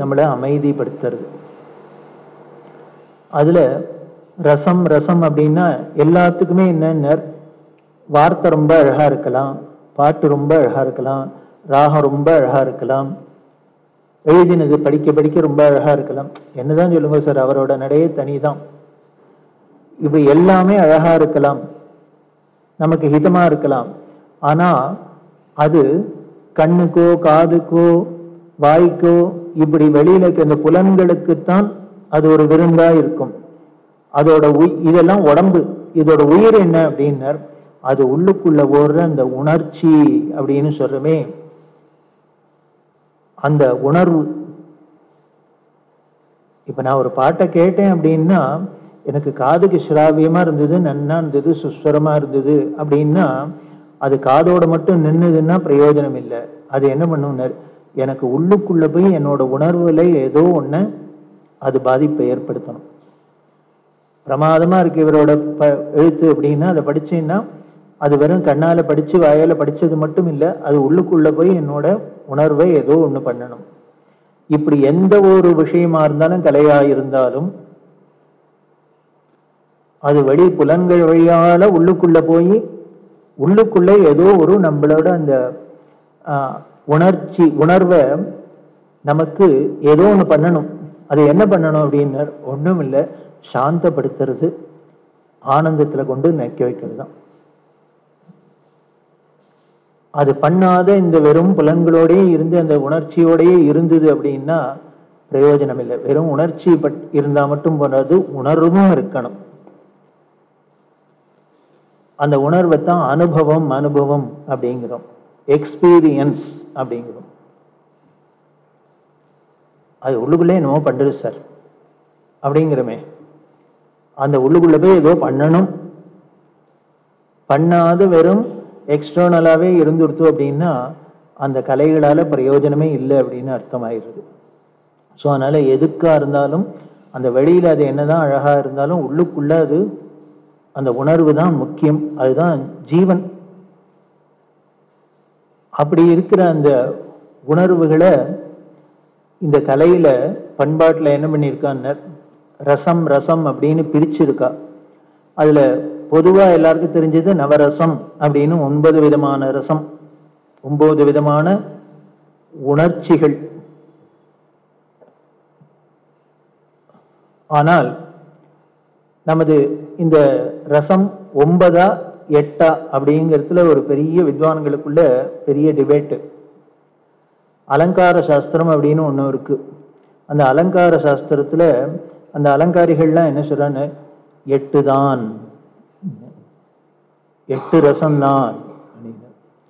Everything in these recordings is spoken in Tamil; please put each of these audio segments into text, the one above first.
நம்மளை அமைதிப்படுத்துறது அதுல ரசம் ரசம் அப்படின்னா எல்லாத்துக்குமே என்னென்ன வார்த்தை ரொம்ப அழகா இருக்கலாம் பாட்டு ரொம்ப அழகா இருக்கலாம் ராகம் ரொம்ப அழகா இருக்கலாம் எழுதினது படிக்க படிக்க ரொம்ப அழகா இருக்கலாம் என்னதான் சொல்லுங்க சார் அவரோட நடையே தனிதான் இப்படி எல்லாமே அழகா இருக்கலாம் நமக்கு ஹிதமா இருக்கலாம் ஆனா அது கண்ணுக்கோ காதுக்கோ வாய்க்கோ இப்படி வெளியில இருக்க இந்த புலன்களுக்குத்தான் அது ஒரு விருந்தா இருக்கும் அதோட உய் இதெல்லாம் உடம்பு இதோட உயிர் என்ன அப்படின்னார் அது உள்ளுக்குள்ள ஓடுற அந்த உணர்ச்சி அப்படின்னு சொல்றமே அந்த உணர்வு இப்ப நான் ஒரு பாட்டை கேட்டேன் அப்படின்னா எனக்கு காதுக்கு சிராவியமா இருந்தது நன்னா இருந்தது சுஸ்வரமா இருந்தது அப்படின்னா அது காதோட மட்டும் நின்னுதுன்னா பிரயோஜனம் இல்லை அது என்ன பண்ணுனார் எனக்கு உள்ளுக்குள்ள போய் என்னோட உணர்வுல ஏதோ ஒண்ணு அது பாதிப்பை ஏற்படுத்தணும் பிரமாதமா இருக்கு இவரோட ப எழுத்து அப்படின்னா அதை படிச்சேன்னா அது வெறும் கண்ணால படிச்சு வாயால படிச்சது மட்டும் இல்லை அது உள்ளுக்குள்ள போய் என்னோட உணர்வை ஏதோ ஒண்ணு பண்ணணும் இப்படி எந்த ஒரு விஷயமா இருந்தாலும் கலையா இருந்தாலும் அது வெளி புலன்கள் வழியால உள்ளுக்குள்ள போய் உள்ளுக்குள்ள ஏதோ ஒரு நம்மளோட அந்த ஆஹ், உணர்ச்சி உணர்வை நமக்கு ஏதோ ஒண்ணு பண்ணணும் அது என்ன பண்ணணும் அப்படின்னா ஒண்ணும் இல்லை சாந்தப்படுத்துறது ஆனந்தத்துல கொண்டு நிற்க வைக்கிறது தான் அது பண்ணாத இந்த வெறும் புலன்களோடயே இருந்து அந்த உணர்ச்சியோடயே இருந்தது அப்படின்னா பிரயோஜனம் இல்லை வெறும் உணர்ச்சி பட் இருந்தா மட்டும் போறது உணர்வும் இருக்கணும் அந்த உணர்வை தான் அனுபவம் அனுபவம் அப்படிங்கிறோம் எக்ஸ்பீரியன்ஸ் அப்படிங்கிறோம் அது உள்ளுக்குள்ளே என்னமோ பண்றது சார் அப்படிங்கிறமே அந்த உள்ளுக்குள்ள போய் ஏதோ பண்ணணும் பண்ணாத வெறும் எக்ஸ்டர்னலாகவே இருந்துடுத்து அப்படின்னா அந்த கலைகளால் பிரயோஜனமே இல்லை அப்படின்னு அர்த்தமாயிருது ஸோ அதனால் எதுக்காக இருந்தாலும் அந்த வெளியில் அது என்னதான் அழகாக இருந்தாலும் உள்ளுக்குள்ள அது அந்த உணர்வு தான் முக்கியம் அதுதான் ஜீவன் அப்படி இருக்கிற அந்த உணர்வுகளை இந்த கலையில பண்பாட்டில் என்ன பண்ணியிருக்கான்னு ரசம் ரசம் அப்படின்னு பிரிச்சிருக்கா அதுல பொதுவா எல்லாருக்கும் தெரிஞ்சது நவரசம் அப்படின்னு ஒன்பது விதமான ரசம் ஒன்பது விதமான உணர்ச்சிகள் ஆனால் நமது இந்த ரசம் ஒன்பதா எட்டா அப்படிங்கிறதுல ஒரு பெரிய வித்வான்களுக்குள்ள பெரிய டிபேட்டு அலங்கார சாஸ்திரம் அப்படின்னு ஒன்று இருக்கு அந்த அலங்கார சாஸ்திரத்துல அந்த அலங்காரிகள்லாம் என்ன சொல்றான்னு எட்டு தான் எட்டு ரசம்தான் அப்படின்னு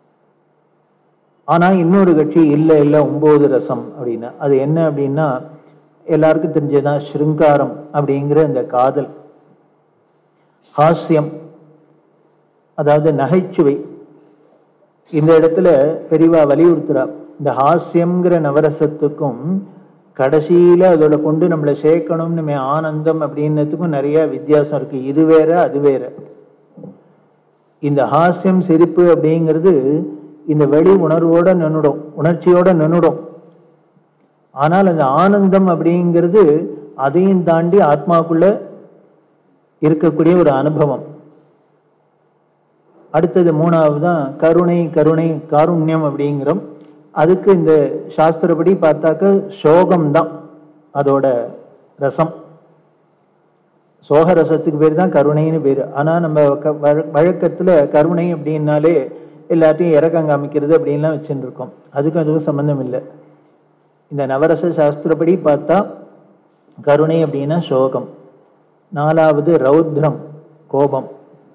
ஆனா இன்னொரு கட்சி இல்லை இல்லை ஒன்பது ரசம் அப்படின்னா அது என்ன அப்படின்னா எல்லாருக்கும் தெரிஞ்சதுதான் ஸ்ருங்காரம் அப்படிங்கிற இந்த காதல் ஹாஸ்யம் அதாவது நகைச்சுவை இந்த இடத்துல பெரிவா வலியுறுத்துறா இந்த ஹாஸ்யம்ங்கிற நவரசத்துக்கும் கடைசியில அதோட கொண்டு நம்மளை சேர்க்கணும்னு நம்ம ஆனந்தம் அப்படின்னதுக்கும் நிறைய வித்தியாசம் இருக்கு இது வேற அது வேற இந்த ஹாஸ்யம் சிரிப்பு அப்படிங்கிறது இந்த வெளி உணர்வோட நின்னுடும் உணர்ச்சியோட நின்னுடும் ஆனால் அந்த ஆனந்தம் அப்படிங்கிறது அதையும் தாண்டி ஆத்மாக்குள்ள இருக்கக்கூடிய ஒரு அனுபவம் அடுத்தது மூணாவது தான் கருணை கருணை காருண்யம் அப்படிங்கிறோம் அதுக்கு இந்த சாஸ்திரப்படி பார்த்தாக்க சோகம் தான் அதோட ரசம் சோக ரசத்துக்கு பேர் தான் கருணைன்னு பேர் ஆனா நம்ம க- வழ- வழக்கத்துல கருணை அப்படின்னாலே எல்லாத்தையும் இறக்கம் காமிக்கிறது அப்படின்லாம் வச்சுட்டு இருக்கோம் அதுக்கும் அதுக்கும் சம்பந்தம் இல்லை இந்த நவரச சாஸ்திரப்படி பார்த்தா கருணை அப்படின்னா சோகம் நாலாவது ரௌத்ரம் கோபம்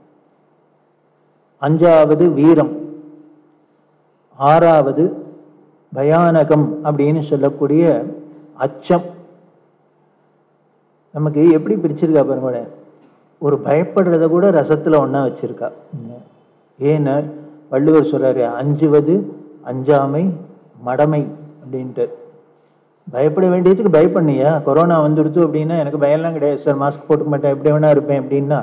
அஞ்சாவது வீரம் ஆறாவது பயானகம் அப்படின்னு சொல்லக்கூடிய அச்சம் நமக்கு எப்படி பிரிச்சிருக்கா பாருங்களேன் ஒரு பயப்படுறத கூட ரசத்துல ஒண்ணா வச்சிருக்கா ஏன்னா வள்ளுவர் சொல்றாரு அஞ்சுவது அஞ்சாமை மடமை அப்படின்ட்டு பயப்பட வேண்டியதுக்கு பயப்பண்ணியா கொரோனா வந்துடுச்சு அப்படின்னா எனக்கு பயம்லாம் கிடையாது சார் மாஸ்க் போட்டுக்க மாட்டேன் எப்படி வேணா இருப்பேன் அப்படின்னா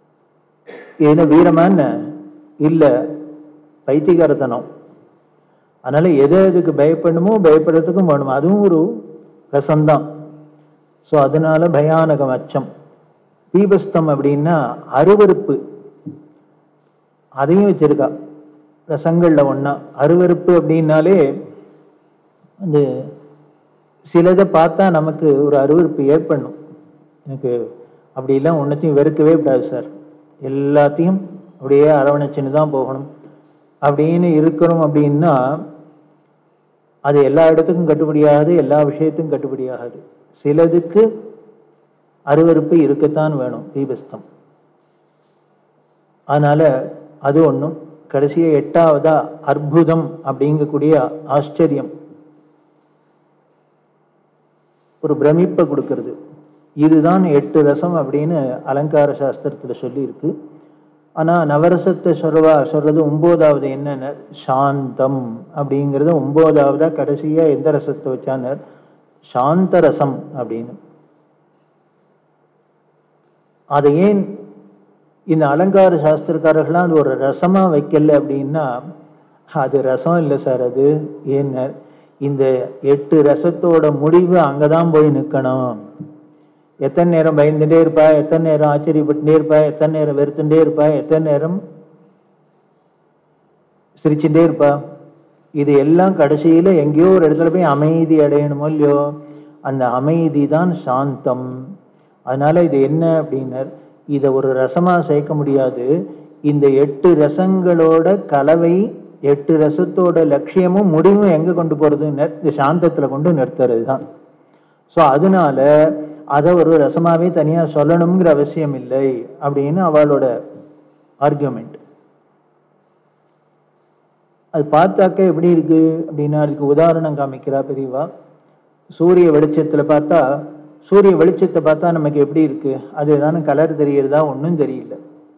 இது என்ன வீரமா என்ன இல்ல பைத்தியகாரத்தனம் அதனால எது எதுக்கு பயப்படணுமோ பயப்படுறதுக்கும் வேணும் அதுவும் ஒரு ரசம்தான் ஸோ அதனால பயானகம் அச்சம் பீபஸ்தம் அப்படின்னா அருவருப்பு அதையும் வச்சிருக்கா ரசங்கள்ல ஒண்ணா அருவருப்பு அப்படின்னாலே அந்த சிலதை பார்த்தா நமக்கு ஒரு அருவருப்பு ஏற்படணும் எனக்கு அப்படிலாம் ஒன்றத்தையும் வெறுக்கவே கூடாது சார் எல்லாத்தையும் அப்படியே அரவணைச்சுன்னு தான் போகணும் அப்படின்னு இருக்கணும் அப்படின்னா அது எல்லா இடத்துக்கும் கட்டுப்படியாகாது எல்லா விஷயத்துக்கும் கட்டுப்படியாகாது சிலதுக்கு அருவருப்பு இருக்கத்தான் வேணும் தீபஸ்தம் அதனால அது ஒன்றும் கடைசியா எட்டாவதா அற்புதம் அப்படிங்கக்கூடிய ஆச்சரியம் ஒரு பிரமிப்பை கொடுக்கறது இதுதான் எட்டு ரசம் அப்படின்னு அலங்கார சாஸ்திரத்துல சொல்லியிருக்கு ஆனா நவரசத்தை சொல்றவா சொல்றது ஒன்பதாவது என்னன்னா சாந்தம் அப்படிங்கிறது ஒன்பதாவதா கடைசியா எந்த ரசத்தை வச்சானர் சாந்த ரசம் அப்படின்னு அதை ஏன் இந்த அலங்கார சாஸ்திரக்காரர்கள்லாம் அது ஒரு ரசமா வைக்கல அப்படின்னா அது ரசம் இல்லை சார் அது ஏன்ன இந்த எட்டு ரசத்தோட முடிவு அங்கதான் போய் நிற்கணும் எத்தனை நேரம் பயந்துட்டே இருப்பா எத்தனை நேரம் ஆச்சரியப்பட்டுட்டே இருப்பா எத்தனை நேரம் வெறுத்துட்டே இருப்பா எத்தனை நேரம் சிரிச்சுட்டே இருப்பா இது எல்லாம் கடைசியில எங்கேயோ ஒரு இடத்துல போய் அமைதி அடையணுமோ இல்லையோ அந்த அமைதி தான் சாந்தம் அதனால இது என்ன அப்படின்னர் இதை ஒரு ரசமா சேர்க்க முடியாது இந்த எட்டு ரசங்களோட கலவை எட்டு ரசத்தோட லட்சியமும் முடிவும் எங்க கொண்டு போறதுன்னு இந்த சாந்தத்துல கொண்டு நிறுத்துறது தான் ஸோ அதனால அதை ஒரு ரசமாவே தனியா சொல்லணுங்கிற அவசியம் இல்லை அப்படின்னு அவளோட ஆர்கியூமெண்ட் அது பார்த்தாக்க எப்படி இருக்கு அப்படின்னா அதுக்கு உதாரணம் காமிக்கிறா பெரியவா சூரிய வெளிச்சத்துல பார்த்தா சூரிய வெளிச்சத்தை பார்த்தா நமக்கு எப்படி இருக்கு அது ஏதான கலர் தெரியறதா ஒன்றும் தெரியல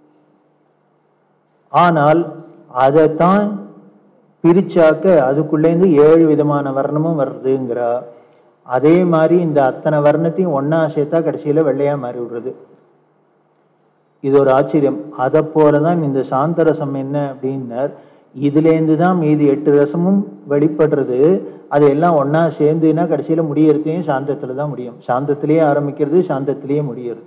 ஆனால் அதைத்தான் பிரிச்சாக்க அதுக்குள்ளேருந்து ஏழு விதமான வர்ணமும் வருதுங்கிறா அதே மாதிரி இந்த அத்தனை வர்ணத்தையும் ஒன்னா சேர்த்தா கடைசியில வெள்ளையா மாறி விடுறது இது ஒரு ஆச்சரியம் அதை போலதான் இந்த சாந்த ரசம் என்ன அப்படின்னார் இதுலேருந்து தான் மீதி எட்டு ரசமும் வெளிப்படுறது அது எல்லாம் ஒண்ணா சேர்ந்துன்னா கடைசியில முடியறதையும் சாந்தத்துல தான் முடியும் சாந்தத்திலேயே ஆரம்பிக்கிறது சாந்தத்திலேயே முடியறது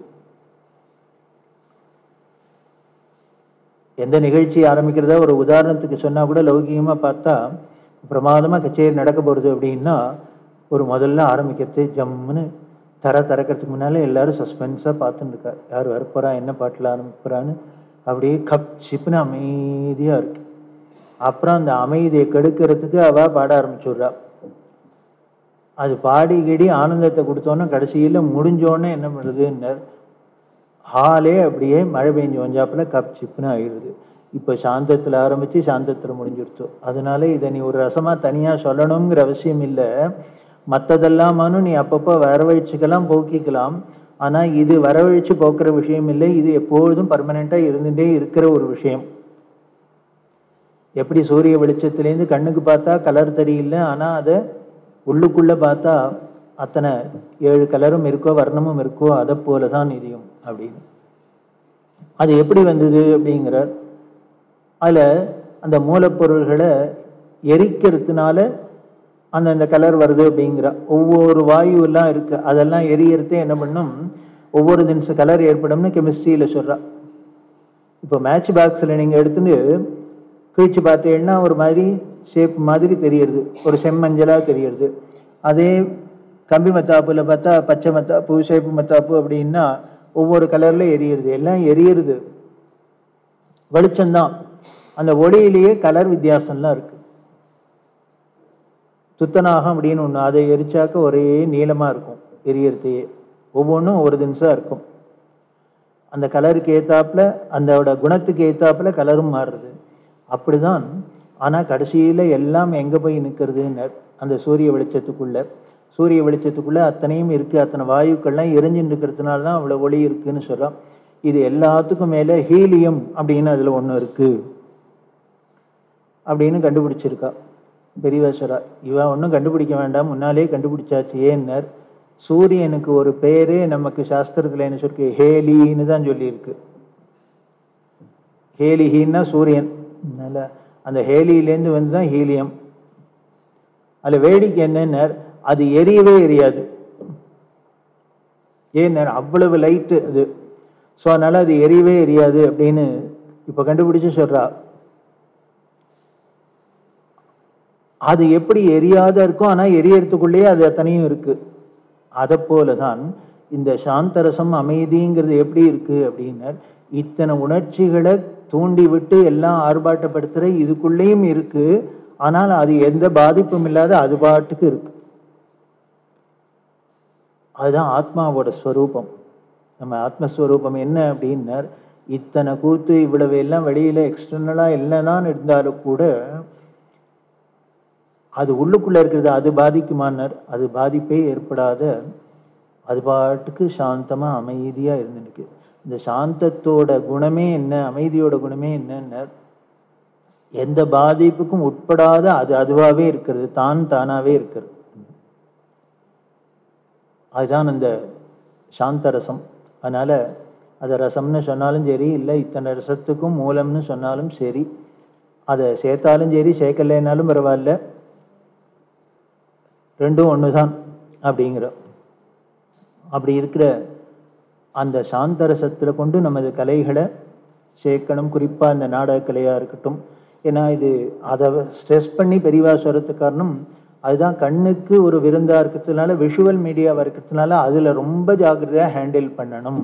எந்த நிகழ்ச்சி ஆரம்பிக்கிறதா ஒரு உதாரணத்துக்கு சொன்னா கூட லௌகிகமா பார்த்தா பிரமாதமா கச்சேரி நடக்க போறது அப்படின்னா ஒரு முதல்ல ஆரம்பிக்கிறது ஜம்முன்னு தர திறக்கிறதுக்கு முன்னால எல்லாரும் சஸ்பென்ஸா பார்த்துட்டு இருக்கா யார் வரப்போறா என்ன பாட்டில் ஆரம்பிக்கிறான்னு அப்படியே கப் சிப்புன்னு அமைதியா இருக்கு அப்புறம் அந்த அமைதியை கெடுக்கிறதுக்கு அவ பாட ஆரம்பிச்சுடுறா அது பாடி கிடி ஆனந்தத்தை கொடுத்தோன்னே கடைசியில முடிஞ்சோடனே என்ன பண்ணுறதுன்னர் ஹாலே அப்படியே மழை பெஞ்சு வந்தாப்புல கப் சிப்புன்னு ஆயிடுது இப்போ சாந்தத்தில் ஆரம்பித்து சாந்தத்தில் முடிஞ்சிருச்சு அதனால இதை நீ ஒரு ரசமாக தனியாக சொல்லணுங்கிற அவசியம் இல்லை மற்றதெல்லாமானும் நீ அப்பப்போ வரவழைச்சிக்கலாம் போக்கிக்கலாம் ஆனால் இது வரவழைச்சு போக்குற விஷயம் இல்லை இது எப்பொழுதும் பர்மனெண்ட்டாக இருந்துகிட்டே இருக்கிற ஒரு விஷயம் எப்படி சூரிய வெளிச்சத்துலேருந்து கண்ணுக்கு பார்த்தா கலர் தெரியல ஆனால் அதை உள்ளுக்குள்ளே பார்த்தா அத்தனை ஏழு கலரும் இருக்கோ வர்ணமும் இருக்கோ அதை போல தான் இதையும் அப்படின்னு அது எப்படி வந்தது அப்படிங்கிறார் அதில் அந்த மூலப்பொருள்களை எரிக்கிறதுனால அந்த அந்த கலர் வருது அப்படிங்கிற ஒவ்வொரு வாயு எல்லாம் இருக்கு அதெல்லாம் எரியறதே என்ன பண்ணும் ஒவ்வொரு தினசு கலர் ஏற்படும்னு கெமிஸ்ட்ரியில் சொல்றா இப்போ மேட்ச் பாக்ஸில் நீங்கள் எடுத்துட்டு கிழிச்சு பார்த்தீங்கன்னா ஒரு மாதிரி ஷேப் மாதிரி தெரியறது ஒரு செம்மஞ்சளாக தெரியறது அதே கம்பி மத்தாப்புல பார்த்தா பச்சை மத்தாப்பு சேப்பு மத்தாப்பு அப்படின்னா ஒவ்வொரு கலர்ல எரியறது எல்லாம் எரியறது வெளிச்சம்தான் அந்த ஒளியிலேயே கலர் வித்தியாசம்லாம் இருக்கு துத்தநாகம் அப்படின்னு ஒன்று அதை எரிச்சாக்க ஒரே நீளமா இருக்கும் எரியறதையே ஒவ்வொன்றும் ஒரு தினசா இருக்கும் அந்த கலருக்கு ஏத்தாப்புல அதோட குணத்துக்கு ஏத்தாப்புல கலரும் மாறுறது அப்படிதான் ஆனா கடைசியில எல்லாம் எங்க போய் நிற்கிறதுன்னு அந்த சூரிய வெளிச்சத்துக்குள்ள சூரிய வெளிச்சத்துக்குள்ள அத்தனையும் இருக்கு அத்தனை வாயுக்கள்லாம் எரிஞ்சுட்டு இருக்கிறதுனால தான் அவ்வளோ ஒளி இருக்குன்னு சொல்றோம் இது எல்லாத்துக்கும் மேல ஹீலியம் அப்படின்னு அதுல ஒண்ணு இருக்கு அப்படின்னு கண்டுபிடிச்சிருக்கா பெரியவாசரா இவ ஒன்றும் கண்டுபிடிக்க வேண்டாம் முன்னாலே கண்டுபிடிச்சாச்சு ஏன்னர் சூரியனுக்கு ஒரு பேரே நமக்கு சாஸ்திரத்துல என்ன சொல்லிருக்கு ஹேலின்னு தான் சொல்லியிருக்கு ஹேலிஹின்னா சூரியன் அதனால அந்த ஹேலியிலேருந்து வந்து தான் ஹீலியம் அதுல வேடிக்கை என்னன்னா அது எரியவே எரியாது ஏன் அவ்வளவு லைட்டு அது ஸோ அதனால அது எரியவே எரியாது அப்படின்னு இப்போ கண்டுபிடிச்சு சொல்றா அது எப்படி எரியாத இருக்கும் ஆனா எரியறதுக்குள்ளேயே அது அத்தனையும் இருக்கு அதை போல தான் இந்த சாந்தரசம் அமைதிங்கிறது எப்படி இருக்கு அப்படின்னு இத்தனை உணர்ச்சிகளை தூண்டி விட்டு எல்லாம் ஆர்ப்பாட்டப்படுத்துற இதுக்குள்ளேயும் இருக்கு ஆனால் அது எந்த பாதிப்பும் இல்லாத அது பாட்டுக்கு இருக்கு அதுதான் ஆத்மாவோட ஸ்வரூபம் நம்ம ஆத்மஸ்வரூபம் என்ன அப்படின்னார் இத்தனை கூத்து இவ்வளவு எல்லாம் வெளியில எக்ஸ்டர்னலா இல்லைனான்னு இருந்தாலும் கூட அது உள்ளுக்குள்ள இருக்கிறது அது பாதிக்குமானார் அது பாதிப்பே ஏற்படாத அது பாட்டுக்கு சாந்தமா அமைதியா இருந்துருக்கு இந்த சாந்தத்தோட குணமே என்ன அமைதியோட குணமே என்னன்னா எந்த பாதிப்புக்கும் உட்படாத அது அதுவாகவே இருக்கிறது தான் தானாவே இருக்கிறது அதுதான் அந்த சாந்த ரசம் அதனால அதை ரசம்னு சொன்னாலும் சரி இல்லை இத்தனை ரசத்துக்கும் மூலம்னு சொன்னாலும் சரி அதை சேர்த்தாலும் சரி சேர்க்கலைன்னாலும் பரவாயில்ல ரெண்டும் ஒன்று தான் அப்படிங்கிற அப்படி இருக்கிற அந்த சாந்த ரசத்தில் கொண்டு நமது கலைகளை சேர்க்கணும் குறிப்பாக அந்த நாடக கலையாக இருக்கட்டும் ஏன்னா இது அதை ஸ்ட்ரெஸ் பண்ணி பெரியவா சொல்கிறதுக்கு காரணம் அதுதான் கண்ணுக்கு ஒரு விருந்தாக இருக்கிறதுனால விஷுவல் மீடியாவாக இருக்கிறதுனால அதில் ரொம்ப ஜாக்கிரதையாக ஹேண்டில் பண்ணணும்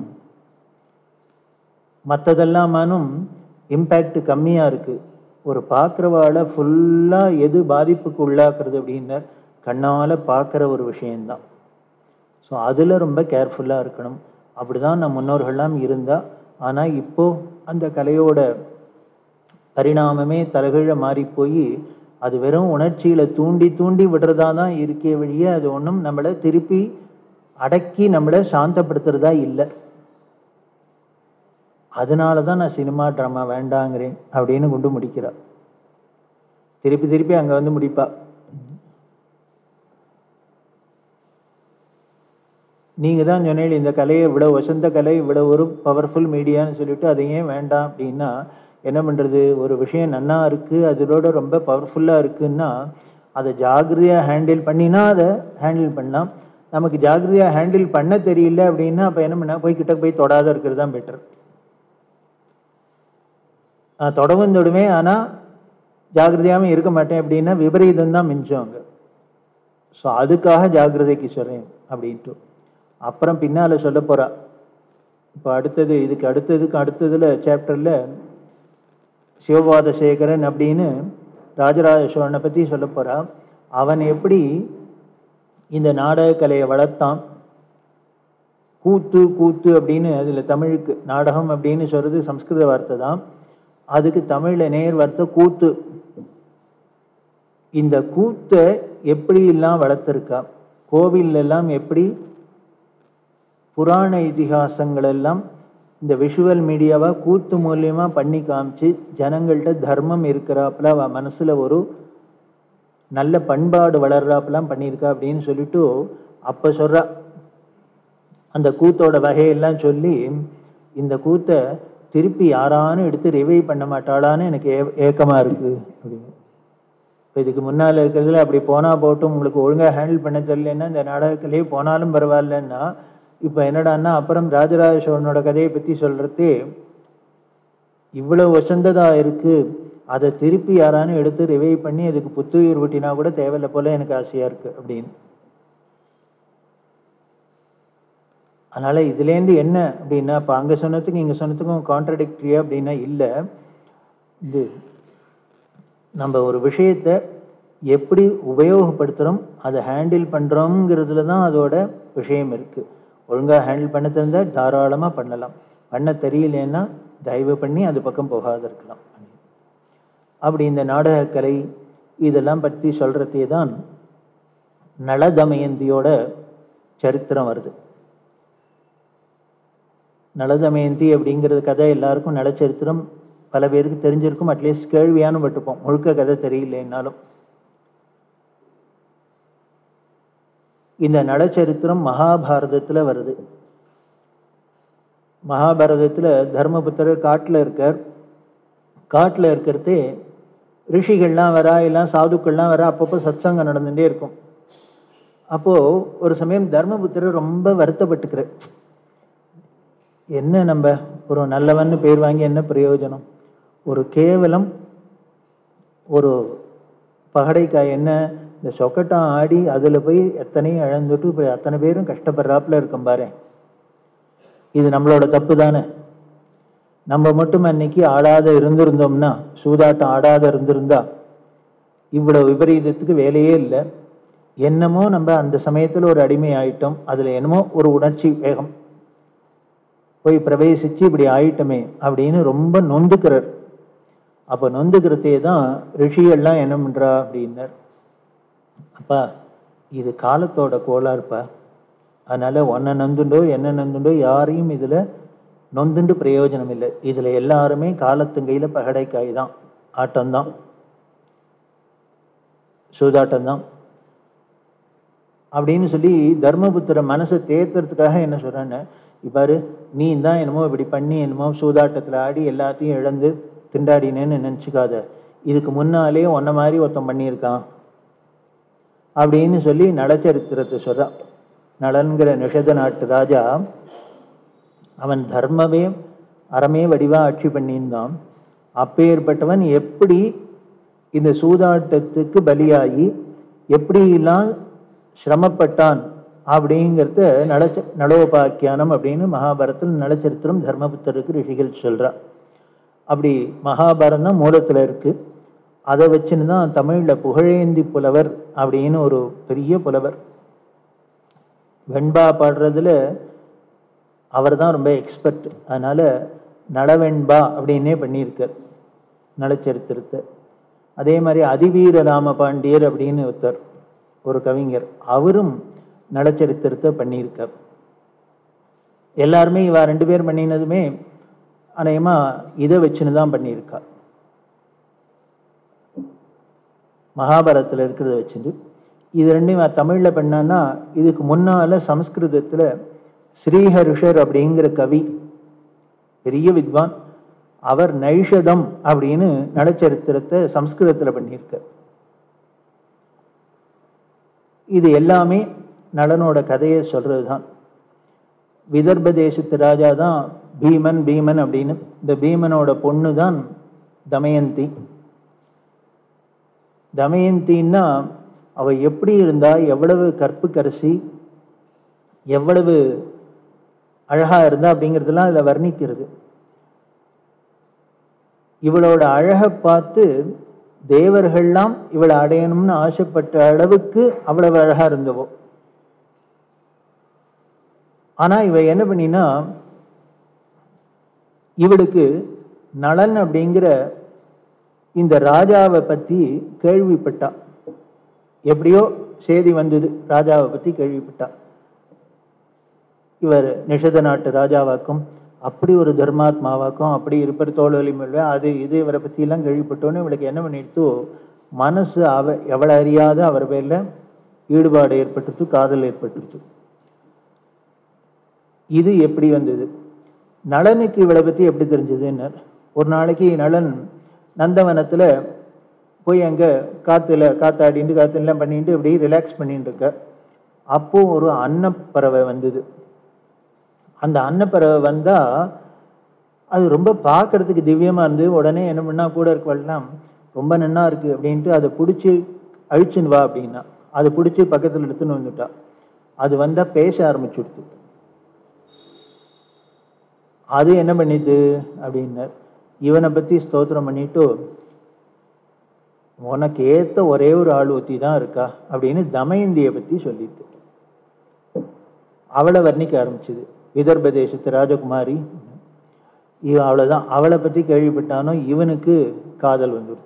மற்றதெல்லாமானும் இம்பேக்ட் கம்மியாக இருக்குது ஒரு பார்க்குறவாளை ஃபுல்லாக எது பாதிப்புக்கு உள்ளாக்குறது அப்படின்னா கண்ணால் பார்க்குற ஒரு விஷயந்தான் ஸோ அதில் ரொம்ப கேர்ஃபுல்லாக இருக்கணும் அப்படி தான் நம் முன்னோர்கள்லாம் இருந்தால் ஆனால் இப்போது அந்த கலையோட பரிணாமமே தலைகீழ மாறி போய் அது வெறும் உணர்ச்சியில தூண்டி தூண்டி விடுறதா தான் இருக்கே வழியே அது ஒன்றும் நம்மளை திருப்பி அடக்கி நம்மளை சாந்தப்படுத்துறதா இல்லை அதனால தான் நான் சினிமா ட்ராமா வேண்டாங்கிறேன் அப்படின்னு கொண்டு முடிக்கிறா திருப்பி திருப்பி அங்கே வந்து முடிப்பா நீங்கள் தான் சொன்னீங்க இந்த கலையை இவ்வளோ வசந்த கலை இவ்வளோ ஒரு பவர்ஃபுல் மீடியான்னு சொல்லிட்டு அதை ஏன் வேண்டாம் அப்படின்னா என்ன பண்ணுறது ஒரு விஷயம் நன்னா இருக்குது அதோட ரொம்ப பவர்ஃபுல்லாக இருக்குன்னா அதை ஜாகிரதையாக ஹேண்டில் பண்ணினா அதை ஹேண்டில் பண்ணலாம் நமக்கு ஜாகிரதையாக ஹேண்டில் பண்ண தெரியல அப்படின்னா அப்போ என்ன பண்ணால் போய் கிட்ட போய் தொடாத இருக்கிறது தான் பெட்டர் தொடவும் தொடுமே ஆனால் ஜாகிரதையாகவும் இருக்க மாட்டேன் அப்படின்னா விபரீதம் தான் மிஞ்சம் அங்கே ஸோ அதுக்காக ஜாகிரதைக்கு சொல்கிறேன் அப்படின்ட்டு அப்புறம் பின்னால் சொல்ல போகிறா இப்போ அடுத்தது இதுக்கு அடுத்ததுக்கு அடுத்ததில் சாப்டரில் சிவபாத சேகரன் அப்படின்னு ராஜராஜ சோழனை பற்றி சொல்ல போகிறா அவன் எப்படி இந்த நாடக கலையை வளர்த்தான் கூத்து கூத்து அப்படின்னு அதில் தமிழுக்கு நாடகம் அப்படின்னு சொல்கிறது சம்ஸ்கிருத வார்த்தை தான் அதுக்கு தமிழில் நேர் வார்த்தை கூத்து இந்த கூத்தை எப்படி எல்லாம் வளர்த்துருக்கா கோவில் எல்லாம் எப்படி புராண இதிகாசங்கள் எல்லாம் இந்த விஷுவல் மீடியாவை கூத்து மூலியமா பண்ணி காமிச்சு ஜனங்கள்கிட்ட தர்மம் இருக்கிறாப்புல அவ மனசுல ஒரு நல்ல பண்பாடு வளர்றாப்புலாம் பண்ணியிருக்கா அப்படின்னு சொல்லிட்டு அப்ப சொல்றா அந்த கூத்தோட வகையெல்லாம் சொல்லி இந்த கூத்தை திருப்பி யாரானும் எடுத்து ரிவைவ் பண்ண மாட்டாளான்னு எனக்கு ஏ ஏக்கமா இருக்கு அப்படின்னு இப்போ இதுக்கு முன்னால் இருக்கிறதுல அப்படி போனால் போட்டும் உங்களுக்கு ஒழுங்காக ஹேண்டில் பண்ண தெரியலன்னா இந்த நாடகத்திலேயே போனாலும் பரவாயில்லன்னா இப்போ என்னடான்னா அப்புறம் ராஜராஜ சோழனோட கதையை பற்றி சொல்கிறது இவ்வளோ வசந்ததாக இருக்குது அதை திருப்பி யாரானும் எடுத்து ரிவைவ் பண்ணி அதுக்கு புத்துயிர் விட்டினா கூட தேவையில்ல போல எனக்கு ஆசையாக இருக்குது அப்படின்னு அதனால் இதுலேருந்து என்ன அப்படின்னா இப்போ அங்கே சொன்னதுக்கும் இங்கே சொன்னதுக்கும் கான்ட்ரடிக்டரியா அப்படின்னா இல்லை இது நம்ம ஒரு விஷயத்தை எப்படி உபயோகப்படுத்துகிறோம் அதை ஹேண்டில் பண்ணுறோங்கிறதுல தான் அதோட விஷயம் இருக்குது ஒழுங்காக ஹேண்டில் பண்ண தெரிந்தால் தாராளமாக பண்ணலாம் பண்ண தெரியலன்னா தயவு பண்ணி அது பக்கம் போகாத இருக்கலாம் அப்படி இந்த நாடகக்கலை இதெல்லாம் பற்றி சொல்கிறதே தான் நளதமயந்தியோட சரித்திரம் வருது நளதமயந்தி அப்படிங்கிறது கதை எல்லாருக்கும் நலச்சரித்திரம் பல பேருக்கு தெரிஞ்சிருக்கும் அட்லீஸ்ட் கேள்வியானு பட்டுப்போம் முழுக்க கதை தெரியலனாலும் இந்த நலச்சரித்திரம் மகாபாரதத்தில் வருது மகாபாரதத்தில் தர்மபுத்திரர் காட்டில் இருக்கார் காட்டில் இருக்கிறதே ரிஷிகள்லாம் வரா எல்லாம் சாதுக்கள்லாம் வரா அப்பப்போ சத்சங்கம் நடந்துகிட்டே இருக்கும் அப்போது ஒரு சமயம் தர்மபுத்திரர் ரொம்ப வருத்தப்பட்டுக்கிறார் என்ன நம்ம ஒரு நல்லவன்னு பேர் வாங்கி என்ன பிரயோஜனம் ஒரு கேவலம் ஒரு பகடைக்காய் என்ன இந்த சொக்கட்டம் ஆடி அதில் போய் எத்தனையும் இழந்துட்டு இப்போ அத்தனை பேரும் கஷ்டப்படுறாப்புல இருக்கும் பாரு இது நம்மளோட தப்பு தானே நம்ம மட்டும் அன்னைக்கு ஆடாத இருந்திருந்தோம்னா சூதாட்டம் ஆடாத இருந்திருந்தா இவ்வளவு விபரீதத்துக்கு வேலையே இல்லை என்னமோ நம்ம அந்த சமயத்தில் ஒரு அடிமை ஆயிட்டோம் அதில் என்னமோ ஒரு உணர்ச்சி வேகம் போய் பிரவேசிச்சு இப்படி ஆயிட்டமே அப்படின்னு ரொம்ப நொந்துக்கிறார் அப்போ நொந்துக்கிறதே தான் ரிஷிகள்லாம் என்ன பண்ணுறா அப்படின்னார் அப்பா இது காலத்தோட கோளாறுப்பா அதனால் ஒன்றை நொந்துண்டோ என்ன நொந்துண்டோ யாரையும் இதில் நொந்துண்டு பிரயோஜனம் இல்லை இதில் எல்லாருமே காலத்துங்கையில் பகடைக்காய் தான் ஆட்டம்தான் சூதாட்டம்தான் அப்படின்னு சொல்லி தர்மபுத்திர மனசை தேத்துறதுக்காக என்ன சொல்கிறேன்னு இப்பாரு நீ தான் என்னமோ இப்படி பண்ணி என்னமோ சூதாட்டத்தில் ஆடி எல்லாத்தையும் இழந்து திண்டாடினேன்னு நினச்சிக்காத இதுக்கு முன்னாலே ஒன்ன மாதிரி ஒருத்தன் பண்ணியிருக்கான் அப்படின்னு சொல்லி நலச்சரித்திரத்தை சொல்கிறான் நலன்கிற நிஷத நாட்டு ராஜா அவன் தர்மமே அறமே வடிவாக ஆட்சி பண்ணியிருந்தான் அப்பேற்பட்டவன் எப்படி இந்த சூதாட்டத்துக்கு பலியாகி எப்படிலாம் சிரமப்பட்டான் அப்படிங்கிறத நலச்ச நலோபாக்கியானம் அப்படின்னு மகாபாரத்தில் நலச்சரித்திரம் தர்மபுத்தருக்கு ரிஷிகள் சொல்கிறா அப்படி மகாபாரதம் மூலத்தில் இருக்குது அதை வச்சுன்னு தான் தமிழில் புகழேந்தி புலவர் அப்படின்னு ஒரு பெரிய புலவர் வெண்பா பாடுறதுல அவர் தான் ரொம்ப எக்ஸ்பர்ட் அதனால் நலவெண்பா அப்படின்னே பண்ணியிருக்கார் நலச்சரித்திரத்தை அதே மாதிரி அதிவீர ராம பாண்டியர் அப்படின்னு ஒருத்தர் ஒரு கவிஞர் அவரும் நலச்சரித்திரத்தை பண்ணியிருக்கார் எல்லாருமே இவா ரெண்டு பேர் பண்ணினதுமே அநேகமாக இதை வச்சுன்னு தான் பண்ணியிருக்கா மகாபாரதத்தில் இருக்கிறத வச்சுட்டு இது ரெண்டையும் தமிழில் பண்ணான்னா இதுக்கு முன்னால் சம்ஸ்கிருதத்தில் ஸ்ரீஹர்ஷர் அப்படிங்கிற கவி பெரிய வித்வான் அவர் நைஷதம் அப்படின்னு நலச்சரித்திரத்தை சம்ஸ்கிருதத்தில் பண்ணியிருக்கார் இது எல்லாமே நலனோட கதையை சொல்கிறது தான் விதர்ப தேசத்து ராஜா தான் பீமன் பீமன் அப்படின்னு இந்த பீமனோட பொண்ணு தான் தமயந்தி தமயந்தின்னா அவ எப்படி இருந்தா எவ்வளவு கற்பு கரசி எவ்வளவு அழகா இருந்தா அப்படிங்கிறதெல்லாம் அதில் வர்ணிக்கிறது இவளோட அழகை பார்த்து தேவர்கள்லாம் இவளை அடையணும்னு ஆசைப்பட்ட அளவுக்கு அவ்வளவு அழகா இருந்தவோ ஆனா இவ என்ன பண்ணினா இவளுக்கு நலன் அப்படிங்கிற இந்த ராஜாவை பத்தி கேள்விப்பட்டா எப்படியோ செய்தி வந்தது ராஜாவை பத்தி கேள்விப்பட்டா இவர் நிஷத நாட்டு ராஜாவாக்கும் அப்படி ஒரு தர்மாத்மாவாக்கும் அப்படி இருப்பர் தோல்வலி மெல்வ அது இது இவரை பற்றியெல்லாம் கேள்விப்பட்டோன்னு இவளுக்கு என்ன பண்ணிடுத்தோ மனசு அவ எவ்வளோ அறியாத அவர் பேரில் ஈடுபாடு ஏற்பட்டுச்சு காதல் ஏற்பட்டுச்சு இது எப்படி வந்தது நலனுக்கு இவளை பற்றி எப்படி தெரிஞ்சதுன்னு ஒரு நாளைக்கு நலன் நந்தவனத்தில் போய் அங்கே காற்றுல காத்தாடிட்டு காற்றுலாம் பண்ணிட்டு இப்படி ரிலாக்ஸ் பண்ணிட்டு இருக்க அப்போ ஒரு அன்னப்பறவை வந்தது அந்த அன்னப்பறவை வந்தால் அது ரொம்ப பார்க்கறதுக்கு திவ்யமாக இருந்து உடனே என்ன பண்ணா கூட இருக்கவெல்லாம் ரொம்ப நன்னா இருக்குது அப்படின்ட்டு அதை பிடிச்சி அழிச்சுன்னு வா அப்படின்னா அதை பிடிச்சி பக்கத்தில் எடுத்துன்னு வந்துட்டா அது வந்தால் பேச ஆரம்பிச்சுடுத்து அது என்ன பண்ணிது அப்படின்னார் இவனை பற்றி ஸ்தோத்திரம் பண்ணிட்டு உனக்கு ஏற்ற ஒரே ஒரு ஆள் ஒத்தி தான் இருக்கா அப்படின்னு தமயந்தியை பற்றி சொல்லித்து அவளை வர்ணிக்க ஆரம்பிச்சுது விதர்ப தேசத்து ராஜகுமாரி இவ அவ்வளோதான் அவளை பற்றி கேள்விப்பட்டானோ இவனுக்கு காதல் வந்துடுது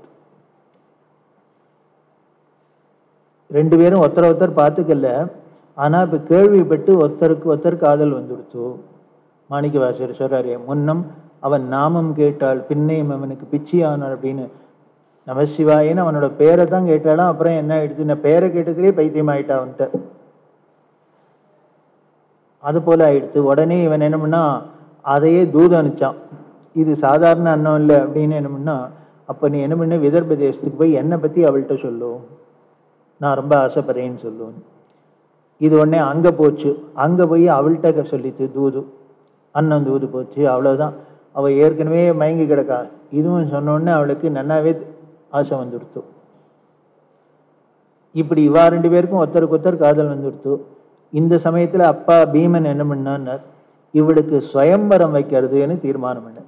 ரெண்டு பேரும் ஒருத்தர் ஒருத்தர் பார்த்துக்கல ஆனால் இப்போ கேள்விப்பட்டு ஒருத்தருக்கு ஒருத்தர் காதல் வந்துடுச்சு மாணிக்க வாசகர் சொல்றாரு முன்னம் அவன் நாமம் கேட்டாள் பின்னையும் அவனுக்கு பிச்சியானாள் அப்படின்னு நமசிவாயின்னு அவனோட பேரை தான் கேட்டாலும் அப்புறம் என்ன ஆயிடுச்சு நான் பேரை கேட்டதுலேயே பைத்தியம் ஆயிட்டா அவன்கிட்ட அது போல ஆயிடுச்சு உடனே இவன் என்ன பண்ணா அதையே தூதம் அனுப்பிச்சான் இது சாதாரண அன்னம் இல்லை அப்படின்னு என்ன பண்ணா அப்போ நீ என்ன பண்ண விதர்ப தேசத்துக்கு போய் என்னை பற்றி அவள்கிட்ட சொல்லும் நான் ரொம்ப ஆசைப்படுறேன்னு சொல்லுவேன் இது உடனே அங்கே போச்சு அங்கே போய் அவள்கிட்ட சொல்லித்து தூது அண்ணன் தூது போச்சு அவ்வளோதான் அவள் ஏற்கனவே மயங்கி கிடக்கா இதுவும் சொன்ன உடனே அவளுக்கு நன்னாவே ஆசை வந்துடுத்து இப்படி இவா ரெண்டு பேருக்கும் ஒருத்தருக்கு ஒருத்தர் காதல் வந்துடுத்து இந்த சமயத்தில் அப்பா பீமன் என்ன பண்ணான்னார் இவளுக்கு சுயம்பரம் வைக்கிறதுன்னு தீர்மானம் பண்ண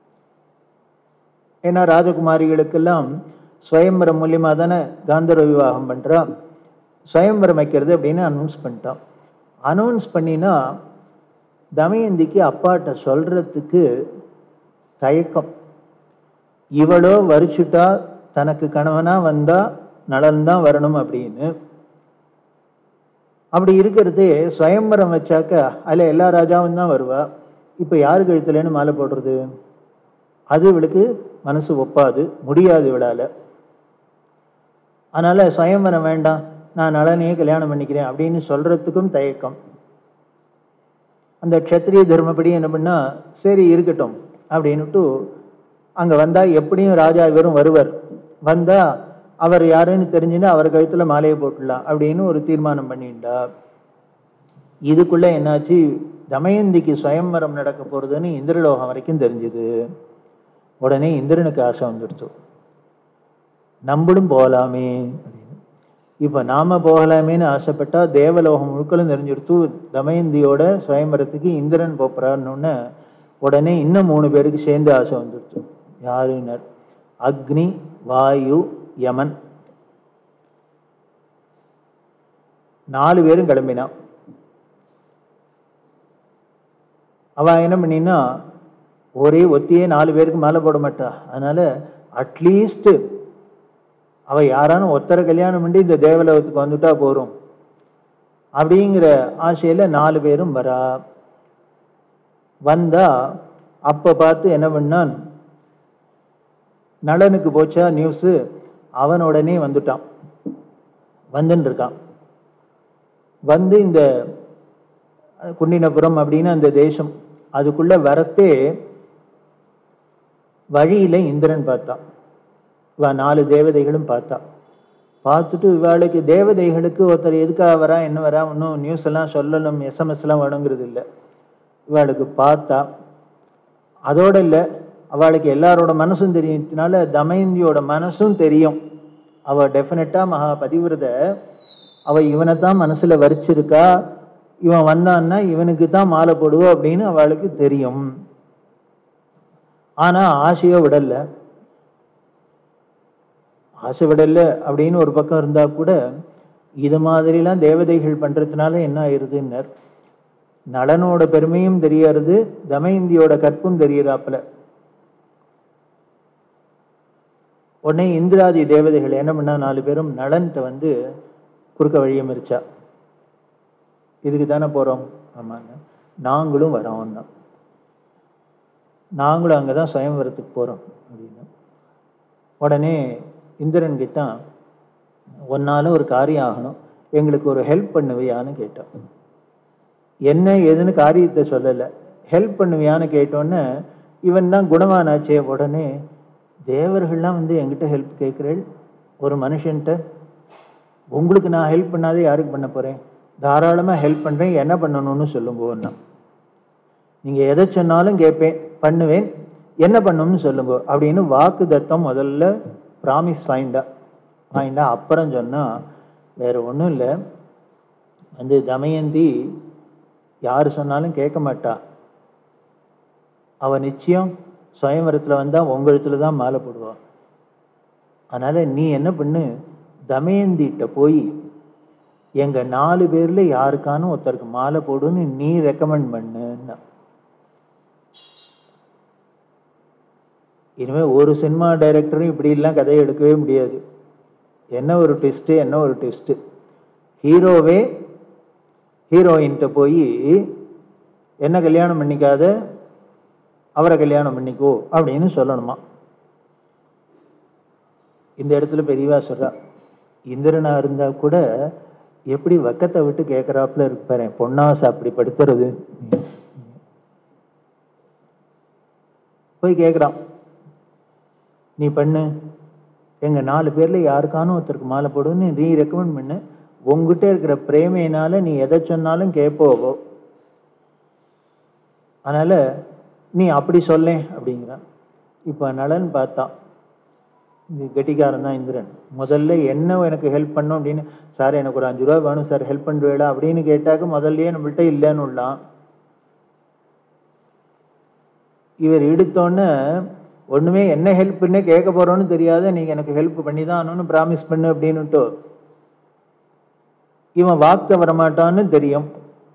ஏன்னா ராஜகுமாரிகளுக்கெல்லாம் சுயம்பரம் மூலியமாக தானே காந்தர்வ விவாகம் பண்ணுறா சுயம்பரம் வைக்கிறது அப்படின்னு அனௌன்ஸ் பண்ணிட்டான் அனௌன்ஸ் பண்ணினா தமயந்திக்கு அப்பாட்ட சொல்றதுக்கு தயக்கம் இவளோ வரிச்சுட்டா தனக்கு கணவனா வந்தா நலன்தான் வரணும் அப்படின்னு அப்படி இருக்கிறது சுயம்பரம் வச்சாக்க அதில் எல்லா ராஜாவும் தான் வருவா இப்போ யாரு கழுத்துலன்னு மாலை போடுறது அது இவளுக்கு மனசு ஒப்பாது முடியாது இவளால அதனால சுயம்பரம் வேண்டாம் நான் நலனையே கல்யாணம் பண்ணிக்கிறேன் அப்படின்னு சொல்றதுக்கும் தயக்கம் அந்த க்ஷத்ரிய தர்மப்படி என்ன பண்ணா சரி இருக்கட்டும் அப்படின்னுட்டு அங்க வந்தா எப்படியும் ராஜா இவரும் வருவர் வந்தா அவர் யாருன்னு தெரிஞ்சுன்னா அவர் கழுத்துல மாலையை போட்டுடலாம் அப்படின்னு ஒரு தீர்மானம் பண்ணிண்டா இதுக்குள்ள என்னாச்சு தமயந்திக்கு சுயம்பரம் நடக்க போறதுன்னு இந்திரலோகம் வரைக்கும் தெரிஞ்சுது உடனே இந்திரனுக்கு ஆசை வந்துடுச்சு நம்மளும் போகலாமே அப்படின்னு இப்போ நாம போகலாமேன்னு ஆசைப்பட்டா தேவலோகம் முழுக்களும் தெரிஞ்சிடுத்து தமயந்தியோட சுயம்பரத்துக்கு இந்திரன் போப்புறாருன்னு உடனே இன்னும் மூணு பேருக்கு சேர்ந்து ஆசை வந்துடுச்சு யாருனர் அக்னி வாயு யமன் நாலு பேரும் கிளம்பினான் அவ என்ன பண்ணினா ஒரே ஒத்தியே நாலு பேருக்கு மேலே போட மாட்டா அதனால அட்லீஸ்ட் அவ யாரானும் ஒத்தரை கல்யாணம் பண்ணி இந்த தேவலோகத்துக்கு வந்துட்டா போறோம் அப்படிங்கிற ஆசையில நாலு பேரும் வரா வந்தா அப்ப பார்த்து என்ன பண்ணான் நளனுக்கு போச்சா நியூஸு அவன் உடனே வந்துட்டான் வந்துன்னு இருக்கான் வந்து இந்த குண்டினபுரம் அப்படின்னு அந்த தேசம் அதுக்குள்ள வரத்தே வழியில இந்திரன் பார்த்தான் இவ நாலு தேவதைகளும் பார்த்தா பார்த்துட்டு இவாளுக்கு தேவதைகளுக்கு ஒருத்தர் எதுக்காக வரா என்ன வரா இன்னும் நியூஸ் எல்லாம் சொல்லணும் எஸ்எம்எஸ் எல்லாம் வேணுங்கிறது இல்லை இவாளுக்கு பார்த்தா அதோட இல்லை அவளுக்கு எல்லாரோட மனசும் தெரியறதுனால தமயந்தியோட மனசும் தெரியும் அவ டெஃபினட்டா மகா பதிவிரத அவ இவனை தான் மனசுல வரிச்சிருக்கா இவன் வந்தான்னா இவனுக்கு தான் மாலை போடுவோம் அப்படின்னு அவளுக்கு தெரியும் ஆனா ஆசையோ விடல ஆசை விடல அப்படின்னு ஒரு பக்கம் இருந்தா கூட இது மாதிரிலாம் தேவதைகள் பண்றதுனால என்ன ஆயிருதுன்னர் நலனோட பெருமையும் தெரியறது தமயந்தியோட கற்பும் தெரியறாப்புல உடனே இந்திராதி தேவதைகள் என்ன பண்ணா நாலு பேரும் நலன்கிட்ட வந்து குறுக்க வழியை மறிச்சா இதுக்கு தானே போறோம் ஆமாங்க நாங்களும் வரோம்னா நாங்களும் அங்கே தான் சுயம்பரத்துக்கு போகிறோம் அப்படின்னு உடனே இந்திரன் கிட்ட ஒன்னால ஒரு காரியம் ஆகணும் எங்களுக்கு ஒரு ஹெல்ப் பண்ணுவியான்னு கேட்டான் என்ன ஏதுன்னு காரியத்தை சொல்லலை ஹெல்ப் பண்ணுவியான்னு கேட்டோன்னே இவன் தான் குணவானாச்சே உடனே தேவர்கள்லாம் வந்து என்கிட்ட ஹெல்ப் கேட்குறேள் ஒரு மனுஷன்ட்ட உங்களுக்கு நான் ஹெல்ப் பண்ணாதே யாருக்கு பண்ண போகிறேன் தாராளமாக ஹெல்ப் பண்ணுறேன் என்ன பண்ணணும்னு சொல்லுங்கன்னா நீங்கள் எதை சொன்னாலும் கேட்பேன் பண்ணுவேன் என்ன பண்ணணும்னு சொல்லுங்க அப்படின்னு வாக்கு தத்தம் முதல்ல ப்ராமிஸ் வாங்கிட்டா வாங்கிட்டா அப்புறம் சொன்னால் வேற ஒன்றும் இல்லை வந்து தமயந்தி யார் சொன்னாலும் கேட்க மாட்டா அவ நிச்சயம் சுயம்பரத்தில் வந்தால் உங்களிடத்துல தான் மாலை போடுவா அதனால் நீ என்ன பண்ணு தமயந்திட்ட போய் எங்கள் நாலு பேரில் யாருக்கானும் ஒருத்தருக்கு மாலை போடுன்னு நீ ரெக்கமெண்ட் பண்ணுன்னா இனிமேல் ஒரு சினிமா டைரக்டரும் இப்படிலாம் கதையை எடுக்கவே முடியாது என்ன ஒரு ட்விஸ்ட்டு என்ன ஒரு ட்விஸ்ட்டு ஹீரோவே ஹீரோயின்கிட்ட போய் என்ன கல்யாணம் பண்ணிக்காத அவரை கல்யாணம் பண்ணிக்கோ அப்படின்னு சொல்லணுமா இந்த இடத்துல பெரியவா சொல்றா இந்திரனா இருந்தா கூட எப்படி வக்கத்தை விட்டு கேட்குறாப்புல இருப்பாரு பொன்னாசை அப்படி படுத்துறது போய் கேட்குறான் நீ பண்ணு எங்க நாலு பேர்ல யாருக்கானும் ஒருத்தருக்கு மாலை போடுன்னு நீ ரெக்கமெண்ட் பண்ணு உங்ககிட்ட இருக்கிற பிரேமையினால நீ எதை சொன்னாலும் கேட்போவோ அதனால நீ அப்படி சொல்லேன் அப்படிங்கிறான் இப்போ நலன் பார்த்தா இது கெட்டிக்காரன் தான் இந்திரன் முதல்ல என்ன எனக்கு ஹெல்ப் பண்ணும் அப்படின்னு சார் எனக்கு ஒரு அஞ்சு ரூபா வேணும் சார் ஹெல்ப் பண்ணுவேடா அப்படின்னு கேட்டாக்க முதல்லயே நம்மள்ட்ட இல்லைன்னு உள்ளான் இவர் எடுத்தோன்னே ஒண்ணுமே என்ன ஹெல்ப்னே கேட்க போறோன்னு தெரியாத நீங்க எனக்கு ஹெல்ப் பண்ணி தான் ப்ராமிஸ் பண்ணு அப்படின்னுட்டு இவன் வாக்கு வரமாட்டான்னு தெரியும்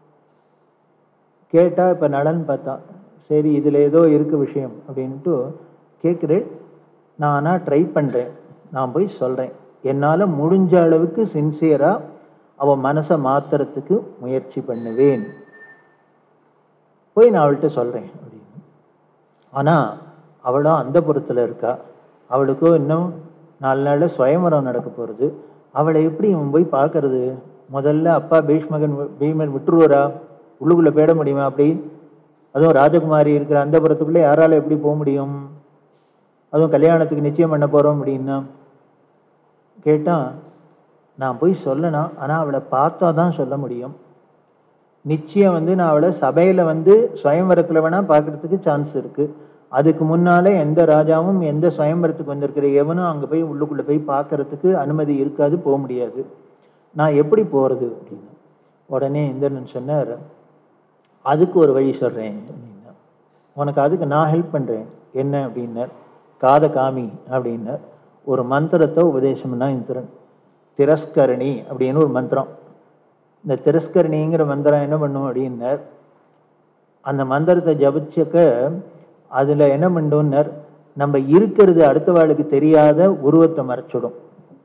கேட்டா இப்ப நலன் பார்த்தான் சரி இதுல ஏதோ இருக்கு விஷயம் அப்படின்ட்டு கேட்குறேன் நான் ஆனா ட்ரை பண்றேன் நான் போய் சொல்றேன் என்னால முடிஞ்ச அளவுக்கு சின்சியரா அவ மனசை மாத்துறதுக்கு முயற்சி பண்ணுவேன் போய் நான் அவள்கிட்ட சொல்றேன் அப்படின்னு ஆனா அவளும் அந்த புறத்துல இருக்கா அவளுக்கும் இன்னும் நாலு நாள்ல சுயமரம் நடக்க போறது அவளை எப்படி இவன் போய் பார்க்கறது முதல்ல அப்பா பீஷ்மகன் வி- பீமன் விட்டுருவாரா உள்ளுக்குள்ள போயிட முடியுமா அப்படி அதுவும் ராஜகுமாரி இருக்கிற அந்த புறத்துக்குள்ள யாரால எப்படி போக முடியும் அதுவும் கல்யாணத்துக்கு நிச்சயம் பண்ண போறோம் அப்படின்னா கேட்டா நான் போய் சொல்லணும் ஆனா அவளை பார்த்தா தான் சொல்ல முடியும் நிச்சயம் வந்து நான் அவளை சபையில வந்து சுயம்பரத்துல வேணா பார்க்கறதுக்கு சான்ஸ் இருக்கு அதுக்கு முன்னாலே எந்த ராஜாவும் எந்த சுயம்பரத்துக்கு வந்திருக்கிற எவனும் அங்க போய் உள்ளுக்குள்ள போய் பார்க்கறதுக்கு அனுமதி இருக்காது போக முடியாது நான் எப்படி போறது அப்படின்னு உடனே இந்திரன் சொன்னார் அதுக்கு ஒரு வழி சொல்றேன் அப்படின்னா உனக்கு அதுக்கு நான் ஹெல்ப் பண்றேன் என்ன அப்படின்னார் காத காமி அப்படின்னார் ஒரு மந்திரத்தை உபதேசம்னா இந்திரன் திரஸ்கரணி அப்படின்னு ஒரு மந்திரம் இந்த திரஸ்கரணிங்கிற மந்திரம் என்ன பண்ணும் அப்படின்னார் அந்த மந்திரத்தை ஜபிச்சக்க அதுல என்ன பண்ணும்னார் நம்ம இருக்கிறது அடுத்தவாளுக்கு தெரியாத உருவத்தை மறைச்சிடும்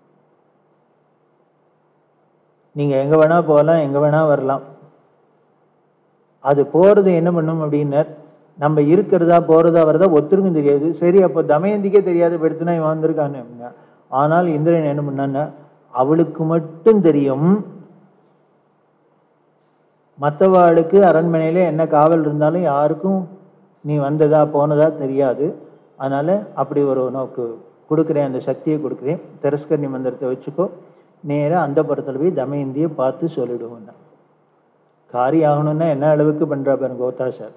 நீங்க எங்க வேணா போகலாம் எங்க வேணா வரலாம் அது போறது என்ன பண்ணும் அப்படின்னார் நம்ம இருக்கிறதா போறதா வரதா ஒருத்தருக்கும் தெரியாது சரி அப்போ தமயந்திக்கே தெரியாது படுத்துனா இவன் வந்திருக்கான்னு அப்படின்னா. ஆனால் இந்திரன் என்ன பண்ணான்னா அவளுக்கு மட்டும் தெரியும் மற்றவாளுக்கு அரண்மனையில என்ன காவல் இருந்தாலும் யாருக்கும் நீ வந்ததா போனதா தெரியாது அதனால அப்படி ஒரு நோக்கு கொடுக்குறேன் அந்த சக்தியை கொடுக்குறேன் திரஸ்கரணி மந்திரத்தை வச்சுக்கோ நேரா அந்த புறத்துல போய் தமயந்தியை பார்த்து சொல்லிடுவோம் காரியம் ஆகணும்னா என்ன அளவுக்கு பண்றா பாருங்க கோத்தா சார்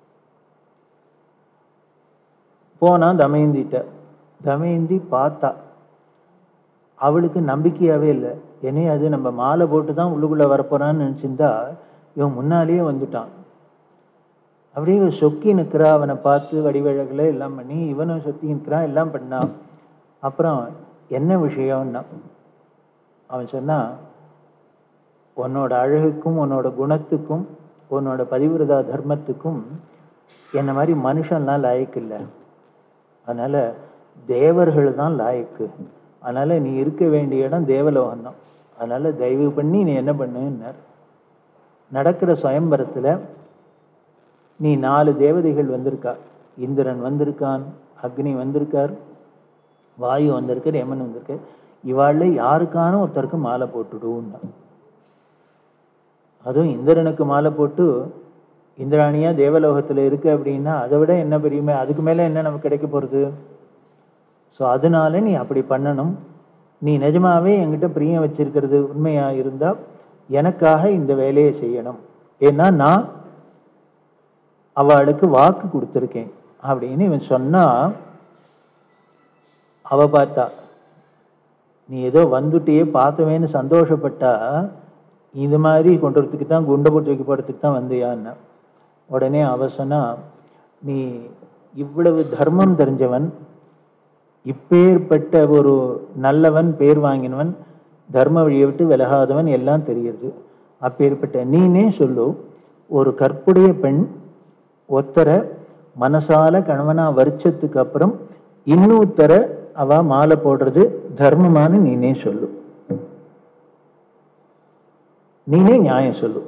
போனா தமயந்திட்ட தமயந்தி பார்த்தா அவளுக்கு நம்பிக்கையாவே இல்லை என்னைய அது நம்ம மாலை போட்டு தான் உள்ளுக்குள்ள வரப்போறான்னு நினைச்சிருந்தா இவன் முன்னாலேயே வந்துட்டான் அப்படியே இவ சொக்கி நிற்கிறா அவனை பார்த்து வடிவழகுல எல்லாம் பண்ணி இவனும் சொக்கி நிற்கிறான் எல்லாம் பண்ணான் அப்புறம் என்ன விஷயம்னா அவன் சொன்னா உன்னோட அழகுக்கும் உன்னோட குணத்துக்கும் உன்னோட பதிவிரதா தர்மத்துக்கும் என்ன மாதிரி மனுஷன்லாம் லாயக்கு இல்லை அதனால தேவர்கள் தான் லாயக்கு அதனால நீ இருக்க வேண்டிய இடம் தேவலோகம் தான் அதனால தயவு பண்ணி நீ என்ன பண்ணுன்னார் நடக்கிற சுயம்பரத்துல நீ நாலு தேவதைகள் வந்திருக்கா இந்திரன் வந்திருக்கான் அக்னி வந்திருக்கார் வாயு வந்திருக்கார் யமன் வந்திருக்கார் இவாள்ல யாருக்கான ஒருத்தருக்கு மாலை போட்டுடுன்னா அதுவும் இந்திரனுக்கு மாலை போட்டு இந்திராணியா தேவலோகத்துல இருக்கு அப்படின்னா அதை விட என்ன பெரியமே அதுக்கு மேல என்ன நமக்கு கிடைக்க போறது ஸோ அதனால நீ அப்படி பண்ணணும் நீ நிஜமாவே என்கிட்ட பிரியம் வச்சிருக்கிறது உண்மையா இருந்தா எனக்காக இந்த வேலையை செய்யணும் ஏன்னா நான் அவளுக்கு வாக்கு கொடுத்துருக்கேன் அப்படின்னு இவன் சொன்னா அவ பார்த்தா நீ ஏதோ வந்துட்டியே பார்த்தவேன்னு சந்தோஷப்பட்டா இது மாதிரி கொண்டு வரத்துக்கு தான் குண்டை போட்டு வைக்க போறதுக்கு தான் வந்தியான்னா உடனே அவ சொன்னா நீ இவ்வளவு தர்மம் தெரிஞ்சவன் இப்பேற்பட்ட ஒரு நல்லவன் பேர் வாங்கினவன் தர்ம வழியை விட்டு விலகாதவன் எல்லாம் தெரியுது அப்பேற்பட்ட நீனே சொல்லு ஒரு கற்புடைய பெண் ஒத்தரை மனசால கணவனா வரிச்சதுக்கு அப்புறம் இன்னொருத்தர அவ மாலை போடுறது தர்மமானு நீனே சொல்லு நீனே நியாயம் சொல்லு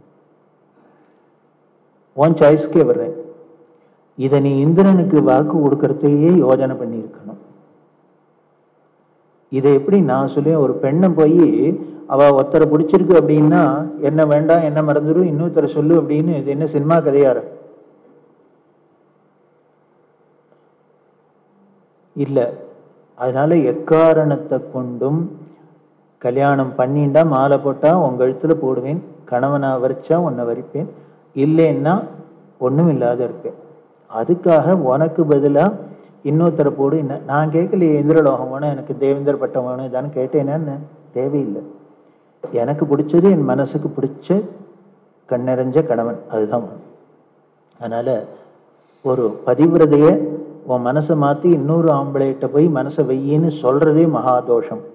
உன் சாய்ஸ்க்கே வர்றேன் இதை நீ இந்திரனுக்கு வாக்கு கொடுக்கறதையே யோஜனை பண்ணியிருக்கணும் இதை எப்படி நான் சொல்லி ஒரு பெண்ணை போய் அவ ஒருத்தரை பிடிச்சிருக்கு அப்படின்னா என்ன வேண்டாம் என்ன மறந்துடும் இன்னொருத்தரை சொல்லு அப்படின்னு இது என்ன சினிமா கதையாரு இல்லை அதனால எக்காரணத்தை கொண்டும் கல்யாணம் பண்ணிண்டா மாலை போட்டா உங்க கழுத்துல போடுவேன் கணவனா வரிச்சா உன்னை வரிப்பேன் இல்லைன்னா ஒண்ணும் இல்லாத இருப்பேன் அதுக்காக உனக்கு பதிலா இன்னொருத்தரை போடு என்ன நான் கேட்கலையே இந்திரலோகம் வேணும் எனக்கு தேவேந்திர பட்டம் வேணும் இதான்னு கேட்டேன்னு தேவையில்லை எனக்கு பிடிச்சது என் மனசுக்கு பிடிச்ச கண்ணெறிஞ்ச கணவன் அதுதான் வேணும் அதனால ஒரு பதிவிரதைய உன் மனசை மாத்தி இன்னொரு ஆம்பளைகிட்ட போய் மனசை வெய்யின்னு சொல்றதே மகாதோஷம்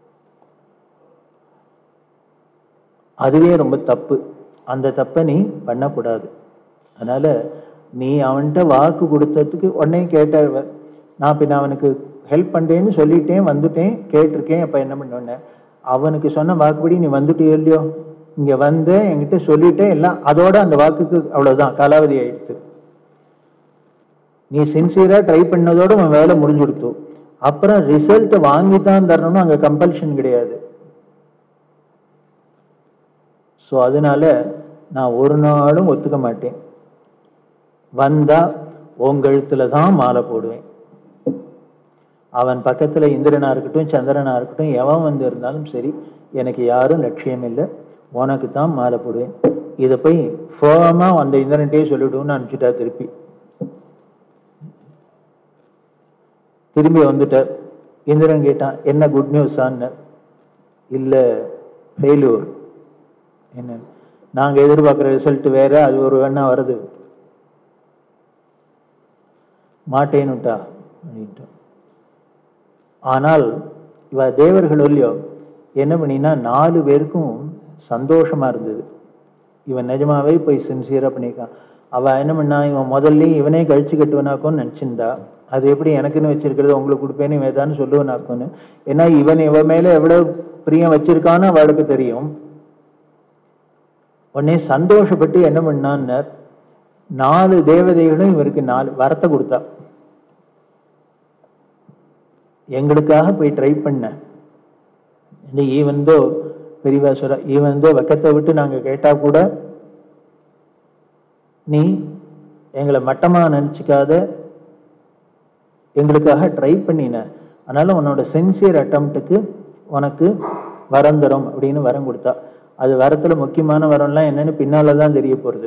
அதுவே ரொம்ப தப்பு அந்த தப்பை நீ பண்ணக்கூடாது அதனால நீ அவன்கிட்ட வாக்கு கொடுத்ததுக்கு உடனே கேட்ட நான் பின்ன அவனுக்கு ஹெல்ப் பண்றேன்னு சொல்லிட்டேன் வந்துட்டேன் கேட்டிருக்கேன் அப்ப என்ன பண்ணுவேன் அவனுக்கு சொன்ன வாக்குப்படி நீ வந்துட்டியோ இல்லையோ இங்க வந்த என்கிட்ட சொல்லிட்டே எல்லாம் அதோட அந்த வாக்குக்கு அவ்வளவுதான் காலாவதி ஆயிடுச்சு நீ சின்சியரா ட்ரை பண்ணதோட உன் வேலை முடிஞ்சு கொடுத்து அப்புறம் ரிசல்ட் வாங்கி தான் தரணும்னு அங்க கம்பல்ஷன் கிடையாது ஸோ அதனால நான் ஒரு நாளும் ஒத்துக்க மாட்டேன் வந்தா உன் கழுத்துல தான் மாலை போடுவேன் அவன் பக்கத்துல இந்திரனா இருக்கட்டும் சந்திரனா இருக்கட்டும் எவன் வந்து இருந்தாலும் சரி எனக்கு யாரும் லட்சியம் இல்லை உனக்கு தான் மாலை போடுவேன் இதை போய் ஃபோமா அந்த இந்திரன்ட்டே சொல்லிவிடுவோம்னு அனுப்பிச்சுட்டா திருப்பி திரும்பி வந்துட்டார் இந்திரன் கேட்டான் என்ன குட் நியூஸான்னு இல்லை ஃபெயில்யூர் என்ன நாங்க எதிர்பார்க்குற ரிசல்ட் வேற அது ஒரு வேணா வருது மாட்டேன்னுட்டா அப்படின்ட்டு ஆனால் இவ தேவர்கள் இல்லையோ என்ன பண்ணினா நாலு பேருக்கும் சந்தோஷமா இருந்தது இவன் நிஜமாவே போய் சின்சியரா பண்ணியிருக்கான் அவ என்ன பண்ணா இவன் முதல்ல இவனே கழிச்சு கட்டுவனாக்கும்னு நினைச்சிருந்தா அது எப்படி எனக்குன்னு வச்சிருக்கிறது உங்களுக்கு கொடுப்பேன்னு வேதான்னு சொல்லுவனாக்கும்னு ஏன்னா இவன் இவன் மேல எவ்வளவு பிரியம் வச்சிருக்கான்னு அவளுக்கு தெரியும் உடனே சந்தோஷப்பட்டு என்ன பண்ணான்னார் நாலு தேவதைகளும் இவருக்கு நாலு வரத்தை கொடுத்தா எங்களுக்காக போய் ட்ரை பண்ண இந்த ஈவந்தோ பெரியவா சொல்ற ஈவந்தோ வெக்கத்தை விட்டு நாங்க கேட்டா கூட நீ எங்களை மட்டமா நினைச்சுக்காத எங்களுக்காக ட்ரை பண்ணின அதனால உன்னோட சென்சியர் அட்டம்ப்ட்டுக்கு உனக்கு வரம் தரும் அப்படின்னு வரம் கொடுத்தா அது வரத்துல முக்கியமான வரம்லாம் என்னன்னு பின்னால தான் தெரிய போறது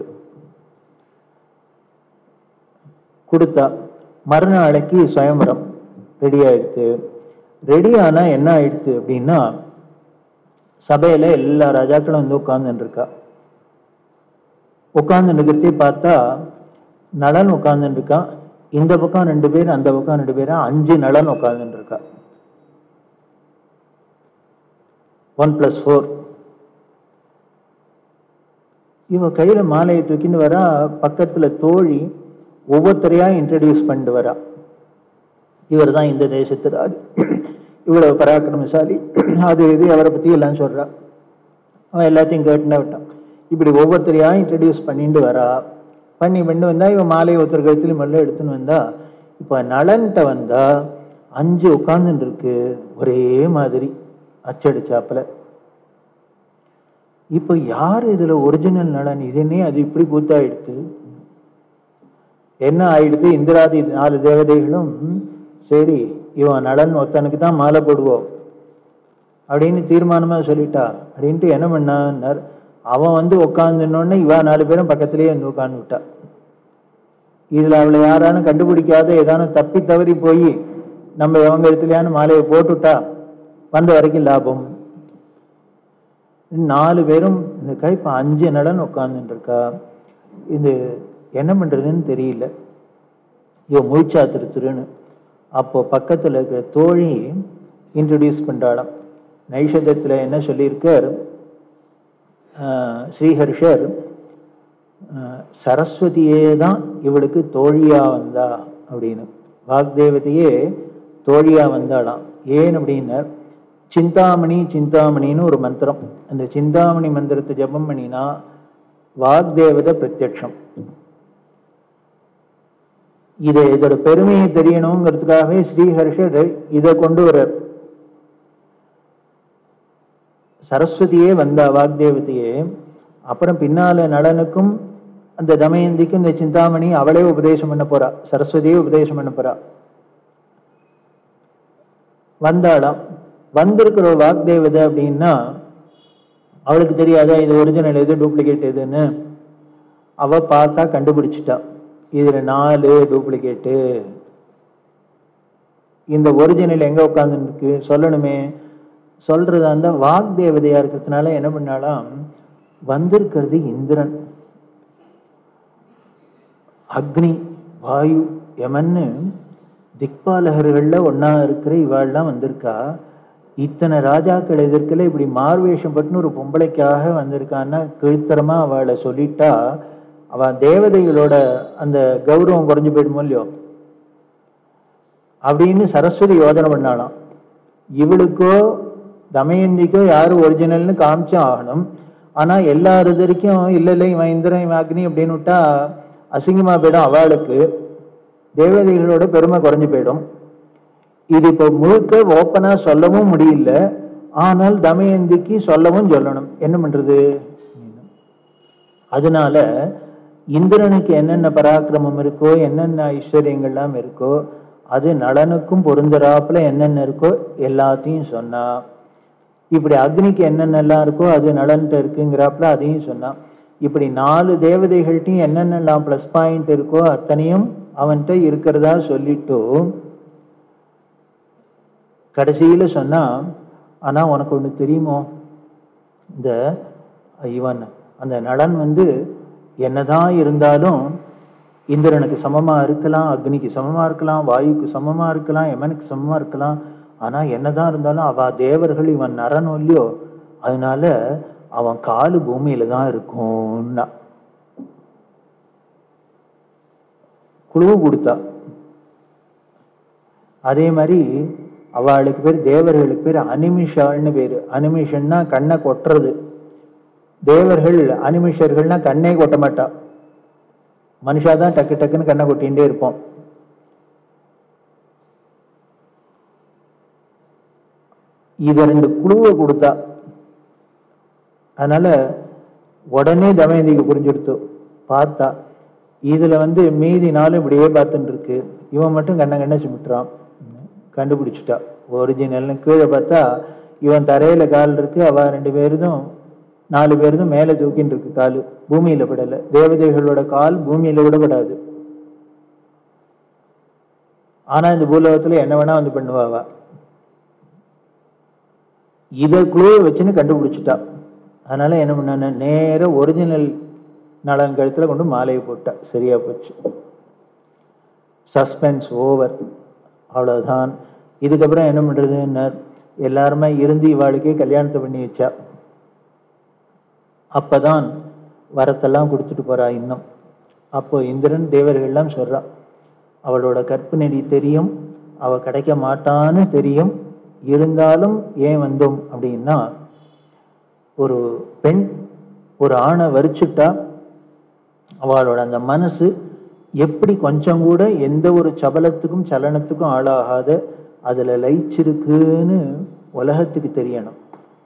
கொடுத்தா மறுநாளைக்கு சுயம்பரம் ரெடி ஆயிடுத்து ரெடி ஆனா என்ன ஆயிடுத்து அப்படின்னா சபையில எல்லா ராஜாக்களும் வந்து உட்கார்ந்துட்டு இருக்கா உட்கார்ந்து இருக்கிறதே பார்த்தா நலன் உட்கார்ந்துட்டு இருக்கான் இந்த பக்கம் ரெண்டு பேர் அந்த பக்கம் ரெண்டு பேரும் அஞ்சு நலன் உட்கார்ந்துட்டு இருக்கா ஒன் பிளஸ் ஃபோர் இவ கையில மாலையை தூக்கின்னு வரா பக்கத்துல தோழி ஒவ்வொருத்தரையா இன்ட்ரடியூஸ் பண்ணிட்டு வரா இவர் தான் இந்த தேசத்து ராஜ் இவ்வளவு பராக்கிரமசாலி அது இது அவரை பத்தி எல்லாம் சொல்றா அவன் எல்லாத்தையும் கேட்டுன்னு விட்டான் இப்படி ஒவ்வொருத்தரையா இன்ட்ரடியூஸ் பண்ணிட்டு வரா பண்ணி பண்ணி வந்தா இவன் மாலையை ஒருத்தர் கழுத்துல மெல்ல எடுத்துன்னு வந்தா இப்ப நலன்ட்ட வந்தா அஞ்சு உட்கார்ந்துட்டு இருக்கு ஒரே மாதிரி அச்சடிச்சாப்புல இப்போ யார் இதுல ஒரிஜினல் நலன் இதுன்னே அது இப்படி கூத்தாயிடுத்து என்ன ஆயிடுது இந்திராதி நாலு தேவதைகளும் சரி இவன் நலன் ஒருத்தனுக்கு தான் மாலை போடுவோம் அப்படின்னு தீர்மானமா சொல்லிட்டா அப்படின்ட்டு என்ன பண்ணார் அவன் வந்து உட்காந்துனோடனே இவா நாலு பேரும் பக்கத்திலேயே வந்து உட்காந்து விட்டா இதுல அவளை யாரானும் கண்டுபிடிக்காத ஏதானும் தப்பி தவறி போய் நம்ம எவங்க இடத்துலயானு மாலையை போட்டுட்டா வந்த வரைக்கும் லாபம் நாலு பேரும் இருக்கா இப்ப அஞ்சு நடன் உட்கார்ந்துட்டு இருக்கா இது என்ன பண்றதுன்னு தெரியல இவ முழிச்சா திரு திருன்னு அப்போ பக்கத்துல இருக்கிற தோழி இன்ட்ரடியூஸ் பண்றாளாம் நைஷதத்துல என்ன சொல்லியிருக்கார் ஆஹ் ஸ்ரீஹர்ஷர் ஆஹ் சரஸ்வதியே தான் இவளுக்கு தோழியா வந்தா அப்படின்னு வாக்தேவதையே தோழியா வந்தாளாம் ஏன் அப்படின்னார் சிந்தாமணி சிந்தாமணின்னு ஒரு மந்திரம் அந்த சிந்தாமணி மந்திரத்தை ஜபம் பண்ணினா வாக்தேவதை பிரத்யக்ஷம் இதை இதோட பெருமையை தெரியணுங்கிறதுக்காகவே ஸ்ரீஹர்ஷர் இதை கொண்டு வர சரஸ்வதியே வந்தா வாக்தேவதையே அப்புறம் பின்னால நலனுக்கும் அந்த தமயந்திக்கும் இந்த சிந்தாமணி அவளே உபதேசம் பண்ண போறா சரஸ்வதியே உபதேசம் பண்ண போறா வந்தாளாம் வந்திருக்கிற ஒரு வாக்தேவதை அப்படின்னா அவளுக்கு தெரியாதா இது ஒரிஜினல் எது டூப்ளிகேட் எதுன்னு அவ பார்த்தா கண்டுபிடிச்சிட்டா இதுல நாலு டூப்ளிகேட்டு இந்த ஒரிஜினல் எங்க உட்காந்துருக்கு சொல்லணுமே சொல்றது அந்த வாக்தேவதையா இருக்கிறதுனால என்ன பண்ணாலாம் வந்திருக்கிறது இந்திரன் அக்னி வாயு யமன்னு திக்பாலகர்கள்ல ஒண்ணா இருக்கிற இவாள்லாம் வந்திருக்கா இத்தனை ராஜாக்கள் எதிர்க்கல இப்படி மார்வேஷம் பட்டுன்னு ஒரு பொம்பளைக்காக வந்திருக்கான்னா கீழ்த்தரமா அவளை சொல்லிட்டா அவ தேவதைகளோட அந்த கௌரவம் குறைஞ்சு போயிடுமோ இல்லையோ அப்படின்னு சரஸ்வதி யோஜனை பண்ணாலாம் இவளுக்கோ தமயந்திக்கோ யாரு ஒரிஜினல்னு காமிச்சும் ஆகணும் ஆனா எல்லாருக்கும் இல்ல இல்லை இவன் இந்திரன் இவன் அக்னி அப்படின்னு விட்டா அசிங்கமா போயிடும் அவளுக்கு தேவதைகளோட பெருமை குறைஞ்சு போயிடும் இது இப்போ முழுக்க ஓப்பனா சொல்லவும் முடியல ஆனால் தமயந்திக்கு சொல்லவும் சொல்லணும் என்ன பண்றது அதனால இந்திரனுக்கு என்னென்ன பராக்கிரமம் இருக்கோ என்னென்ன ஐஸ்வர்யங்கள்லாம் இருக்கோ அது நலனுக்கும் பொருந்தராப்புல என்னென்ன இருக்கோ எல்லாத்தையும் சொன்னா இப்படி அக்னிக்கு என்னென்னலாம் இருக்கோ அது நலன்ட்டு இருக்குங்கிறாப்புல அதையும் சொன்னான் இப்படி நாலு தேவதைகள்ட்டையும் என்னென்னலாம் ப்ளஸ் பாயிண்ட் இருக்கோ அத்தனையும் அவன்கிட்ட இருக்கிறதா சொல்லிட்டு கடைசியில சொன்னா ஆனா உனக்கு ஒண்ணு தெரியுமோ இந்த இவன் அந்த நலன் வந்து என்னதான் இருந்தாலும் இந்திரனுக்கு சமமா இருக்கலாம் அக்னிக்கு சமமா இருக்கலாம் வாயுக்கு சமமா இருக்கலாம் யமனுக்கு சமமா இருக்கலாம் ஆனா என்னதான் இருந்தாலும் அவ தேவர்கள் இவன் நரன் இல்லையோ அதனால அவன் காலு பூமியில தான் இருக்கும்னா குழு கொடுத்தா அதே மாதிரி அவளுக்கு பேர் தேவர்களுக்கு பேர் அனிமிஷாள்னு பேரு அனிமிஷன்னா கண்ணை கொட்டுறது தேவர்கள் அனிமிஷர்கள்னா கண்ணே கொட்ட மாட்டா மனுஷாதான் டக்கு டக்குன்னு கண்ணை கொட்டிகிட்டே இருப்போம் இத ரெண்டு குழுவை கொடுத்தா அதனால உடனே தமயந்திக்கு புரிஞ்சுடுத்து பார்த்தா இதுல வந்து மீதி நாளும் இப்படியே பார்த்துட்டு இருக்கு இவன் மட்டும் கண்ண கண்ண சிமிட்டுறான் கண்டுபிடிச்சிட்டா ஒரிஜினல்னு கீழே பார்த்தா இவன் தரையில கால் இருக்கு அவ ரெண்டு பேருதும் நாலு பேருதும் மேலே தூக்கின்னு இருக்கு காலு பூமியில படல தேவதைகளோட கால் பூமியில கூட படாது ஆனா இந்த பூலோகத்துல என்ன வேணா வந்து பண்ணுவாவா இதை குழுவை வச்சுன்னு கண்டுபிடிச்சிட்டா அதனால என்ன பண்ண நேர ஒரிஜினல் நலன் கழுத்துல கொண்டு மாலையை போட்டா சரியா போச்சு சஸ்பென்ஸ் ஓவர் அவ்வளவுதான் இதுக்கப்புறம் என்ன பண்றதுன்னு எல்லாருமே இருந்து இவாளுக்கே கல்யாணத்தை பண்ணி வச்சா அப்பதான் வரத்தெல்லாம் கொடுத்துட்டு போறா இன்னும் அப்போ இந்திரன் தேவர்கள்லாம் சொல்றா அவளோட கற்பு நெறி தெரியும் அவ கிடைக்க மாட்டான்னு தெரியும் இருந்தாலும் ஏன் வந்தோம் அப்படின்னா ஒரு பெண் ஒரு ஆணை வரிச்சுட்டா அவளோட அந்த மனசு எப்படி கொஞ்சம் கூட எந்த ஒரு சபலத்துக்கும் சலனத்துக்கும் ஆளாகாத அதுல லயிச்சிருக்குன்னு உலகத்துக்கு தெரியணும்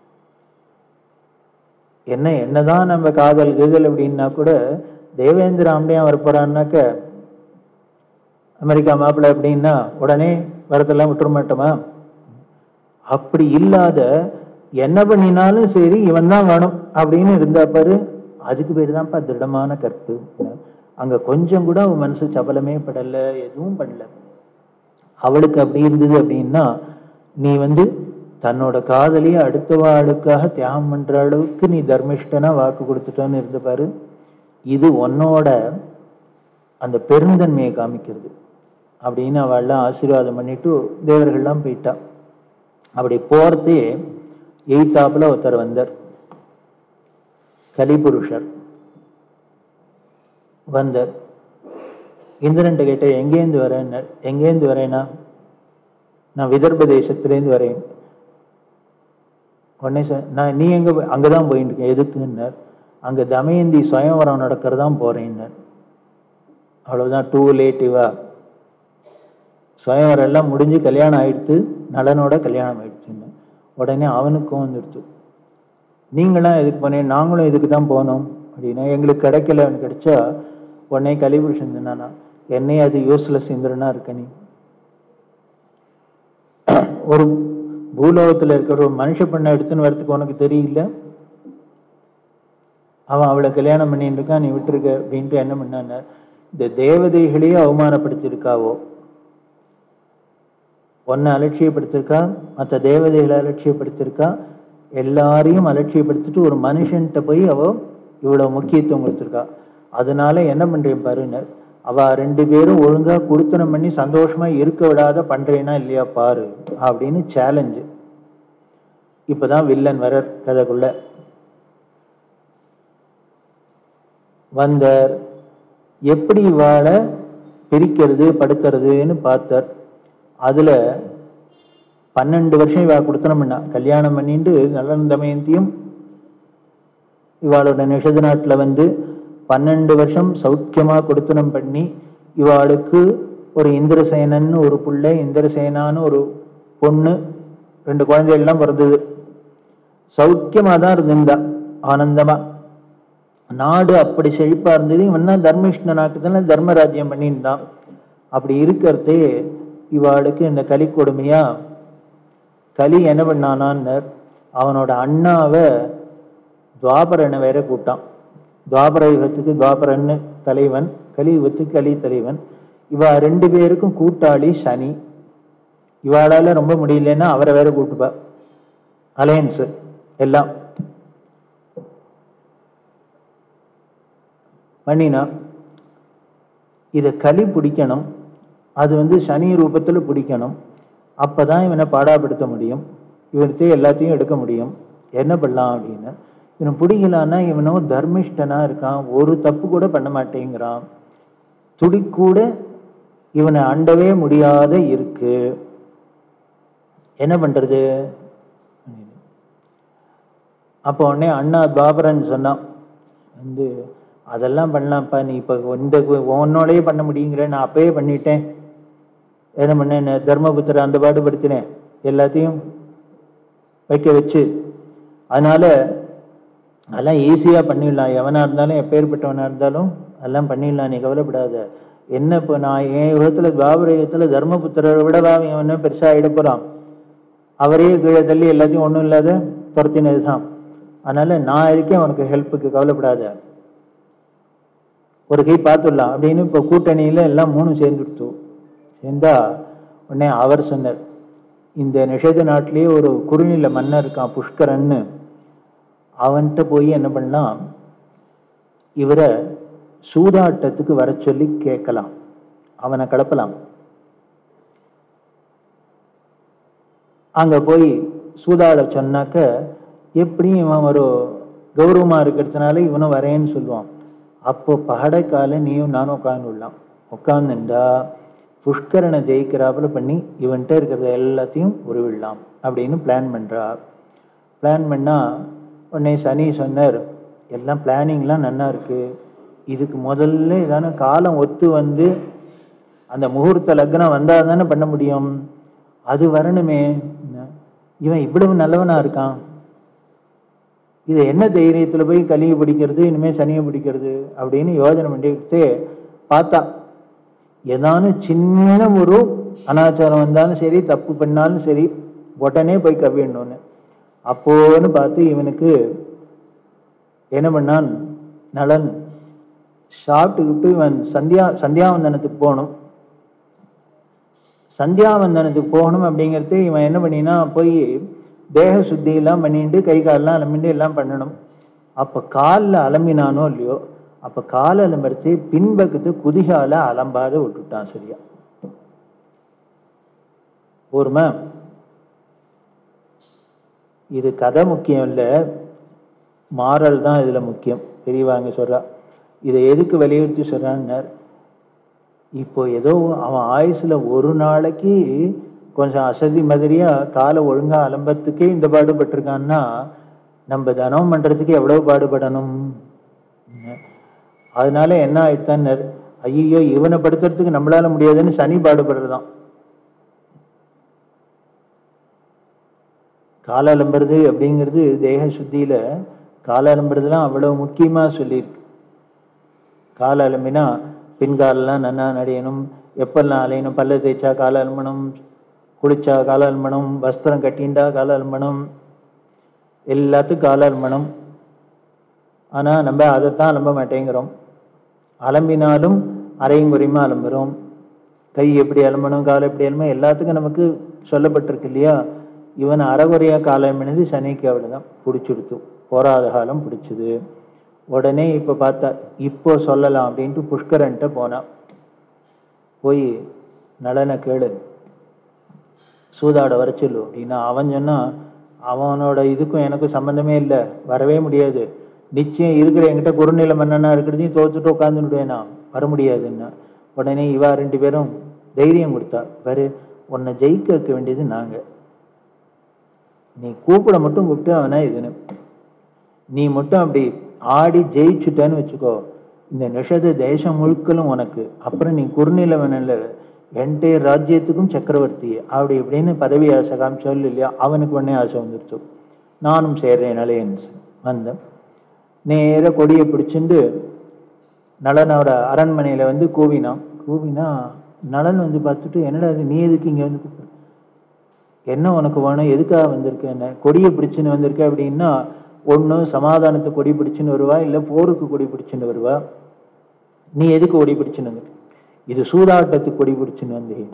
என்ன என்னதான் நம்ம காதல் கீதல் அப்படின்னா கூட தேவேந்திர ஆம்படியா வரப்போறான்னாக்க அமெரிக்கா மாப்பிள்ளை அப்படின்னா உடனே வரத்தெல்லாம் விட்டுற மாட்டோமா அப்படி இல்லாத என்ன பண்ணினாலும் சரி இவன் தான் வேணும் அப்படின்னு இருந்தா பாரு அதுக்கு பேர் தான்ப்பா திருடமான கற்பு அங்க கொஞ்சம் கூட அவன் மனசு சபலமே படல எதுவும் பண்ணல அவளுக்கு அப்படி இருந்தது அப்படின்னா நீ வந்து தன்னோட காதலியை அடுத்தவாளுக்காக தியாகம் பண்ற அளவுக்கு நீ தர்மிஷ்டனா வாக்கு கொடுத்துட்டோன்னு இருந்து பாரு இது உன்னோட அந்த பெருந்தன்மையை காமிக்கிறது அப்படின்னு அவள்லாம் ஆசீர்வாதம் பண்ணிட்டு தேவர்கள்லாம் போயிட்டா அப்படி போறதே எய்தாப்புல ஒருத்தர் வந்தார் கலிபுருஷர் வந்தார் இந்திரன்ட்ட கேட்ட எங்கேருந்து வரேன்னார் எங்கேருந்து வரேனா நான் விதர்ப தேசத்துலேருந்து வரேன் உடனே சொ நான் நீ எங்க போய் அங்கதான் போயிட்டு இருக்கேன் எதுக்குன்னார் அங்க தமயந்தி சுயவரம் நடக்கிறதான் போறேன்னார் அவ்வளவுதான் டூ லேட்டிவா சுயவரம் எல்லாம் முடிஞ்சு கல்யாணம் ஆயிடுத்து நலனோட கல்யாணம் ஆயிடுச்சுன்னு உடனே அவனுக்கும் வந்துடுச்சு நீங்களாம் எதுக்கு போனேன் நாங்களும் இதுக்கு தான் போனோம் அப்படின்னா எங்களுக்கு கிடைக்கலன்னு கிடைச்சா உடனே கலிபுருஷன் சொன்னானா என்னை அது யூஸ்லெஸ் இந்திரனா இருக்க நீ ஒரு பூலோகத்தில் இருக்கிற ஒரு மனுஷ பெண்ணை எடுத்துன்னு வரத்துக்கு உனக்கு தெரியல அவன் அவளை கல்யாணம் பண்ணிட்டு இருக்கான் நீ விட்டுருக்க அப்படின்ட்டு என்ன பண்ணான இந்த தேவதைகளையே அவமானப்படுத்தியிருக்காவோ ஒன்னை அலட்சியப்படுத்திருக்கா மற்ற தேவதைகளை அலட்சியப்படுத்திருக்கா எல்லாரையும் அலட்சியப்படுத்திட்டு ஒரு மனுஷன்கிட்ட போய் அவ இவ்வளவு முக்கியத்துவம் கொடுத்துருக்கா அதனால என்ன பண்றேன் பாருன்னு அவ ரெண்டு பேரும் ஒழுங்கா குடுத்தனம் பண்ணி சந்தோஷமா இருக்க விடாத பண்றேனா இல்லையா பாரு அப்படின்னு சேலஞ்சு இப்பதான் வில்லன் வர கதைக்குள்ள வந்தார் எப்படி இவாளை பிரிக்கிறது படுத்துறதுன்னு பார்த்தார் அதுல பன்னெண்டு வருஷம் இவா கொடுத்தனம் பண்ணா கல்யாணம் பண்ணிட்டு நல்ல தமயந்தியும் இவாளோட நிஷத நாட்டுல வந்து பன்னெண்டு வருஷம் சௌக்கியமா கொடுத்தனம் பண்ணி இவாளுக்கு ஒரு இந்திரசேனன்னு ஒரு புள்ளை இந்திரசேனான்னு ஒரு பொண்ணு ரெண்டு குழந்தைகள்லாம் பிறந்தது சௌக்கியமா தான் இருந்திருந்தா ஆனந்தமா நாடு அப்படி செழிப்பா இருந்தது இவன் தான் தர்மிஷ்ண நாட்டுல தர்மராஜ்யம் பண்ணியிருந்தான் அப்படி இருக்கிறதே இவாளுக்கு இந்த கலி கொடுமையா கலி என்ன பண்ணானான்னர் அவனோட அண்ணாவை துவாபரனை வேற கூட்டான் துவாபர யுகத்துக்கு துவாபரன்னு தலைவன் கலியுகத்துக்கு கலி தலைவன் இவ ரெண்டு பேருக்கும் கூட்டாளி சனி இவாளால ரொம்ப முடியலன்னா அவரை வேற கூட்டுப்பா அலையன்ஸ் எல்லாம் பண்ணினா இதை களி பிடிக்கணும் அது வந்து சனி ரூபத்தில் பிடிக்கணும் அப்போ தான் இவனை பாடாப்படுத்த முடியும் இவனுக்கு எல்லாத்தையும் எடுக்க முடியும் என்ன பண்ணலாம் அப்படின்னு இவன் பிடிக்கலான்னா இவனும் தர்மிஷ்டனாக இருக்கான் ஒரு தப்பு கூட பண்ண மாட்டேங்கிறான் துடி கூட இவனை அண்டவே முடியாத இருக்கு என்ன பண்ணுறது அப்போ உடனே அண்ணா பாபரன் சொன்னான் வந்து அதெல்லாம் பண்ணலாம்ப்பா நீ இப்போ இந்த உன்னோடயே பண்ண முடியுங்கிற நான் அப்பயே பண்ணிட்டேன் என்ன பண்ணேன் தர்மபுத்திர அந்த பாடுபடுத்தினேன் எல்லாத்தையும் வைக்க வச்சு அதனால அதெல்லாம் ஈஸியாக பண்ணிடலாம் எவனாக இருந்தாலும் எப்பேற்பட்டவனாக இருந்தாலும் அதெல்லாம் பண்ணிடலாம் நீ கவலைப்படாத என்ன இப்போ நான் என் யுகத்தில் துவாபர யுகத்தில் தர்மபுத்திரரை விடவா அவன் என்ன பெருசாக ஆகிட போகிறான் அவரே கீழே தள்ளி எல்லாத்தையும் ஒன்றும் இல்லாத துரத்தினது தான் அதனால நான் இருக்கேன் உனக்கு ஹெல்ப்புக்கு கவலைப்படாத ஒரு கை பார்த்துடலாம் அப்படின்னு இப்போ கூட்டணியில் எல்லாம் மூணும் சேர்ந்துடுத்து சேர்ந்தா உடனே அவர் சொன்னார் இந்த நிஷேத நாட்டிலேயே ஒரு குறுநில மன்னர் இருக்கான் புஷ்கரன்னு அவன்கிட்ட போய் என்ன பண்ணலாம் இவரை சூதாட்டத்துக்கு வர சொல்லி கேட்கலாம் அவனை கலப்பலாம் அங்க போய் சூதாட சொன்னாக்க எப்படியும் இவன் ஒரு கௌரவமா இருக்கிறதுனால இவனும் வரேன்னு சொல்லுவான் அப்போ பகடைக்கால நீயும் நானும் உட்காந்துடலாம் உட்காந்துண்டா புஷ்கரனை ஜெயிக்கிறாப்புல பண்ணி இவன்கிட்ட இருக்கிறத எல்லாத்தையும் உருவிடலாம் அப்படின்னு பிளான் பண்றா பிளான் பண்ணா உடனே சனி சொன்னார் எல்லாம் பிளானிங்லாம் நல்லா இருக்கு இதுக்கு முதல்ல ஏதான காலம் ஒத்து வந்து அந்த முகூர்த்த லக்னம் வந்தால் தானே பண்ண முடியும் அது வரணுமே இவன் இவ்வளவு நல்லவனா இருக்கான் இது என்ன தைரியத்துல போய் கலியை பிடிக்கிறது இனிமே சனியை பிடிக்கிறது அப்படின்னு யோஜனை பண்ணிக்கிட்டே பார்த்தா ஏதானு சின்ன ஒரு அனாச்சாரம் வந்தாலும் சரி தப்பு பண்ணாலும் சரி உடனே போய் கவிடணும்னு அப்போன்னு பார்த்து இவனுக்கு என்ன பண்ணான் நலன் சாப்பிட்டுக்கிட்டு இவன் சந்தியா சந்தியாவந்தனத்துக்கு போகணும் சந்தியாவந்தனத்துக்கு போகணும் அப்படிங்கிறது இவன் என்ன பண்ணினா போய் தேக சுத்தி எல்லாம் பண்ணிட்டு கை காலெல்லாம் அலம்பிட்டு எல்லாம் பண்ணணும் அப்ப காலில் அலம்பினானோ இல்லையோ அப்ப கால் அலம்புறது பின்பக்கத்து குதிகால அலம்பாத விட்டுட்டான் சரியா ஒருமை இது கதை முக்கியம் இல்லை மாறல் தான் இதுல முக்கியம் பெரியவாங்க சொல்றா இதை எதுக்கு வலியுறுத்தி சொல்றான்னார் இப்போ ஏதோ அவன் ஆயுசுல ஒரு நாளைக்கு கொஞ்சம் அசதி மாதிரியா காலை ஒழுங்கா அலம்பத்துக்கே இந்த பாடுபட்டிருக்கான்னா நம்ம தனம் பண்றதுக்கு எவ்வளவு பாடுபடணும் அதனால என்ன ஆயிடுத்தான்னர் ஐயோ இவனை படுத்துறதுக்கு நம்மளால முடியாதுன்னு சனி பாடுபடுறதான் கால அலம்புறது அப்படிங்கிறது தேக சுத்தியில கால அலம்புறதுலாம் அவ்வளவு முக்கியமா சொல்லியிருக்கு கால அலம்பினா பின்காலெல்லாம் நன்னா நடையணும் எப்பெல்லாம் அலையணும் பல்ல தேய்ச்சா கால அலம்பணும் குளிச்சா கால அலம்பணும் வஸ்திரம் கட்டிண்டா கால அலம்பணும் எல்லாத்துக்கும் கால அலம்பணும் ஆனால் நம்ம அதைத்தான் அலம்ப மாட்டேங்கிறோம் அலம்பினாலும் அரையும் குறையுமா அலம்புறோம் கை எப்படி அலம்பணும் கால் எப்படி அலம்பணும் எல்லாத்துக்கும் நமக்கு சொல்லப்பட்டிருக்கு இல்லையா இவன் அறகுறையாக காலம்பினது சனிக்கு அவ்வளோதான் பிடிச்சிடுத்து போராத காலம் பிடிச்சது உடனே இப்போ பார்த்தா இப்போ சொல்லலாம் அப்படின்ட்டு புஷ்கரன்ட்ட போனான் போய் நலனை கேளு சூதாட வர சொல்லு அப்படின்னா அவன் சொன்னான் அவனோட இதுக்கும் எனக்கும் சம்மந்தமே இல்லை வரவே முடியாது நிச்சயம் இருக்கிற என்கிட்ட குறுநிலை மன்னனா இருக்கிறதையும் தோத்துட்டு உட்காந்துடுவேனா வர முடியாதுன்னா உடனே இவா ரெண்டு பேரும் தைரியம் கொடுத்தா பாரு உன்னை ஜெயிக்க வைக்க வேண்டியது நாங்கள் நீ கூப்பிட மட்டும் கூப்பிட்டு அவனா இதுன்னு நீ மட்டும் அப்படி ஆடி ஜெயிச்சுட்டேன்னு வச்சுக்கோ இந்த நிஷத தேசம் முழுக்கலும் உனக்கு அப்புறம் நீ குறுநிலவனில் என்டையர் ராஜ்யத்துக்கும் சக்கரவர்த்தி அப்படி இப்படின்னு பதவி ஆசை காமிச்சாலும் இல்லையா அவனுக்கு உடனே ஆசை வந்துடுச்சு நானும் சேர்றேன் அலையன்ஸ் வந்தேன் நேராக கொடியை பிடிச்சிண்டு நலனோட அரண்மனையில் வந்து கூவினான் கூவினா நலன் வந்து பார்த்துட்டு என்னடா இது நீ எதுக்கு இங்கே வந்து கூப்பிடு என்ன உனக்கு வேணும் எதுக்காக வந்திருக்க என்ன கொடியை பிடிச்சுன்னு வந்திருக்க அப்படின்னா ஒன்று சமாதானத்தை கொடி பிடிச்சுன்னு வருவா இல்லை போருக்கு கொடி பிடிச்சுன்னு வருவா நீ எதுக்கு கொடி பிடிச்சுன்னு வந்திருக்க இது சூதாட்டத்துக்கு கொடி பிடிச்சுன்னு வந்தேன்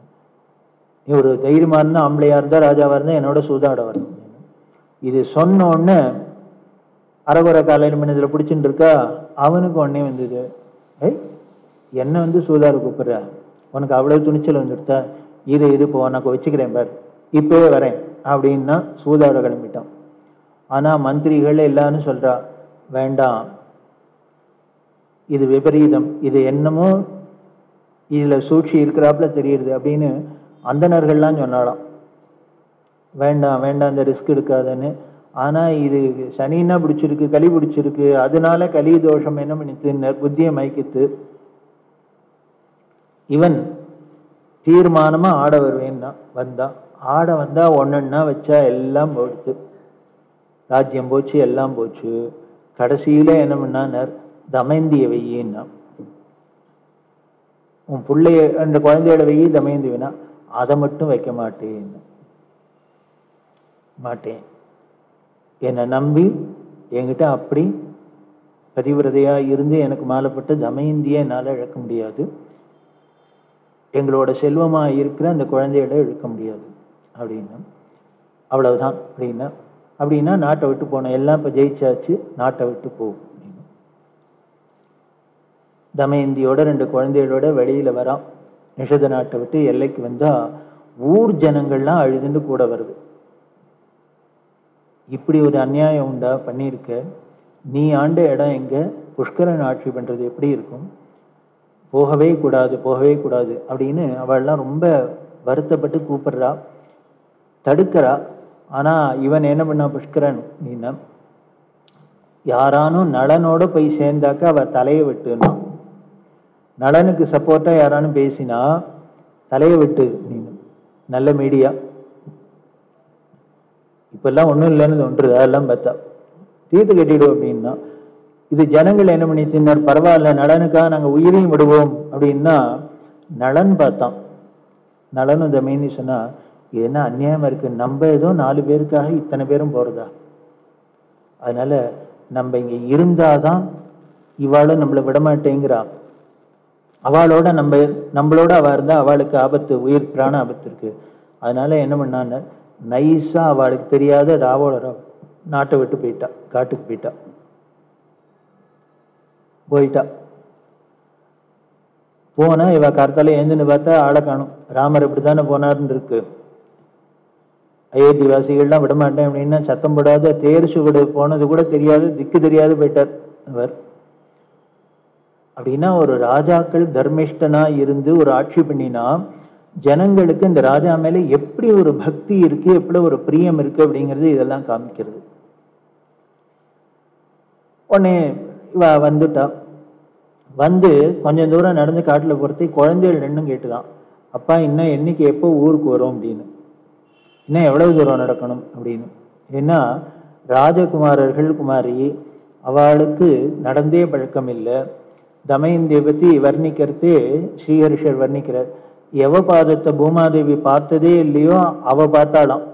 நீ ஒரு தைரியமா இருந்தா ஆம்பளையா இருந்தா ராஜாவா இருந்தா என்னோட சூதாட வரணும் இது சொன்ன உடனே அரகுர காலையில் மனிதில் பிடிச்சிட்டு இருக்கா அவனுக்கு உடனே வந்தது ஏய் என்ன வந்து சூதாட கூப்பிடுற உனக்கு அவ்வளவு துணிச்சல் வந்துடுத்தா இரு இரு இப்போ உனக்கு வச்சுக்கிறேன் பார் இப்பவே வரேன் அப்படின்னா சூதாட கிளம்பிட்டான் ஆனா மந்திரிகள் எல்லாரும் சொல்றா வேண்டாம் இது விபரீதம் இது என்னமோ இதுல சூழ்ச்சி இருக்கிறாப்புல தெரியுது அப்படின்னு அந்தணர்கள்லாம் சொன்னாலாம் வேண்டாம் வேண்டாம் இந்த ரிஸ்க் எடுக்காதுன்னு ஆனா இது சனின்னா பிடிச்சிருக்கு களி பிடிச்சிருக்கு அதனால கலி தோஷம் என்ன பண்ணித்து புத்தியை மயக்கித்து இவன் தீர்மானமா ஆட வருவேன்னா வந்தான் ஆட வந்தா ஒன்னொன்னா வச்சா எல்லாம் போடுத்து ராஜ்யம் போச்சு எல்லாம் போச்சு கடைசியில என்ன பண்ணார் தமயந்திய வெய்யின்னா உன் பிள்ளைய அந்த குழந்தையோட வெய்யி தமயந்தி வேணா அதை மட்டும் வைக்க மாட்டேன் மாட்டேன் என்னை நம்பி என்கிட்ட அப்படி பதிவிரதையா இருந்து எனக்கு மாலைப்பட்ட தமயந்தியை என்னால் இழக்க முடியாது எங்களோட செல்வமா இருக்கிற அந்த குழந்தைகளை இழுக்க முடியாது அப்படின்னா அவ்வளவுதான் அப்படின்னா அப்படின்னா நாட்டை விட்டு போனோம் எல்லாம் இப்போ ஜெயிச்சாச்சு நாட்டை விட்டு போகும் அப்படின்னு தமயந்தியோட ரெண்டு குழந்தைகளோட வெளியில வரான் நிஷத நாட்டை விட்டு எல்லைக்கு வந்தா ஊர் ஜனங்கள்லாம் அழுதுண்டு கூட வருது இப்படி ஒரு அநியாயம் உண்டா பண்ணியிருக்க நீ ஆண்ட இடம் எங்க புஷ்கரன் ஆட்சி பண்றது எப்படி இருக்கும் போகவே கூடாது போகவே கூடாது அப்படின்னு அவள்லாம் ரொம்ப வருத்தப்பட்டு கூப்பிடுறா தடுக்கிறா ஆனா இவன் என்ன பண்ணா புஷ்கரன் அப்படின்னா யாரானும் நலனோட போய் சேர்ந்தாக்க அவ தலையை வெட்டுனா நலனுக்கு சப்போர்ட்டா யாரானும் பேசினா தலையை வெட்டு அப்படின்னு நல்ல மீடியா இப்பெல்லாம் ஒன்றும் இல்லைன்னு ஒன்று அதெல்லாம் பார்த்தா தீர்த்து கட்டிடும் அப்படின்னா இது ஜனங்கள் என்ன பண்ணி தின்னர் பரவாயில்ல நலனுக்காக நாங்கள் உயிரையும் விடுவோம் அப்படின்னா நலன் பார்த்தான் நலனும் தமேனி சொன்னா இது என்ன அநியாயமா இருக்கு நம்ம ஏதோ நாலு பேருக்காக இத்தனை பேரும் போறதா அதனால நம்ம இங்க இருந்தாதான் இவாளும் நம்மளை விடமாட்டேங்கிறா அவளோட நம்ம நம்மளோட அவ இருந்தா அவளுக்கு ஆபத்து உயிர் பிராண ஆபத்து இருக்கு அதனால என்ன பண்ணான்னு நைஸா அவளுக்கு தெரியாத ராவோட ராவ் நாட்டை விட்டு போயிட்டா காட்டுக்கு போயிட்டா போயிட்டா போனா இவ கருத்தால ஏந்துன்னு பார்த்தா ஆளை காணும் ராமர் இப்படித்தானே போனார்னு இருக்கு அயோத்தி வாசிகள்லாம் விடமாட்டேன் அப்படின்னா சத்தம் போடாத தேர் சுவடு போனது கூட தெரியாது திக்கு தெரியாது போயிட்டார் அவர் அப்படின்னா ஒரு ராஜாக்கள் தர்மிஷ்டனா இருந்து ஒரு ஆட்சி பண்ணினா ஜனங்களுக்கு இந்த ராஜா மேல எப்படி ஒரு பக்தி இருக்கு எப்படி ஒரு பிரியம் இருக்கு அப்படிங்கிறது இதெல்லாம் காமிக்கிறது உடனே இவ வந்துட்டா வந்து கொஞ்சம் தூரம் நடந்து காட்டுல போறதை குழந்தைகள் ரெண்டும் கேட்டுதான் அப்பா இன்னும் என்னைக்கு எப்போ ஊருக்கு வரும் அப்படின்னு இன்னும் எவ்வளவு தூரம் நடக்கணும் அப்படின்னு ஏன்னா ராஜகுமாரர்கள் குமாரி அவளுக்கு நடந்தே பழக்கம் இல்லை தமயந்தியை பற்றி வர்ணிக்கிறதே ஸ்ரீஹரிஷர் வர்ணிக்கிறார் எவ பாதத்தை பூமாதேவி பார்த்ததே இல்லையோ அவ பார்த்தாளாம்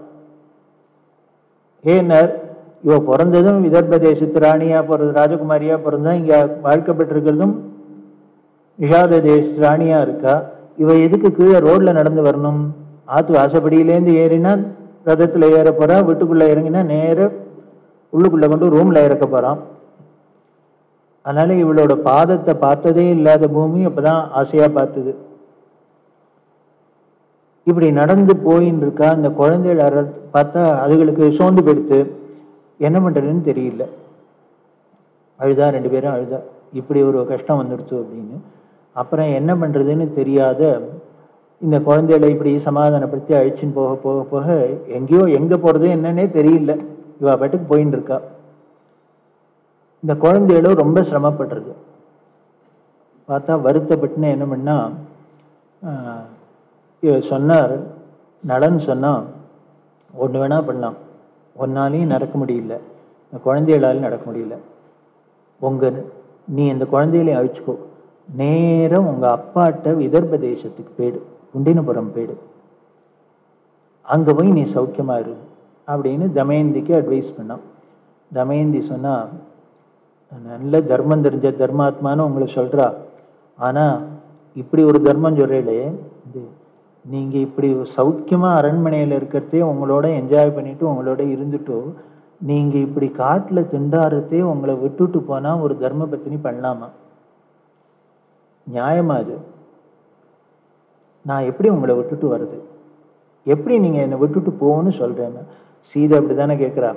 ஏன்னர் இவ பிறந்ததும் விதர்ப தேசத்து ராணியா பிறந்த ராஜகுமாரியா பிறந்தா இங்க வாழ்க்கப்பட்டிருக்கிறதும் நிஷாத தேச ராணியா இருக்கா இவ எதுக்கு கீழே ரோட்ல நடந்து வரணும் ஆத்து வாசப்படியிலேருந்து ஏறினா ரதத்துல ஏற போறா வீட்டுக்குள்ள இறங்கினா நேர உள்ளுக்குள்ள கொண்டு ரூம்ல இறக்க போறான் அதனால இவளோட பாதத்தை பார்த்ததே இல்லாத பூமி அப்பதான் ஆசையா பார்த்தது இப்படி நடந்து போயின்னு இருக்கா அந்த குழந்தைகள் அற பார்த்தா அதுகளுக்கு சோர்ந்து போயிடுத்து என்ன பண்றதுன்னு தெரியல அழுதா ரெண்டு பேரும் அழுதா இப்படி ஒரு கஷ்டம் வந்துடுச்சு அப்படின்னு அப்புறம் என்ன பண்றதுன்னு தெரியாத இந்த குழந்தைகளை இப்படி சமாதானப்படுத்தி அழிச்சுன்னு போக போக போக எங்கேயோ எங்க போறது என்னன்னே தெரியல இவ பாட்டுக்கு போயின்னு இருக்கா இந்த குழந்தைகளும் ரொம்ப சிரமப்படுறது பார்த்தா வருத்தப்பட்டுன்னு என்ன பண்ணா ஆஹ், இவர் சொன்னார் நலன் சொன்னா ஒன்று வேணா பண்ணலாம் ஒன்னாலையும் நடக்க முடியல இந்த குழந்தைகளாலையும் நடக்க முடியல உங்க நீ இந்த குழந்தைகளையும் அழிச்சுக்கோ நேரம் உங்க அப்பாட்ட விதர்ப தேசத்துக்கு போயிடு குண்டினபுரம் போயிடு அங்க போய் நீ சௌக்கியமா இரு அப்படின்னு தமயந்திக்கு அட்வைஸ் பண்ணான் தமயந்தி சொன்னா நல்ல தர்மம் தெரிஞ்ச தர்மாத்மான்னு உங்களை சொல்றா ஆனா இப்படி ஒரு தர்மம் சொல்றீங்களே இது நீங்க இப்படி சௌக்கியமா அரண்மனையில இருக்கிறதே உங்களோட என்ஜாய் பண்ணிட்டு உங்களோட இருந்துட்டோ நீங்க இப்படி காட்டுல திண்டாடுறதே உங்களை விட்டுட்டு போனா ஒரு தர்ம பத்தினி பண்ணலாமா நியாயமா அது நான் எப்படி உங்களை விட்டுட்டு வருது எப்படி நீங்க என்னை விட்டுட்டு போன்னு சொல்றேன்னு சீதை அப்படிதானே கேட்கிறா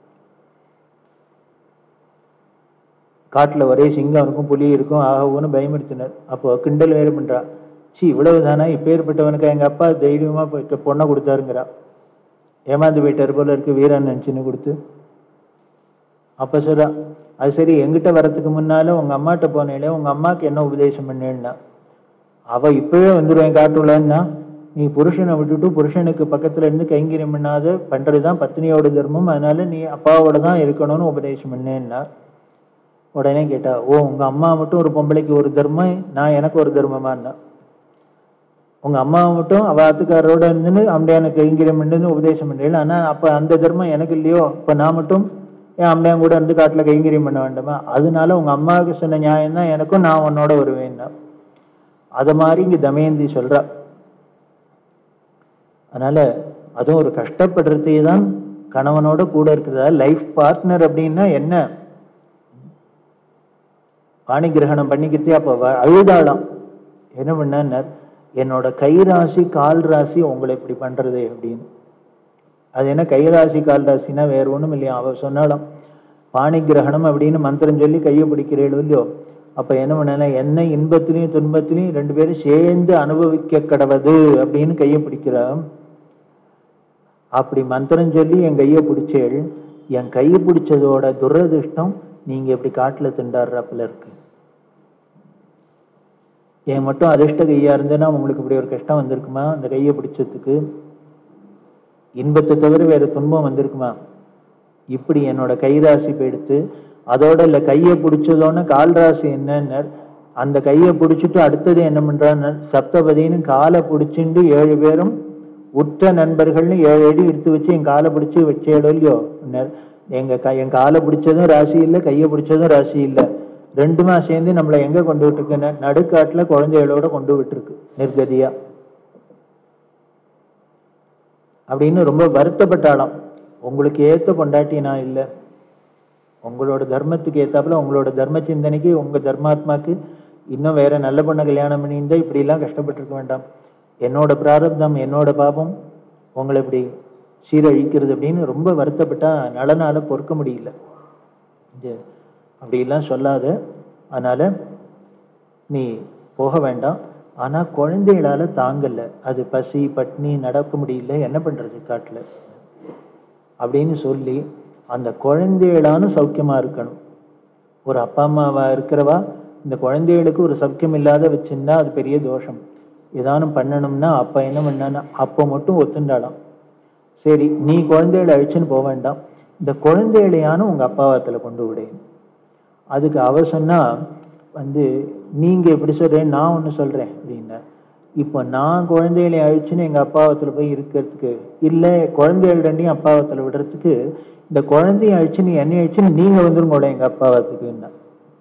காட்டுல ஒரே சிங்கம் இருக்கும் புலி இருக்கும் ஆகும்னு பயமுறுத்தினர் அப்போ கிண்டல் வேறு பண்றா சி இவ்வளவு தானே இப்பேற்பட்டவனுக்கு எங்க அப்பா தைரியமா போய் பொண்ணை கொடுத்தாருங்கிறா ஏமாந்து போயிட்டார் போல இருக்கு வீரன் நினைச்சுன்னு கொடுத்து அப்ப சொல்றா அது சரி எங்கிட்ட வரதுக்கு முன்னால உங்க அம்மாட்ட போனேலே உங்க அம்மாக்கு என்ன உபதேசம் பண்ணேன்னா அவ இப்பவே வந்துடுவேன் காட்டுலன்னா நீ புருஷனை விட்டுட்டு புருஷனுக்கு பக்கத்துல இருந்து கைங்கரியம் பண்ணாத பண்றதுதான் பத்தினியோட தர்மம் அதனால நீ அப்பாவோட தான் இருக்கணும்னு உபதேசம் பண்ணேன்னா உடனே கேட்டா ஓ உங்க அம்மா மட்டும் ஒரு பொம்பளைக்கு ஒரு தர்மம் நான் எனக்கு ஒரு தர்மமான்னா உங்க அம்மா மட்டும் அவ ஆத்துக்காரரோட இருந்துன்னு அம்டையானுக்கு கைங்கரியம் பண்ணுன்னு உபதேசம் பண்ணல ஆனா அப்ப அந்த தர்மம் எனக்கு இல்லையோ இப்ப நான் மட்டும் என் அம்மையான் கூட இருந்து காட்டுல கைங்கரியம் பண்ண வேண்டாமா அதனால உங்க அம்மாவுக்கு சொன்ன நியாயம் தான் எனக்கும் நான் உன்னோட வருவேன்னா அத மாதிரி இங்க தமயந்தி சொல்றா அதனால அதுவும் ஒரு கஷ்டப்படுறதே தான் கணவனோட கூட இருக்கிறதா லைஃப் பார்ட்னர் அப்படின்னா என்ன பாணி கிரகணம் பண்ணிக்கிறதே அப்ப வ- அழுதாளாம் என்ன பண்ணார் என்னோட கை ராசி கால் ராசி உங்களை இப்படி பண்றது அப்படின்னு அது என்ன கை ராசி கால் ராசினா வேற ஒண்ணும் இல்லையா அவ சொன்னாலும் பாணி கிரகணம் அப்படின்னு மந்திரம் சொல்லி கையை பிடிக்கிறேன் இல்லையோ அப்ப என்ன பண்ணா என்ன இன்பத்திலையும் துன்பத்திலையும் ரெண்டு பேரும் சேர்ந்து அனுபவிக்க கடவது அப்படின்னு கையை பிடிக்கிறா அப்படி மந்திரம் சொல்லி என் கையை பிடிச்சேள் என் கையை பிடிச்சதோட துரதிர்ஷ்டம் நீங்க இப்படி காட்டுல திண்டாடுறாப்புல இருக்கு என் மட்டும் அதிர்ஷ்ட கையா இருந்தேன்னா உங்களுக்கு இப்படி ஒரு கஷ்டம் வந்திருக்குமா அந்த கையை பிடிச்சதுக்கு இன்பத்தை தவிர வேற துன்பம் வந்திருக்குமா இப்படி என்னோட கைராசி போயிடுத்து அதோட இல்ல கையை பிடிச்சதோன்னு கால் ராசி என்னன்னர் அந்த கையை பிடிச்சிட்டு அடுத்தது என்ன பண்றான்னு சப்தபதின்னு காலை பிடிச்சிண்டு ஏழு பேரும் உற்ற நண்பர்கள்னு ஏழு அடி எடுத்து வச்சு என் காலை பிடிச்சி வச்சேடோ இல்லையோ நெ- எங்க க என் காலை பிடிச்சதும் ராசி இல்லை கையை பிடிச்சதும் ராசி இல்லை ரெண்டுமா சேர்ந்து நம்மளை எங்க கொண்டு விட்டுருக்கு ந- நடுக்காட்டுல குழந்தைகளோட கொண்டு விட்டுருக்கு நிர்கதியா அப்படின்னு ரொம்ப வருத்தப்பட்டாளாம் உங்களுக்கு ஏத்த பொண்டாட்டி நான் இல்லை உங்களோட தர்மத்துக்கு ஏத்தாப்புல உங்களோட தர்ம சிந்தனைக்கு உங்க தர்மாத்மாக்கு இன்னும் வேற நல்ல பொண்ணை கல்யாணம் பண்ணியிருந்தா இப்படி எல்லாம் கஷ்டப்பட்டிருக்க வேண்டாம் என்னோட பிராரப்தம் என்னோட பாபம் உங்களை இப்படி சீரழிக்கிறது அப்படின்னு ரொம்ப வருத்தப்பட்டா நலனால பொறுக்க முடியல இது அப்படிலாம் சொல்லாத அதனால நீ போக வேண்டாம் ஆனா குழந்தைகளால தாங்கல அது பசி பட்னி நடக்க முடியல என்ன பண்றது காட்டுல அப்படின்னு சொல்லி அந்த குழந்தைகளான சௌக்கியமா இருக்கணும் ஒரு அப்பா அம்மாவா இருக்கிறவா இந்த குழந்தைகளுக்கு ஒரு சௌக்கியம் இல்லாத வச்சிருந்தா அது பெரிய தோஷம் ஏதானும் பண்ணணும்னா அப்ப என்ன பண்ணான்னா அப்போ மட்டும் ஒத்துண்டாளாம் சரி நீ குழந்தைகளை அழிச்சுன்னு போக வேண்டாம் இந்த குழந்தைகளையான உங்க அப்பாவத்துல கொண்டு விடு அதுக்கு அவ சொன்னா வந்து நீங்க எப்படி சொல்றேன் நான் ஒண்ணு சொல்றேன் அப்படின்னா இப்போ நான் குழந்தைகளை அழிச்சுன்னு எங்கள் அப்பாவத்தில் போய் இருக்கிறதுக்கு இல்லை குழந்தைகள் ரெண்டையும் அப்பாவத்தில் விடுறதுக்கு இந்த குழந்தைய அழிச்சுன்னு என்னை அழிச்சுன்னு நீங்கள் வந்துருங்கோட எங்கள் அப்பாவத்துக்குன்னா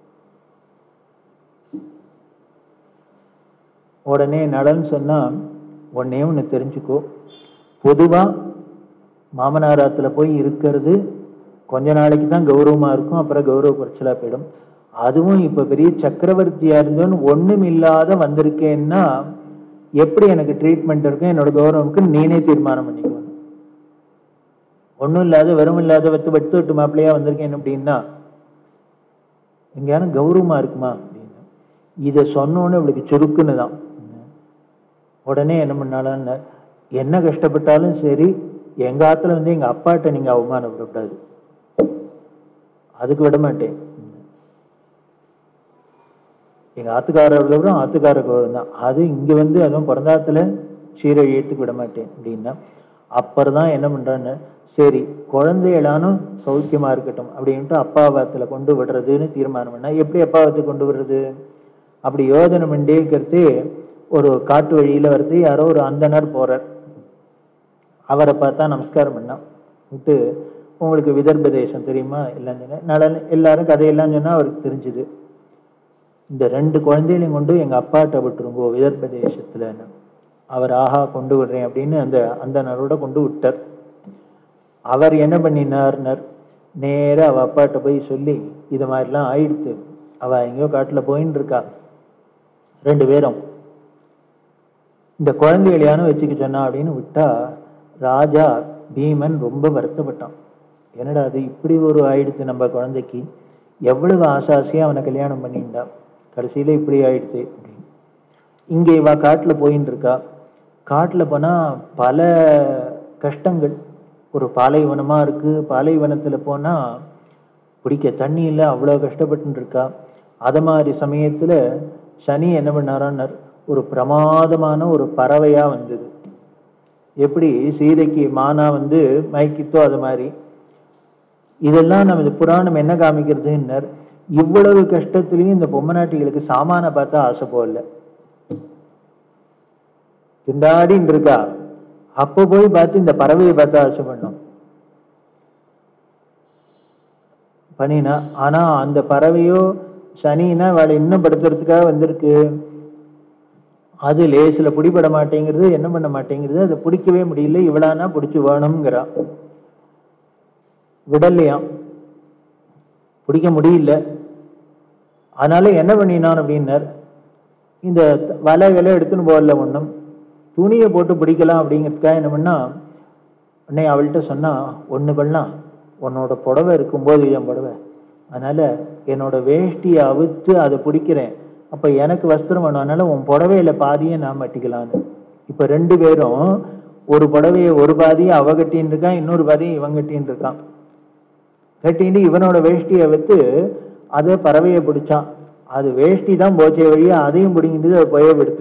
உடனே நலன் சொன்னால் ஒன்னே ஒன்று தெரிஞ்சுக்கோ பொதுவாக மாமனாராத்தில் போய் இருக்கிறது கொஞ்ச நாளைக்கு தான் கௌரவமாக இருக்கும் அப்புறம் கௌரவ குறைச்சலாக போயிடும் அதுவும் இப்போ பெரிய சக்கரவர்த்தியாக இருந்தோன்னு ஒன்றும் இல்லாத வந்திருக்கேன்னா எப்படி எனக்கு ட்ரீட்மெண்ட் இருக்கும் என்னோட கௌரவம்க்கு நீனே தீர்மானம் பண்ணிக்கணும் ஒன்றும் இல்லாத வெறும் இல்லாத வெத்து வெட்டு விட்டு மாப்பிள்ளையா வந்திருக்கேன் அப்படின்னா எங்கேயாரும் கௌரவமாக இருக்குமா அப்படின்னு இதை சொன்னோன்னு இவளுக்கு சுருக்குன்னு தான் உடனே என்ன பண்ணாலும் என்ன கஷ்டப்பட்டாலும் சரி எங்க ஆத்துல வந்து எங்க அப்பாட்ட நீங்க அவமானப்படக்கூடாது அதுக்கு விட மாட்டேன் எங்க ஆத்துக்காரர் அப்புறம் ஆத்துக்கார கௌரவம் தான் அது இங்க வந்து அதுவும் பிறந்தாத்துல சீரழியத்துக்கு விட மாட்டேன் அப்படின்னா அப்புறம் தான் என்ன பண்றான்னு சரி குழந்தைகளானும் சௌக்கியமா இருக்கட்டும் அப்படின்ட்டு அப்பாவத்துல கொண்டு விடுறதுன்னு தீர்மானம் பண்ணா எப்படி அப்பாவத்தை கொண்டு விடுறது அப்படி யோஜனை பண்ணிட்டே இருக்கிறது ஒரு காட்டு வழியில வருது யாரோ ஒரு அந்தனர் போறார் அவரை பார்த்தா நமஸ்காரம் பண்ணா விட்டு உங்களுக்கு விதர்ப தேசம் தெரியுமா எல்லாம் சொன்னேன் நலன் எல்லாரும் கதையெல்லாம் சொன்னா அவருக்கு தெரிஞ்சுது இந்த ரெண்டு குழந்தைகளையும் கொண்டு எங்க அப்பாட்ட விட்டுருங்கோ விதர்ப தேசத்துல அவர் ஆஹா கொண்டு விடுறேன் அப்படின்னு அந்த அந்தனரோட கொண்டு விட்டார் அவர் என்ன பண்ணினார்னர் நேரா அவ அப்பாட்ட போய் சொல்லி இது மாதிரிலாம் ஆயிடுத்து அவ எங்கேயோ காட்டுல போயின்னு இருக்கா ரெண்டு பேரும் இந்த குழந்தைகளையானு வச்சுக்க சொன்னா அப்படின்னு விட்டா ராஜா பீமன் ரொம்ப வருத்தப்பட்டான் என்னடா அது இப்படி ஒரு ஆயிடுத்து நம்ம குழந்தைக்கு எவ்வளவு ஆசாசியா அவனை கல்யாணம் பண்ணிண்டா கடைசியில இப்படி ஆயிடுச்சு அப்படின்னு இங்கே இவ காட்டுல போயின்னு இருக்கா காட்டுல போனா பல கஷ்டங்கள் ஒரு பாலைவனமா இருக்கு பாலைவனத்துல போனா குடிக்க தண்ணி இல்லை அவ்வளோ கஷ்டப்பட்டு இருக்கா அது மாதிரி சமயத்துல சனி என்ன பண்ணாரான்னார் ஒரு பிரமாதமான ஒரு பறவையா வந்தது எப்படி சீதைக்கு மானா வந்து மயக்கித்தோ அது மாதிரி இதெல்லாம் நமது புராணம் என்ன காமிக்கிறதுன்னர் இவ்வளவு கஷ்டத்திலையும் இந்த பொம்மநாட்டிகளுக்கு சாமான பார்த்தா ஆசை போகல திண்டாடின்னு இருக்கா அப்போ போய் பார்த்து இந்த பறவையை பார்த்தா ஆசை பண்ணோம் பண்ணினா ஆனா அந்த பறவையோ சனின்னா அவளை இன்னும் படுத்துறதுக்காக வந்திருக்கு அது லேசில் பிடிபட மாட்டேங்கிறது என்ன பண்ண மாட்டேங்கிறது அதை பிடிக்கவே முடியல இவளானா பிடிச்சி வேணுங்கிறா விடலையாம் பிடிக்க முடியல அதனால என்ன பண்ணினான் அப்படின்னார் இந்த வலைகளை எடுத்துன்னு போகல ஒன்றும் துணியை போட்டு பிடிக்கலாம் அப்படிங்கிறதுக்காக என்ன பண்ணா உடனே அவள்கிட்ட சொன்னா ஒன்று பண்ணலாம் உன்னோட புடவை இருக்கும்போது என் புடவை அதனால என்னோட வேஷ்டியை அவித்து அதை பிடிக்கிறேன் அப்ப எனக்கு வஸ்திரம் வேணும் அதனால உன் புடவையில பாதியை நான் கட்டிக்கலான்னு இப்ப ரெண்டு பேரும் ஒரு புடவையை ஒரு பாதியை அவ கட்டின்னு இருக்கான் இன்னொரு பாதியை இவன் கட்டின்னு இருக்கான் கட்டின்னு இவனோட வேஷ்டியை வித்து அதை பறவையை பிடிச்சான் அது வேஷ்டி தான் போச்சே வழியா அதையும் பிடிங்கிட்டு அது போய விடுத்து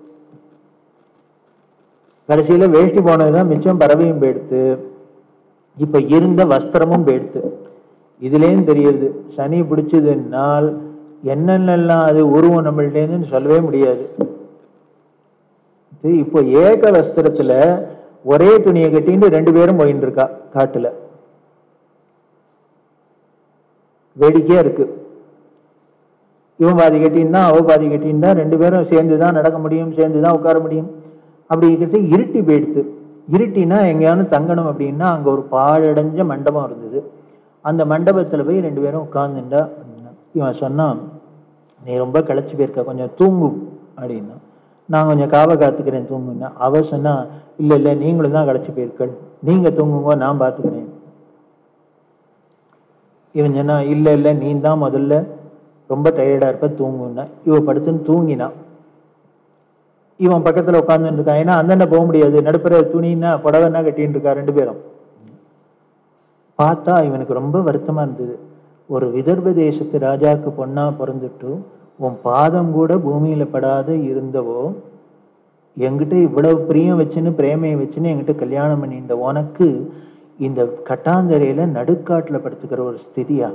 கடைசியில வேஷ்டி போனதுதான் மிச்சம் பறவையும் போயிடுத்து இப்ப இருந்த வஸ்திரமும் போயிடுத்து இதுலேயும் தெரியுது சனி பிடிச்சதுனால் என்னென்னலாம் அது உருவம் நம்மள்டேன்னு சொல்லவே முடியாது இது இப்போ ஏக வஸ்திரத்துல ஒரே துணியை கட்டிட்டு ரெண்டு பேரும் போயின்னு இருக்கா காட்டுல வேடிக்கையா இருக்கு இவன் பாதி கட்டின்னா அவ பாதி கட்டின்னா ரெண்டு பேரும் சேர்ந்து தான் நடக்க முடியும் சேர்ந்து தான் உட்கார முடியும் அப்படி இருக்கிறது இருட்டி போயிடுத்து இருட்டினா எங்கேயாவது தங்கணும் அப்படின்னா அங்க ஒரு பாழடைஞ்ச மண்டபம் இருந்தது அந்த மண்டபத்துல போய் ரெண்டு பேரும் உட்கார்ந்துண்டா இவன் சொன்னான் நீ ரொம்ப கிளச்சி போயிருக்க கொஞ்சம் தூங்கு அப்படின்னா நான் கொஞ்சம் காவை காத்துக்கிறேன் தூங்குன்னா அவ சொன்னா இல்ல இல்ல நீங்களும் தான் கிளச்சி போயிருக்கள் நீங்க தூங்குங்க நான் பாத்துக்கிறேன் இவன் சொன்னா இல்ல இல்ல நீ தான் முதல்ல ரொம்ப டயர்டா இருப்ப தூங்குன்னா இவ படுத்துன்னு தூங்கினான் இவன் பக்கத்துல உட்கார்ந்துட்டு இருக்கான் ஏன்னா அந்தண்ட போக முடியாது நடுப்புற துணின்னா புடவைன்னா கட்டின்னு இருக்கா ரெண்டு பேரும் பார்த்தா இவனுக்கு ரொம்ப வருத்தமா இருந்தது ஒரு விதர்ப தேசத்து ராஜாக்கு பொண்ணா பிறந்துட்டு உன் பாதம் கூட பூமியில படாத இருந்தவோ என்கிட்ட இவ்வளவு பிரியம் வச்சுன்னு பிரேமையை வச்சுன்னு என்கிட்ட கல்யாணம் பண்ணிட்ட உனக்கு இந்த கட்டாந்தரையில நடுக்காட்டுல படுத்துக்கிற ஒரு ஸ்திதியா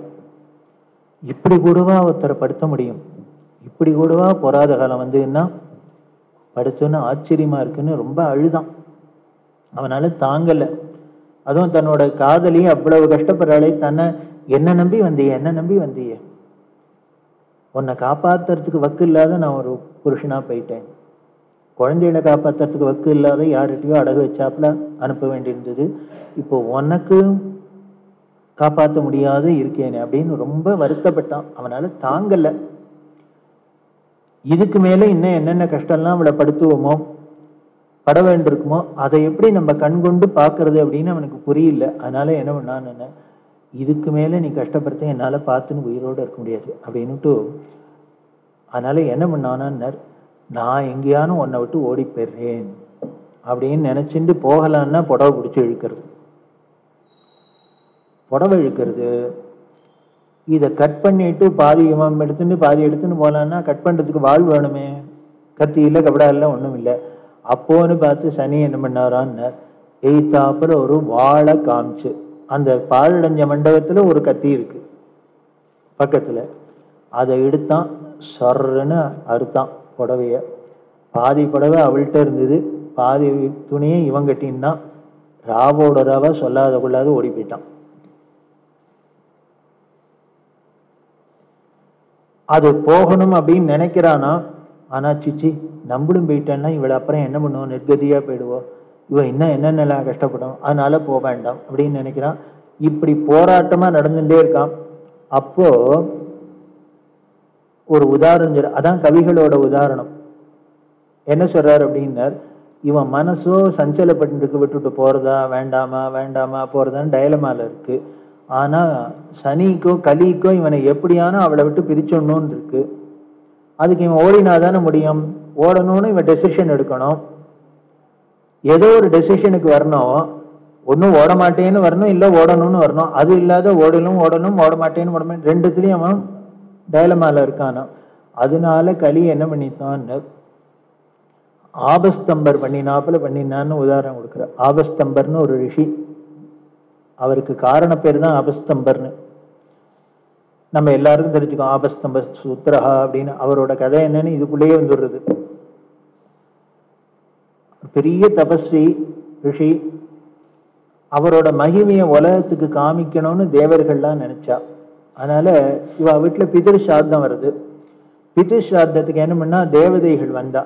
இப்படி கூடவா ஒருத்தரை படுத்த முடியும் இப்படி கூடவா பொறாத காலம் வந்துன்னா படிச்சோன்னு ஆச்சரியமா இருக்குன்னு ரொம்ப அழுதான் அவனால தாங்கல அதுவும் தன்னோட காதலி அவ்வளவு கஷ்டப்படுறாளே தன்னை என்ன நம்பி வந்தியே என்ன நம்பி வந்தியே உன்னை காப்பாத்துறதுக்கு வக்கு இல்லாத நான் ஒரு புருஷனா போயிட்டேன் குழந்தைகளை காப்பாத்துறதுக்கு வக்கு இல்லாத யார்கிட்டயோ அடகு வச்சாப்புல அனுப்ப வேண்டியிருந்தது இப்போ உனக்கு காப்பாற்ற முடியாத இருக்கேனே அப்படின்னு ரொம்ப வருத்தப்பட்டான் அவனால தாங்கல இதுக்கு மேல இன்னும் என்னென்ன கஷ்டம்லாம் அவளை படுத்துவோமோ பட வேண்டியிருக்குமோ அதை எப்படி நம்ம கண் கொண்டு பார்க்கறது அப்படின்னு அவனுக்கு புரியல அதனால என்ன பண்ணான்னு என்ன, இதுக்கு மேல நீ கஷ்டப்படுத்த என்னால பார்த்துன்னு உயிரோடு இருக்க முடியாது அப்படின்னுட்டு அதனால என்ன பண்ணானான்னார் நான் எங்கேயானும் உன்னை விட்டு ஓடி போயிடுறேன் அப்படின்னு நினைச்சுட்டு போகலான்னா புடவை பிடிச்சி இழுக்கிறது புடவை இழுக்கிறது இதை கட் பண்ணிட்டு பாதி இவன் எடுத்துட்டு பாதி எடுத்துன்னு போலான்னா கட் பண்றதுக்கு வாள் வேணுமே கத்தி இல்லை கபடா இல்லை ஒன்றும் இல்லை அப்போன்னு பார்த்து சனி என்ன பண்ணாரான்னார் எய்த்தாப்புல ஒரு வாழை காமிச்சு அந்த பாழடைஞ்ச மண்டபத்துல ஒரு கத்தி இருக்கு பக்கத்துல அதை எடுத்தான் சொர்ன்னு அறுத்தான் புடவைய பாதி புடவை அவள்கிட்ட இருந்தது பாதி துணியை இவன் கட்டின்னா ராவோட ராவா சொல்லாத கொள்ளாத ஓடி போயிட்டான் அது போகணும் அப்படின்னு நினைக்கிறானா ஆனா சிச்சி நம்பளும் போயிட்டேன்னா இவளை அப்புறம் என்ன பண்ணுவோம் நிர்கதியா போயிடுவோம் இவ இன்னும் என்னென்னலாம் கஷ்டப்படும் அதனால போக வேண்டாம் அப்படின்னு நினைக்கிறான் இப்படி போராட்டமா நடந்துட்டே இருக்கான் அப்போ ஒரு உதாரணம் சொல்ற- அதான் கவிகளோட உதாரணம் என்ன சொல்றாரு அப்படின்னார் இவன் மனசோ சஞ்சலப்பட்டு இருக்கு விட்டுட்டு போறதா வேண்டாமா வேண்டாமா போறதான்னு டயலமால இருக்கு ஆனா சனிக்கோ கலிக்கோ இவனை எப்படியானோ அவளை விட்டு பிரிச்சிடணும்னு இருக்கு அதுக்கு இவன் ஓடினா தானே முடியும் ஓடணும்னு இவன் டெசிஷன் எடுக்கணும் ஏதோ ஒரு டெசிஷனுக்கு வரணும் ஒன்றும் ஓட மாட்டேன்னு வரணும் இல்லை ஓடணும்னு வரணும் அது இல்லாத ஓடணும் ஓடணும் ஓட மாட்டேன்னு ஓட மாட்டேன் ரெண்டுத்துலேயும் அவன் டயலமால இருக்கானா அதனால கலி என்ன பண்ணித்தான்னு ஆபஸ்தம்பர் பண்ணினாப்புல பண்ணினான்னு உதாரணம் கொடுக்குற ஆபஸ்தம்பர்னு ஒரு ரிஷி அவருக்கு காரண பேர் தான் ஆபஸ்தம்பர்னு நம்ம எல்லாருக்கும் தெரிஞ்சுக்கோம் ஆபஸ்தம்ப சூத்திரஹா அப்படின்னு அவரோட கதை என்னன்னு இதுக்குள்ளேயே வந்துடுறது பெரிய தபஸ்வி ரிஷி அவரோட மகிமையை உலகத்துக்கு காமிக்கணும்னு தேவர்கள்லாம் நினைச்சா அதனால இவ வீட்டுல பிதிர் சாத்தம் வருது பிதிர் சாத்தத்துக்கு என்ன பண்ணா தேவதைகள் வந்தா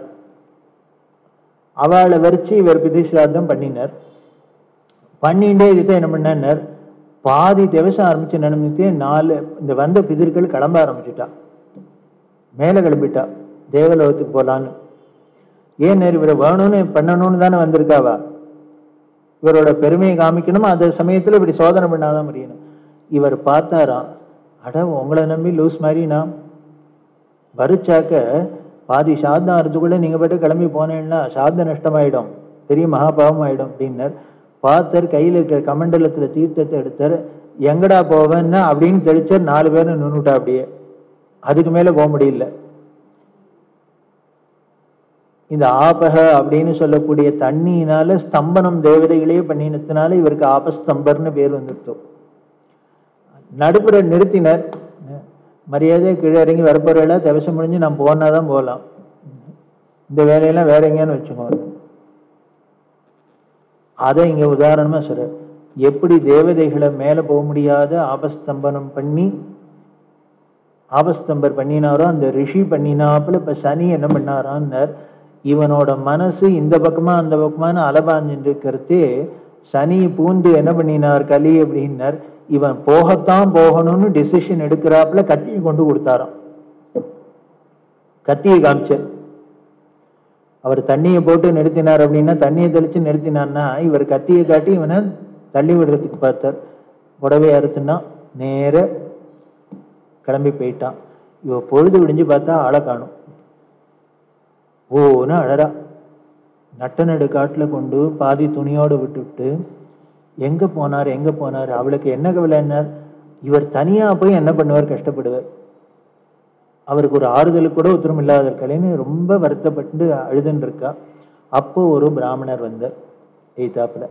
அவளை வரிச்சு இவர் பிதிர் சாத்தம் பண்ணினார் பண்ணிட்டே இருக்க என்ன பண்ணார் பாதி திவசம் ஆரம்பிச்சு நினைமித்தே நாலு இந்த வந்த பிதிர்கள் கிளம்ப ஆரம்பிச்சுட்டா மேலே கிளம்பிட்டா தேவலோகத்துக்கு போலான்னு ஏன் நேர் இவரை வேணும்னு பண்ணணும்னு தானே வந்திருக்காவா இவரோட பெருமையை காமிக்கணும் அந்த சமயத்துல இப்படி சோதனை பண்ணாதான் முடியணும் இவர் பார்த்தாராம் அட உங்களை நம்பி லூஸ் மாதிரி நான் வரிச்சாக்க பாதி சாதம் அறுத்துக்குள்ள நீங்க பாட்டு கிளம்பி போனேன்னா சாத நஷ்டமாயிடும் பெரிய மகாபாவம் ஆயிடும் அப்படின்னார் பார்த்தார் கையில் இருக்கிற கமண்டலத்துல தீர்த்தத்தை எடுத்தார் எங்கடா போவேன்னா அப்படின்னு தெளிச்சார் நாலு பேர் நின்னுட்டா அப்படியே அதுக்கு மேல போக முடியல இந்த ஆபக அப்படின்னு சொல்லக்கூடிய தண்ணியினால ஸ்தம்பனம் தேவதைகளே பண்ணினதுனால இவருக்கு ஆபஸ்தம்பர்னு பேர் வந்துருத்தோம் நடுப்புற நிறுத்தினர் மரியாதையை கீழே இறங்கி வரப்போறல தவசம் முடிஞ்சு நான் போனாதான் போகலாம் இந்த வேலையெல்லாம் வேற எங்கேயான்னு வச்சுக்கோங்க அதை இங்க உதாரணமா சொல்ற எப்படி தேவதைகளை மேல போக முடியாத ஆபஸ்தம்பனம் பண்ணி ஆபஸ்தம்பர் பண்ணினாரோ அந்த ரிஷி பண்ணினாப்புல இப்ப சனி என்ன பண்ணாரான்னார் இவனோட மனசு இந்த பக்கமா அந்த பக்கமான்னு அலபாஞ்சுட்டு இருக்கிறதே சனி பூந்து என்ன பண்ணினார் கலி அப்படின்னார் இவன் போகத்தான் போகணும்னு டிசிஷன் எடுக்கிறாப்புல கத்தியை கொண்டு கொடுத்தாராம் கத்தியை காமிச்சார் அவர் தண்ணியை போட்டு நிறுத்தினார் அப்படின்னா தண்ணியை தெளிச்சு நிறுத்தினார்னா இவர் கத்தியை காட்டி இவனை தள்ளி விடுறதுக்கு பார்த்தார் புடவை அறுத்துனா நேர கிளம்பி போயிட்டான் இவ பொழுது விடிஞ்சு பார்த்தா ஆளை காணும் ஓன்னு அழறா நட்ட நடு காட்டுல கொண்டு பாதி துணியோடு விட்டுவிட்டு எங்க போனார் எங்க போனார் அவளுக்கு என்ன கவலைன்னார் இவர் தனியா போய் என்ன பண்ணுவார் கஷ்டப்படுவார் அவருக்கு ஒரு ஆறுதலுக்கு கூட உத்தரம் இல்லாத இருக்கலேன்னு ரொம்ப வருத்தப்பட்டு அழுதுன்னு இருக்கா அப்போ ஒரு பிராமணர் வந்தார் எய்தாப்புல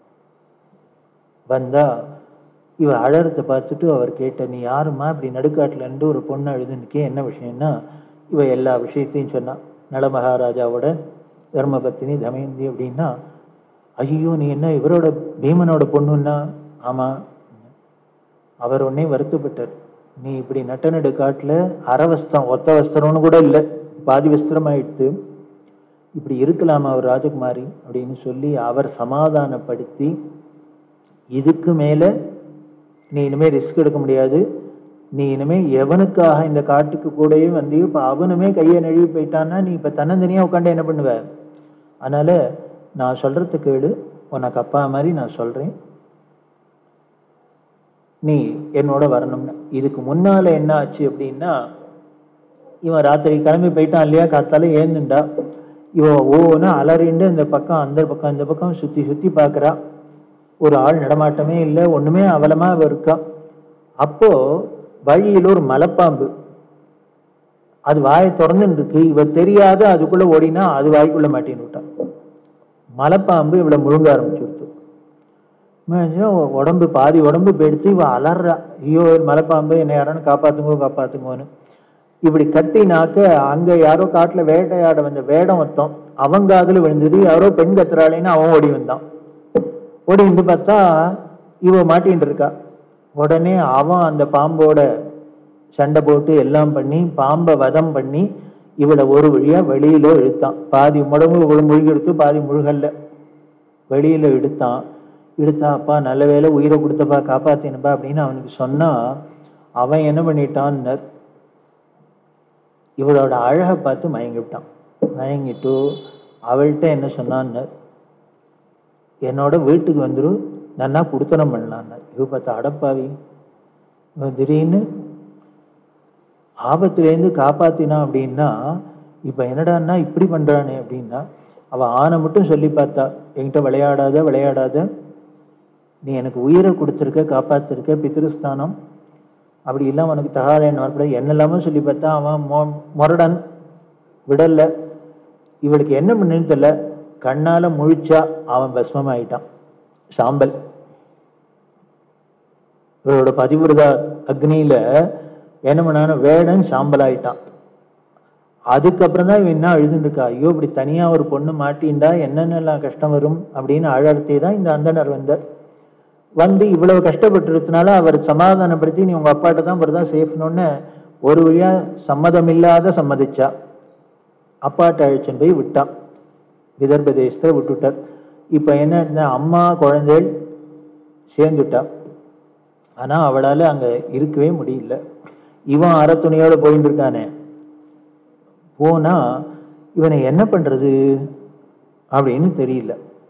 வந்தா இவ அழறத பார்த்துட்டு அவர் கேட்ட நீ யாரும்மா இப்படி நடுக்காட்டுல இருந்து ஒரு பொண்ணு அழுதுன்னுக்கே என்ன விஷயம்னா இவ எல்லா விஷயத்தையும் சொன்னா நல மகாராஜாவோட தர்மபத்தினி தமயந்தி அப்படின்னா ஐயோ நீ என்ன இவரோட பீமனோட பொண்ணுன்னா ஆமா அவர் உடனே வருத்தப்பட்டார் நீ இப்படி நட்ட நடு காட்டில் அரை வஸ்திரம் ஒத்த வஸ்திரம்னு கூட இல்லை பாதி வஸ்திரம் ஆயிடுத்து இப்படி இருக்கலாமா அவர் ராஜகுமாரி அப்படின்னு சொல்லி அவர் சமாதானப்படுத்தி இதுக்கு மேலே நீ இனிமே ரிஸ்க் எடுக்க முடியாது நீ இனிமே எவனுக்காக இந்த காட்டுக்கு கூடயே வந்து இப்போ அவனுமே கையை நழுவி போயிட்டான்னா நீ இப்போ தன்னந்தனியாக உட்காந்து என்ன பண்ணுவ அதனால நான் சொல்றது கேளு உனக்கு அப்பா மாதிரி நான் சொல்றேன் நீ என்னோட வரணும்னு இதுக்கு முன்னால என்ன ஆச்சு அப்படின்னா இவன் ராத்திரி கிளம்பி போயிட்டான் இல்லையா காத்தால ஏந்துண்டா இவன் ஓன்னு அலறிண்டு இந்த பக்கம் அந்த பக்கம் இந்த பக்கம் சுத்தி சுத்தி பார்க்கறா ஒரு ஆள் நடமாட்டமே இல்லை ஒண்ணுமே அவலமா அவ இருக்கா அப்போ வழியில் ஒரு மலைப்பாம்பு அது வாயை திறந்துன்னு இருக்கு இவ தெரியாத அதுக்குள்ள ஓடினா அது வாய்க்குள்ள மாட்டின்னு விட்டான் மலைப்பாம்பு இவளை முழுங்க ஆரம்பிச்சு விடுத்து இவன் உடம்பு பாதி உடம்பு போயிடுத்து இவ அலறா ஐயோ மலைப்பாம்பு என்னை யாரானு காப்பாத்துங்கோ காப்பாத்துங்கோன்னு இப்படி கத்தினாக்க அங்க யாரோ காட்டுல வேட்டையாட வந்த வேடம் ஒருத்தன் அவங்க அதுல விழுந்தது யாரோ பெண் கத்துறாளேன்னு அவன் ஓடி வந்தான் ஓடி வந்து பார்த்தா இவ மாட்டின்னு இருக்கா உடனே அவன் அந்த பாம்போட சண்டை போட்டு எல்லாம் பண்ணி பாம்பை வதம் பண்ணி இவளை ஒரு வழியா வெளியில இழுத்தான் பாதி முடம்பு முழுகி எடுத்து பாதி முழுகல்ல வெளியில இழுத்தான் இழுத்தா அப்பா நல்ல வேளை உயிரை கொடுத்தப்பா காப்பாத்தினப்பா அப்படின்னு அவனுக்கு சொன்னா அவன் என்ன பண்ணிட்டான்னு இவளோட அழகை பார்த்து மயங்கி விட்டான் மயங்கிட்டு அவள்கிட்ட என்ன சொன்னான்னு என்னோட வீட்டுக்கு வந்துடும் நன்னா குடுத்தனம் பண்ணலான்னு இவ பார்த்தா அடப்பாவி இவன் திடீர்னு ஆபத்துலேருந்து காப்பாத்தினா அப்படின்னா இப்போ என்னடான்னா இப்படி பண்றானே அப்படின்னா அவ ஆனை மட்டும் சொல்லி பார்த்தா என்கிட்ட விளையாடாத விளையாடாத நீ எனக்கு உயிரை கொடுத்துருக்க காப்பாத்திருக்க பித்ருஸ்தானம் அப்படி இல்லாம உனக்கு தகாத எண்ணம் வரக்கூடாது என்னெல்லாமோ சொல்லி பார்த்தா அவன் மொ- முரடன் விடல இவளுக்கு என்ன பண்ணுன்னு தெரியல கண்ணால முழிச்சா அவன் பஸ்மம் ஆயிட்டான் சாம்பல் இவளோட பதிவிரதா அக்னியில என்ன பண்ணான வேடன் சாம்பல் ஆயிட்டான் அதுக்கப்புறம் தான் இவன் என்ன அழுதுன்னு இருக்கா ஐயோ இப்படி தனியா ஒரு பொண்ணு மாட்டின்டா என்னென்னலாம் கஷ்டம் வரும் அப்படின்னு அழறத்தே தான் இந்த அந்தனர் வந்தார் வந்து இவ்வளவு கஷ்டப்பட்டுறதுனால அவர் சமாதானப்படுத்தி நீ உங்க அப்பாட்ட தான் தான் சேஃப்னு ஒரு வழியா சம்மதம் இல்லாத சம்மதிச்சா அப்பாட்ட அழைச்சுன்னு போய் விட்டான் விதர்ப தேசத்தை விட்டுட்டார் இப்போ என்ன அம்மா குழந்தைகள் சேர்ந்துட்டா ஆனா அவளால அங்க இருக்கவே முடியல இவன் அரை துணியோட போயிட்டு இருக்கானே போனா இவனை என்ன பண்றது அப்படின்னு தெரியல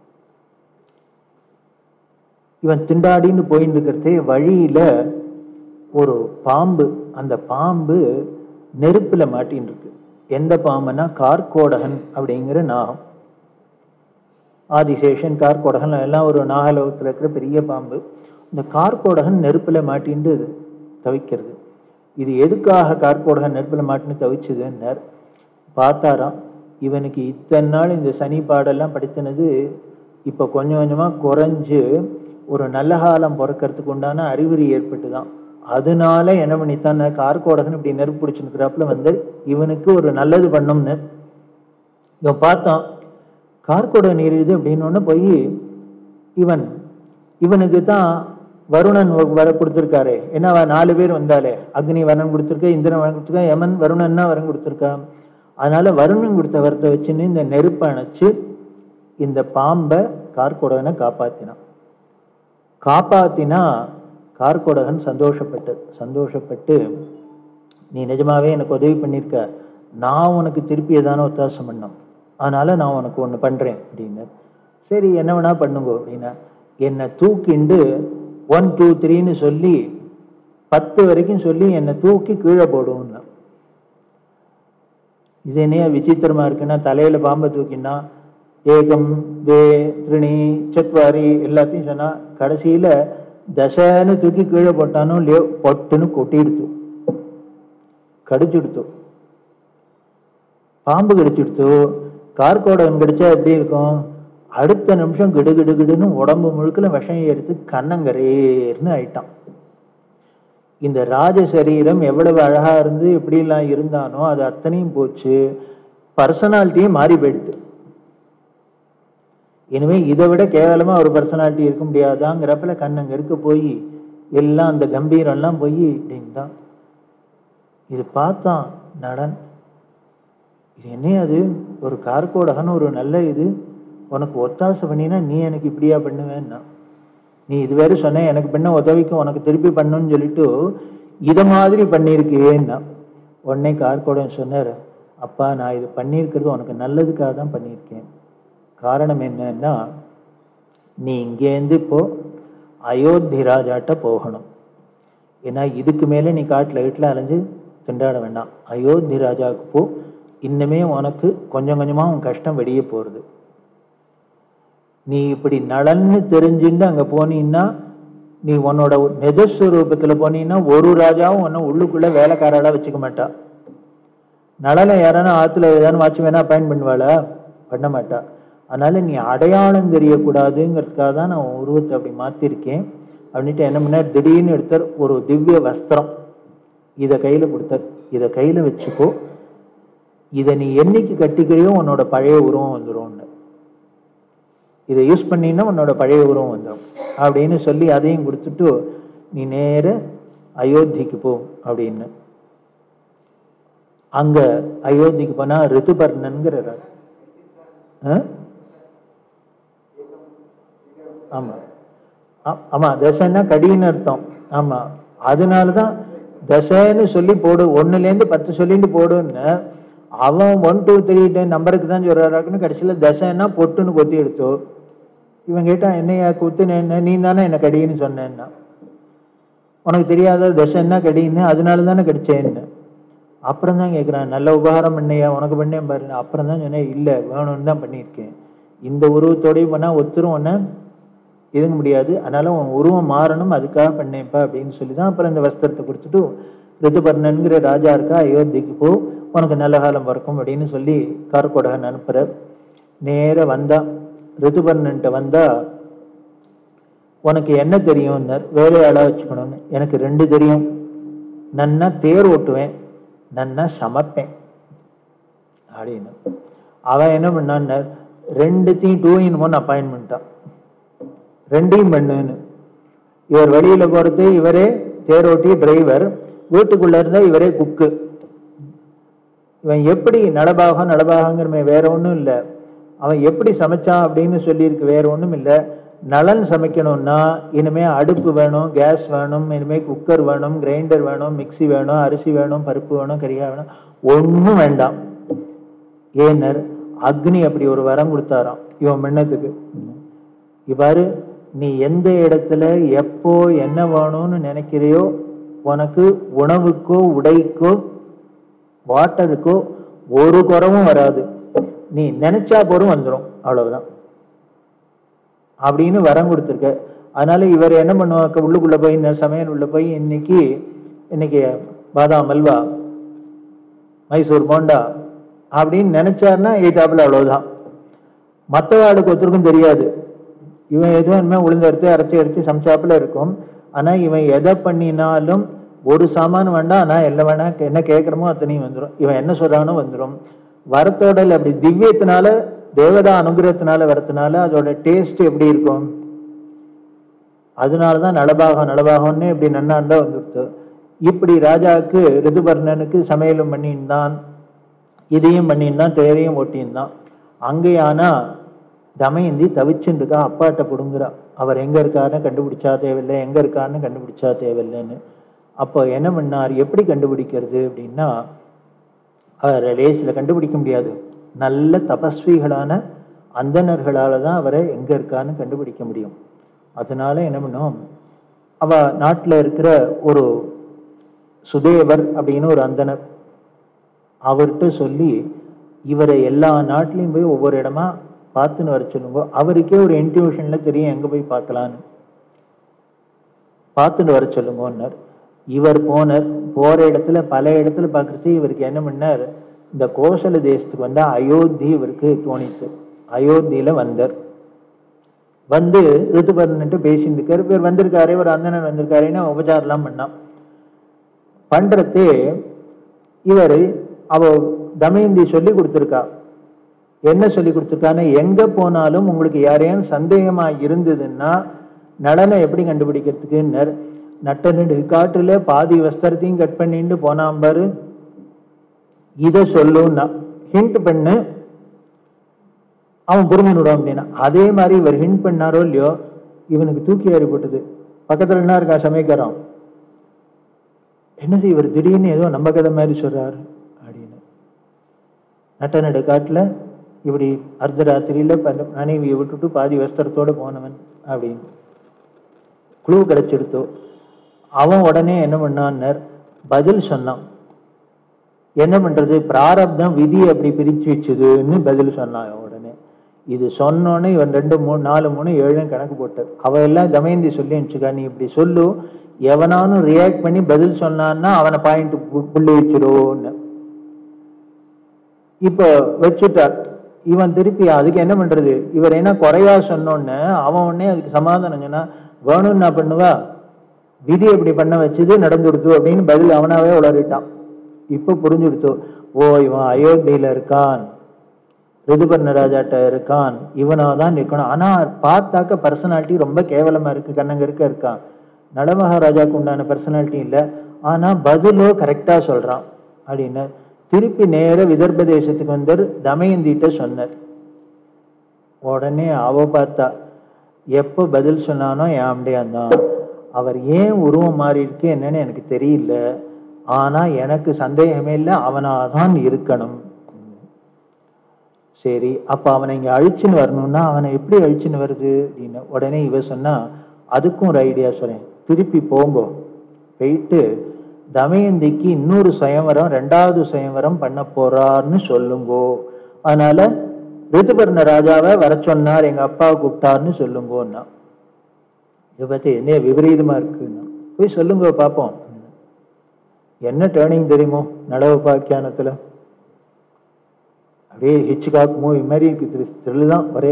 இவன் திண்டாடின்னு போயின்னு இருக்கிறதே வழியில ஒரு பாம்பு அந்த பாம்பு நெருப்புல மாட்டின்னு இருக்கு எந்த பாம்புன்னா கார்கோடகன் அப்படிங்கிற நாகம் ஆதிசேஷன் கார்கோடகன் எல்லாம் ஒரு நாகலோகத்துல இருக்கிற பெரிய பாம்பு இந்த கார்கோடகன் நெருப்புல மாட்டின்னு தவிக்கிறது இது எதுக்காக கார்கோடகன் நெருப்புல மாட்டின்னு தவிச்சதுன்னார் பார்த்தாராம் இவனுக்கு இத்தனை நாள் இந்த சனி பாடெல்லாம் படித்தினது இப்போ கொஞ்சம் கொஞ்சமா குறைஞ்சு ஒரு நல்ல காலம் பிறக்கிறதுக்கு உண்டான அறிகுறி ஏற்பட்டுதான் அதனால என்ன பண்ணித்தான் கார்கோடகன் இப்படி நெருப்பு பிடிச்சுருக்கிறாப்புல வந்து இவனுக்கு ஒரு நல்லது பண்ணும்னு இவன் பார்த்தான் கார்கோடகன் எரியுது அப்படின்னு ஒன்று போய் இவன் இவனுக்கு தான் வருணன் வ- வர கொடுத்துருக்காரு என்ன அவன் நாலு பேர் வந்தாலே அக்னி வரன் கொடுத்துருக்க இந்திரன் வரன் கொடுத்துருக்கா யமன் வருணன்னா வரம் கொடுத்துருக்கா அதனால வருணன் கொடுத்த வரத்தை வச்சுன்னு இந்த நெருப்பை அணைச்சு இந்த பாம்பை கார்கோடகனை காப்பாத்தினான் காப்பாத்தினா கார்கோடகன் சந்தோஷப்பட்டு சந்தோஷப்பட்டு நீ நிஜமாவே எனக்கு உதவி பண்ணியிருக்க நான் உனக்கு திருப்பி ஏதான ஒத்தாசம் பண்ணோம் அதனால நான் உனக்கு ஒன்று பண்றேன் அப்படின்னு சரி என்ன வேணா பண்ணுங்க அப்படின்னா என்னை தூக்கிண்டு ஒன் டூ த்ரீன்னு சொல்லி பத்து வரைக்கும் சொல்லி என்னை தூக்கி கீழே போடுவோம்னா இது என்ன விசித்திரமா இருக்குன்னா தலையில பாம்பை தூக்கினா ஏகம் வே த்ரிணி சத்வாரி எல்லாத்தையும் சொன்னா கடைசியில தசன்னு தூக்கி கீழே போட்டானோ இல்லையோ பொட்டுன்னு கொட்டிடுத்து கடிச்சுடுத்து பாம்பு கடிச்சுடுத்து கார்கோடகன் கடிச்சா எப்படி இருக்கும் அடுத்த நிமிஷம் கிடு கிடு கிடுன்னு உடம்பு முழுக்கல விஷம் எடுத்து கண்ணங்கரேர்னு ஆயிட்டான் இந்த ராஜ சரீரம் எவ்வளவு அழகா இருந்து எப்படிலாம் இருந்தானோ அது அத்தனையும் போச்சு பர்சனாலிட்டியே மாறி போயிடுது இனிமே இதை விட கேவலமா ஒரு பர்சனாலிட்டி இருக்க முடியாதாங்கிறப்பல கண்ணங்க இருக்க போய் எல்லாம் அந்த கம்பீரம்லாம் போய் இப்படின்னு தான் இது பார்த்தான் நடன் இது என்ன அது ஒரு கார்கோடகன்னு ஒரு நல்ல இது உனக்கு ஒத்தாசை பண்ணினா நீ எனக்கு இப்படியா பண்ணுவேன்னா நீ இது வேற சொன்ன எனக்கு பண்ண உதவிக்கு உனக்கு திருப்பி பண்ணுன்னு சொல்லிட்டு இதை மாதிரி பண்ணியிருக்கியேன்னா உடனே கார்கோடன் சொன்னார் அப்பா நான் இது பண்ணியிருக்கிறது உனக்கு நல்லதுக்காக தான் பண்ணியிருக்கேன் காரணம் என்னன்னா நீ இங்கேருந்து இப்போ அயோத்தி ராஜாட்ட போகணும் ஏன்னா இதுக்கு மேலே நீ காட்டில் வீட்டில் அலைஞ்சு திண்டாட வேண்டாம் அயோத்தி ராஜாவுக்கு போ இன்னுமே உனக்கு கொஞ்சம் கொஞ்சமாக உன் கஷ்டம் வெளியே போகிறது நீ இப்படி நலன்னு தெரிஞ்சுட்டு அங்கே போனீன்னா நீ உன்னோட நிஜஸ்வரூபத்தில் போனீங்கன்னா ஒரு ராஜாவும் உன்னை உள்ளுக்குள்ளே வேலைக்காரலாக வச்சுக்க மாட்டா நலனை யாரானா ஆற்றுல ஏதாவது வாட்ச்மேனா அப்பாயின் பண்ணுவாளா பண்ண மாட்டா அதனால நீ அடையாளம் தெரியக்கூடாதுங்கிறதுக்காக தான் நான் உன் உருவத்தை அப்படி மாற்றிருக்கேன் அப்படின்ட்டு என்ன பண்ணார் திடீர்னு எடுத்தார் ஒரு திவ்ய வஸ்திரம் இதை கையில் கொடுத்தார் இதை கையில் வச்சுக்கோ இதை நீ என்னைக்கு கட்டிக்கிறியோ உன்னோட பழைய உருவம் வந்துரும்னு இதை யூஸ் பண்ணினா உன்னோட பழைய உருவம் வந்துடும் அப்படின்னு சொல்லி அதையும் கொடுத்துட்டு நீ நேர அயோத்திக்கு போ அப்படின்னு அங்க அயோத்திக்கு போனா ரிதுபர்ணன்கிற ராஜா. ஆ? ஆமா ஆ- ஆமா தசைன்னா கடின்னு அர்த்தம் ஆமா அதனாலதான் தசைன்னு சொல்லி போடு ஒண்ணுல இருந்து பத்து சொல்லிட்டு போடுன்னு அவன் ஒன் டூ த்ரீ டென் நம்பருக்கு தான் சொல்றாருன்னு கடைசியில தசைன்னா பொட்டுன்னு கொத்தி எடுத்தோ இவன் கேட்டான் என்னையா குத்துன என்ன நீ தானே என்ன கடின்னு சொன்னேன்னா உனக்கு தெரியாத தசை என்ன கடின்னு அதனால தானே கடிச்சேன்னு அப்புறம் தான் கேட்குறான் நல்ல உபகாரம் பண்ணையா உனக்கு பண்ணேன் பாரு அப்புறம் தான் சொன்னேன் இல்லை வேணும்னு தான் பண்ணியிருக்கேன் இந்த உருவத்தோடய பண்ணால் ஒத்துரும் உன்னை இதுங்க முடியாது அதனால உன் உருவம் மாறணும் அதுக்காக பண்ணேன்ப்பா அப்படின்னு சொல்லி தான் அப்புறம் இந்த வஸ்திரத்தை கொடுத்துட்டு ரிதுபர்ணன்கிற ராஜா இருக்கா அயோத்திக்கு போ உனக்கு நல்ல காலம் பிறக்கும் அப்படின்னு சொல்லி கார்கொடகன் அனுப்புற நேர வந்தா ரிதுபர்ணன்ட்ட வந்தா உனக்கு என்ன தெரியும்னார் வேலையாளா வச்சுக்கணும்னு எனக்கு ரெண்டு தெரியும் நன்னா தேர் ஓட்டுவேன் நன்னா சமைப்பேன் அப்படின்னு அவன் என்ன பண்ணான்னார் ரெண்டுத்தையும் டூ இன் ஒன் அப்பாயின்மெண்ட்டான் ரெண்டையும் பண்ணுன்னு இவர் வெளியில போறது இவரே தேரோட்டி டிரைவர் வீட்டுக்குள்ள இருந்தா இவரே குக்கு இவன் எப்படி நடபாகம் நடபாகங்கிற வேற ஒன்றும் இல்லை அவன் எப்படி சமைச்சான் அப்படின்னு சொல்லியிருக்கு வேற ஒன்றும் இல்லை நலன் சமைக்கணும்னா இனிமே அடுப்பு வேணும் கேஸ் வேணும் இனிமே குக்கர் வேணும் கிரைண்டர் வேணும் மிக்ஸி வேணும் அரிசி வேணும் பருப்பு வேணும் கறியா வேணும் ஒன்றும் வேண்டாம் ஏன்னர் அக்னி அப்படி ஒரு வரம் கொடுத்தாராம் இவன் மின்னத்துக்கு இவ்வாறு நீ எந்த இடத்துல எப்போ என்ன வேணும்னு நினைக்கிறியோ உனக்கு உணவுக்கோ உடைக்கோ வாட்டருக்கோ ஒரு குறவும் வராது நீ நினைச்சா போரும் வந்துடும் அவ்வளவுதான் அப்படின்னு வரம் கொடுத்துருக்க அதனால இவர் என்ன பண்ணுவாங்க உள்ளுக்குள்ள போய் இன்ன சமையல் உள்ள போய் இன்னைக்கு இன்னைக்கு பாதாம் அல்வா மைசூர் போண்டா அப்படின்னு நினைச்சாருன்னா எய்தாப்புல அவ்வளவுதான் மற்றவாளுக்கு ஒருத்தருக்கும் தெரியாது இவன் எதுவும் இனிமே உளுந்து எடுத்து அரைச்சி அரைச்சி சமைச்சாப்புல இருக்கும் ஆனா இவன் எதை பண்ணினாலும் ஒரு சாமான் வேண்டாம் ஆனா எல்லாம் வேணா என்ன கேட்குறமோ அத்தனையும் வந்துடும் இவன் என்ன சொல்றானோ வந்துடும் வரத்தோடல் அப்படி திவ்யத்தினால தேவதா அனுகிரகத்தினால வரத்தினால அதோட டேஸ்ட் எப்படி இருக்கும் அதனால தான் நலபாகம் நலபாகம்னு இப்படி நன்னா இருந்தா வந்துடுத்து இப்படி ராஜாவுக்கு ரிதுபர்ணனுக்கு சமையலும் பண்ணியிருந்தான் இதையும் பண்ணியிருந்தான் தேரையும் ஓட்டியிருந்தான் அங்கேயானா தமயந்தி தவிச்சுட்டு இருக்கா அப்பாட்ட பிடுங்குறா அவர் எங்க இருக்காருன்னு கண்டுபிடிச்சா தேவையில்லை எங்க இருக்காருன்னு கண்டுபிடிச்சா தேவையில்லைன்னு அப்போ என்ன பண்ணார் எப்படி கண்டுபிடிக்கிறது அப்படின்னா அவரை லேசில் கண்டுபிடிக்க முடியாது நல்ல தபஸ்விகளான அந்தணர்களால தான் அவரை எங்க இருக்கான்னு கண்டுபிடிக்க முடியும் அதனால என்ன பண்ணோம் அவ நாட்டில் இருக்கிற ஒரு சுதேவர் அப்படின்னு ஒரு அந்தணர் அவர்கிட்ட சொல்லி இவரை எல்லா நாட்டிலையும் போய் ஒவ்வொரு இடமா பார்த்துன்னு வர சொல்லுங்க அவருக்கே ஒரு இன்ட்யூஷன்ல தெரியும் எங்க போய் பார்க்கலான்னு பார்த்துட்டு வர சொல்லுங்கன்னார் இவர் போனார் போற இடத்துல பல இடத்துல பார்க்கறது இவருக்கு என்ன பண்ணார் இந்த கோசல தேசத்துக்கு வந்தா அயோத்தி இவருக்கு தோணித்து அயோத்தியில வந்தார் வந்து ரித்துபர்ணன்ட்டு பேசிட்டு இருக்காரு இவர் வந்திருக்காரு ஒரு அந்தணன் வந்திருக்காருன்னு உபச்சாரம்லாம் பண்ணான் பண்றதே இவர் அவ தமயந்தி சொல்லி கொடுத்துருக்கா என்ன சொல்லி கொடுத்துருக்காங்க எங்க போனாலும் உங்களுக்கு யாரையும் சந்தேகமா இருந்ததுன்னா நலனை எப்படி கண்டுபிடிக்கிறதுக்கு நெர்- நட்ட நெடு காட்டுல பாதி வஸ்திரத்தையும் கட் பண்ணிட்டு போனான் பாரு இதை சொல்லுன்னா ஹிண்ட் பண்ணு அவன் புரிஞ்சுடுவான் அப்படின்னா அதே மாதிரி இவர் ஹிண்ட் பண்ணாரோ இல்லையோ இவனுக்கு தூக்கி ஏறிப்பட்டது பக்கத்துல என்ன இருக்கா சமைக்கிறோம் என்னது இவர் திடீர்னு ஏதோ நம்ம கதை மாதிரி சொல்றாரு அப்படின்னு நட்ட நடு காட்டுல இப்படி அர்த்தராத்திரியில ப- மனைவியை விட்டுட்டு பாதி வஸ்திரத்தோட போனவன் அப்படின்னு குழு கிடைச்செடுத்தோ அவன் உடனே என்ன பண்ணான்னர் பதில் சொன்னான் என்ன பண்றது பிராரப்தம் விதி அப்படி பிரிச்சு வச்சுதுன்னு பதில் சொன்னான் அவன் உடனே இது சொன்னோன்னே இவன் ரெண்டு மூணு நாலு மூணு ஏழுன்னு கணக்கு போட்டார் அவ எல்லாம் தமயந்தி சொல்லி அனுப்பிச்சுக்கா நீ இப்படி சொல்லு எவனானும் ரியாக்ட் பண்ணி பதில் சொன்னான்னா அவனை பாயிண்ட் புள்ளி வச்சிடுவோன்னு இப்போ வச்சுட்டார் இவன் திருப்பி அதுக்கு என்ன பண்றது இவர் என்ன குறையா சொன்னோன்னு அவன் உடனே அதுக்கு சமாதானம் சொன்னா வேணும்னு நான் பண்ணுவா விதி எப்படி பண்ண வச்சது நடந்துடுச்சு அப்படின்னு பதில் அவனாவே உளறிட்டான் இப்போ புரிஞ்சுடுச்சு ஓ இவன் அயோத்தியில இருக்கான் ரிதுபர்ண ராஜாட்ட இருக்கான் இவனா தான் இருக்கணும் ஆனா பார்த்தாக்க பர்சனாலிட்டி ரொம்ப கேவலமா இருக்கு கண்ணங்க இருக்க இருக்கான் நலமகாராஜாக்கு உண்டான பர்சனாலிட்டி இல்லை ஆனா பதிலோ கரெக்டா சொல்றான் அப்படின்னு திருப்பி நேர விதர்ப தேசத்துக்கு வந்தார் தமயந்திட்ட சொன்னார் உடனே அவ பார்த்தா எப்போ பதில் சொன்னானோ என் தான் அவர் ஏன் உருவம் மாறி இருக்கு என்னன்னு எனக்கு தெரியல ஆனா எனக்கு சந்தேகமே இல்லை அவனாதான் இருக்கணும் சரி அப்ப அவனை இங்க அழிச்சுன்னு வரணும்னா அவனை எப்படி அழிச்சுன்னு வருது அப்படின்னு உடனே இவ சொன்னா அதுக்கும் ஒரு ஐடியா சொல்றேன் திருப்பி போங்கோ போயிட்டு தமயந்திக்கு இன்னொரு சுயவரம் ரெண்டாவது சுயவரம் பண்ண போறார்னு சொல்லுங்கோ அதனால ரிதுபர்ண ராஜாவை வர சொன்னார் எங்க அப்பா கூப்பிட்டார்னு சொல்லுங்கோன்னா இதை பத்தி என்ன விபரீதமா இருக்குன்னா போய் சொல்லுங்க பார்ப்போம் என்ன டேர்னிங் தெரியுமோ நடவப்பாக்கியானத்துல அப்படியே ஹிச்காக் மூவி மாதிரி இருக்கு த்ரில் தான் ஒரே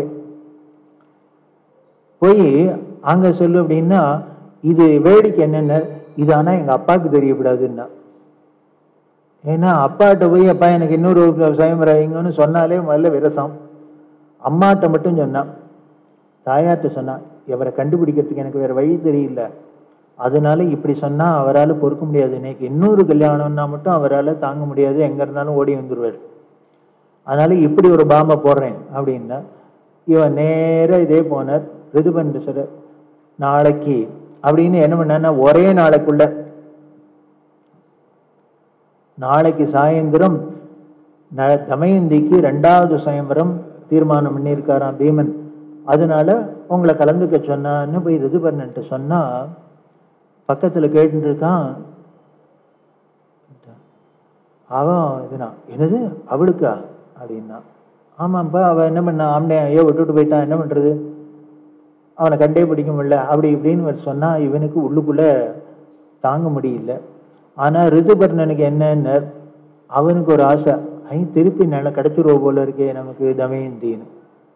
போய் அங்க சொல்லு அப்படின்னா இது வேடிக்கை என்னென்ன இது ஆனா எங்க அப்பாவுக்கு தெரியக்கூடாதுன்னா ஏன்னா அப்பாட்ட போய் அப்பா எனக்கு இன்னொரு சுயம்பரம் வைங்கன்னு சொன்னாலே முதல்ல விரசம் அம்மாட்ட மட்டும் சொன்னான் தாயார்ட்ட சொன்னான் இவரை கண்டுபிடிக்கிறதுக்கு எனக்கு வேற வழி தெரியல அதனால இப்படி சொன்னா அவரால் பொறுக்க முடியாது இன்னைக்கு இன்னொரு கல்யாணம்னா மட்டும் அவரால் தாங்க முடியாது எங்க இருந்தாலும் ஓடி வந்துருவார் அதனால இப்படி ஒரு பாம்பை போடுறேன் அப்படின்னா இவன் நேரா இதே போனார் ரிதுபன் சொல்ற நாளைக்கு அப்படின்னு என்ன பண்ணான்னா ஒரே நாளைக்குள்ள நாளைக்கு சாயந்தரம் ந- தமயந்திக்கு ரெண்டாவது சுயம்பரம் தீர்மானம் பண்ணியிருக்காராம் பீமன் அதனால உங்களை கலந்துக்க சொன்னான்னு போய் ரிதுபர்ணன்ட்ட சொன்னா பக்கத்துல கேட்டுட்டு இருக்கான் அவன் இதுனா என்னது அவளுக்கா அப்படின்னா ஆமாப்பா அவன் என்ன பண்ணா ஆம்னே ஐயோ விட்டுட்டு போயிட்டான் என்ன பண்றது அவனை கண்டே பிடிக்க முடியல அப்படி இப்படின்னு இவர் சொன்னா இவனுக்கு உள்ளுக்குள்ள தாங்க முடியல ஆனா ரிதுபர்ணனுக்கு என்னன்னு அவனுக்கு ஒரு ஆசை ஐ திருப்பி நல்ல கிடைச்சிருவ போல இருக்கே நமக்கு தமயந்தின்னு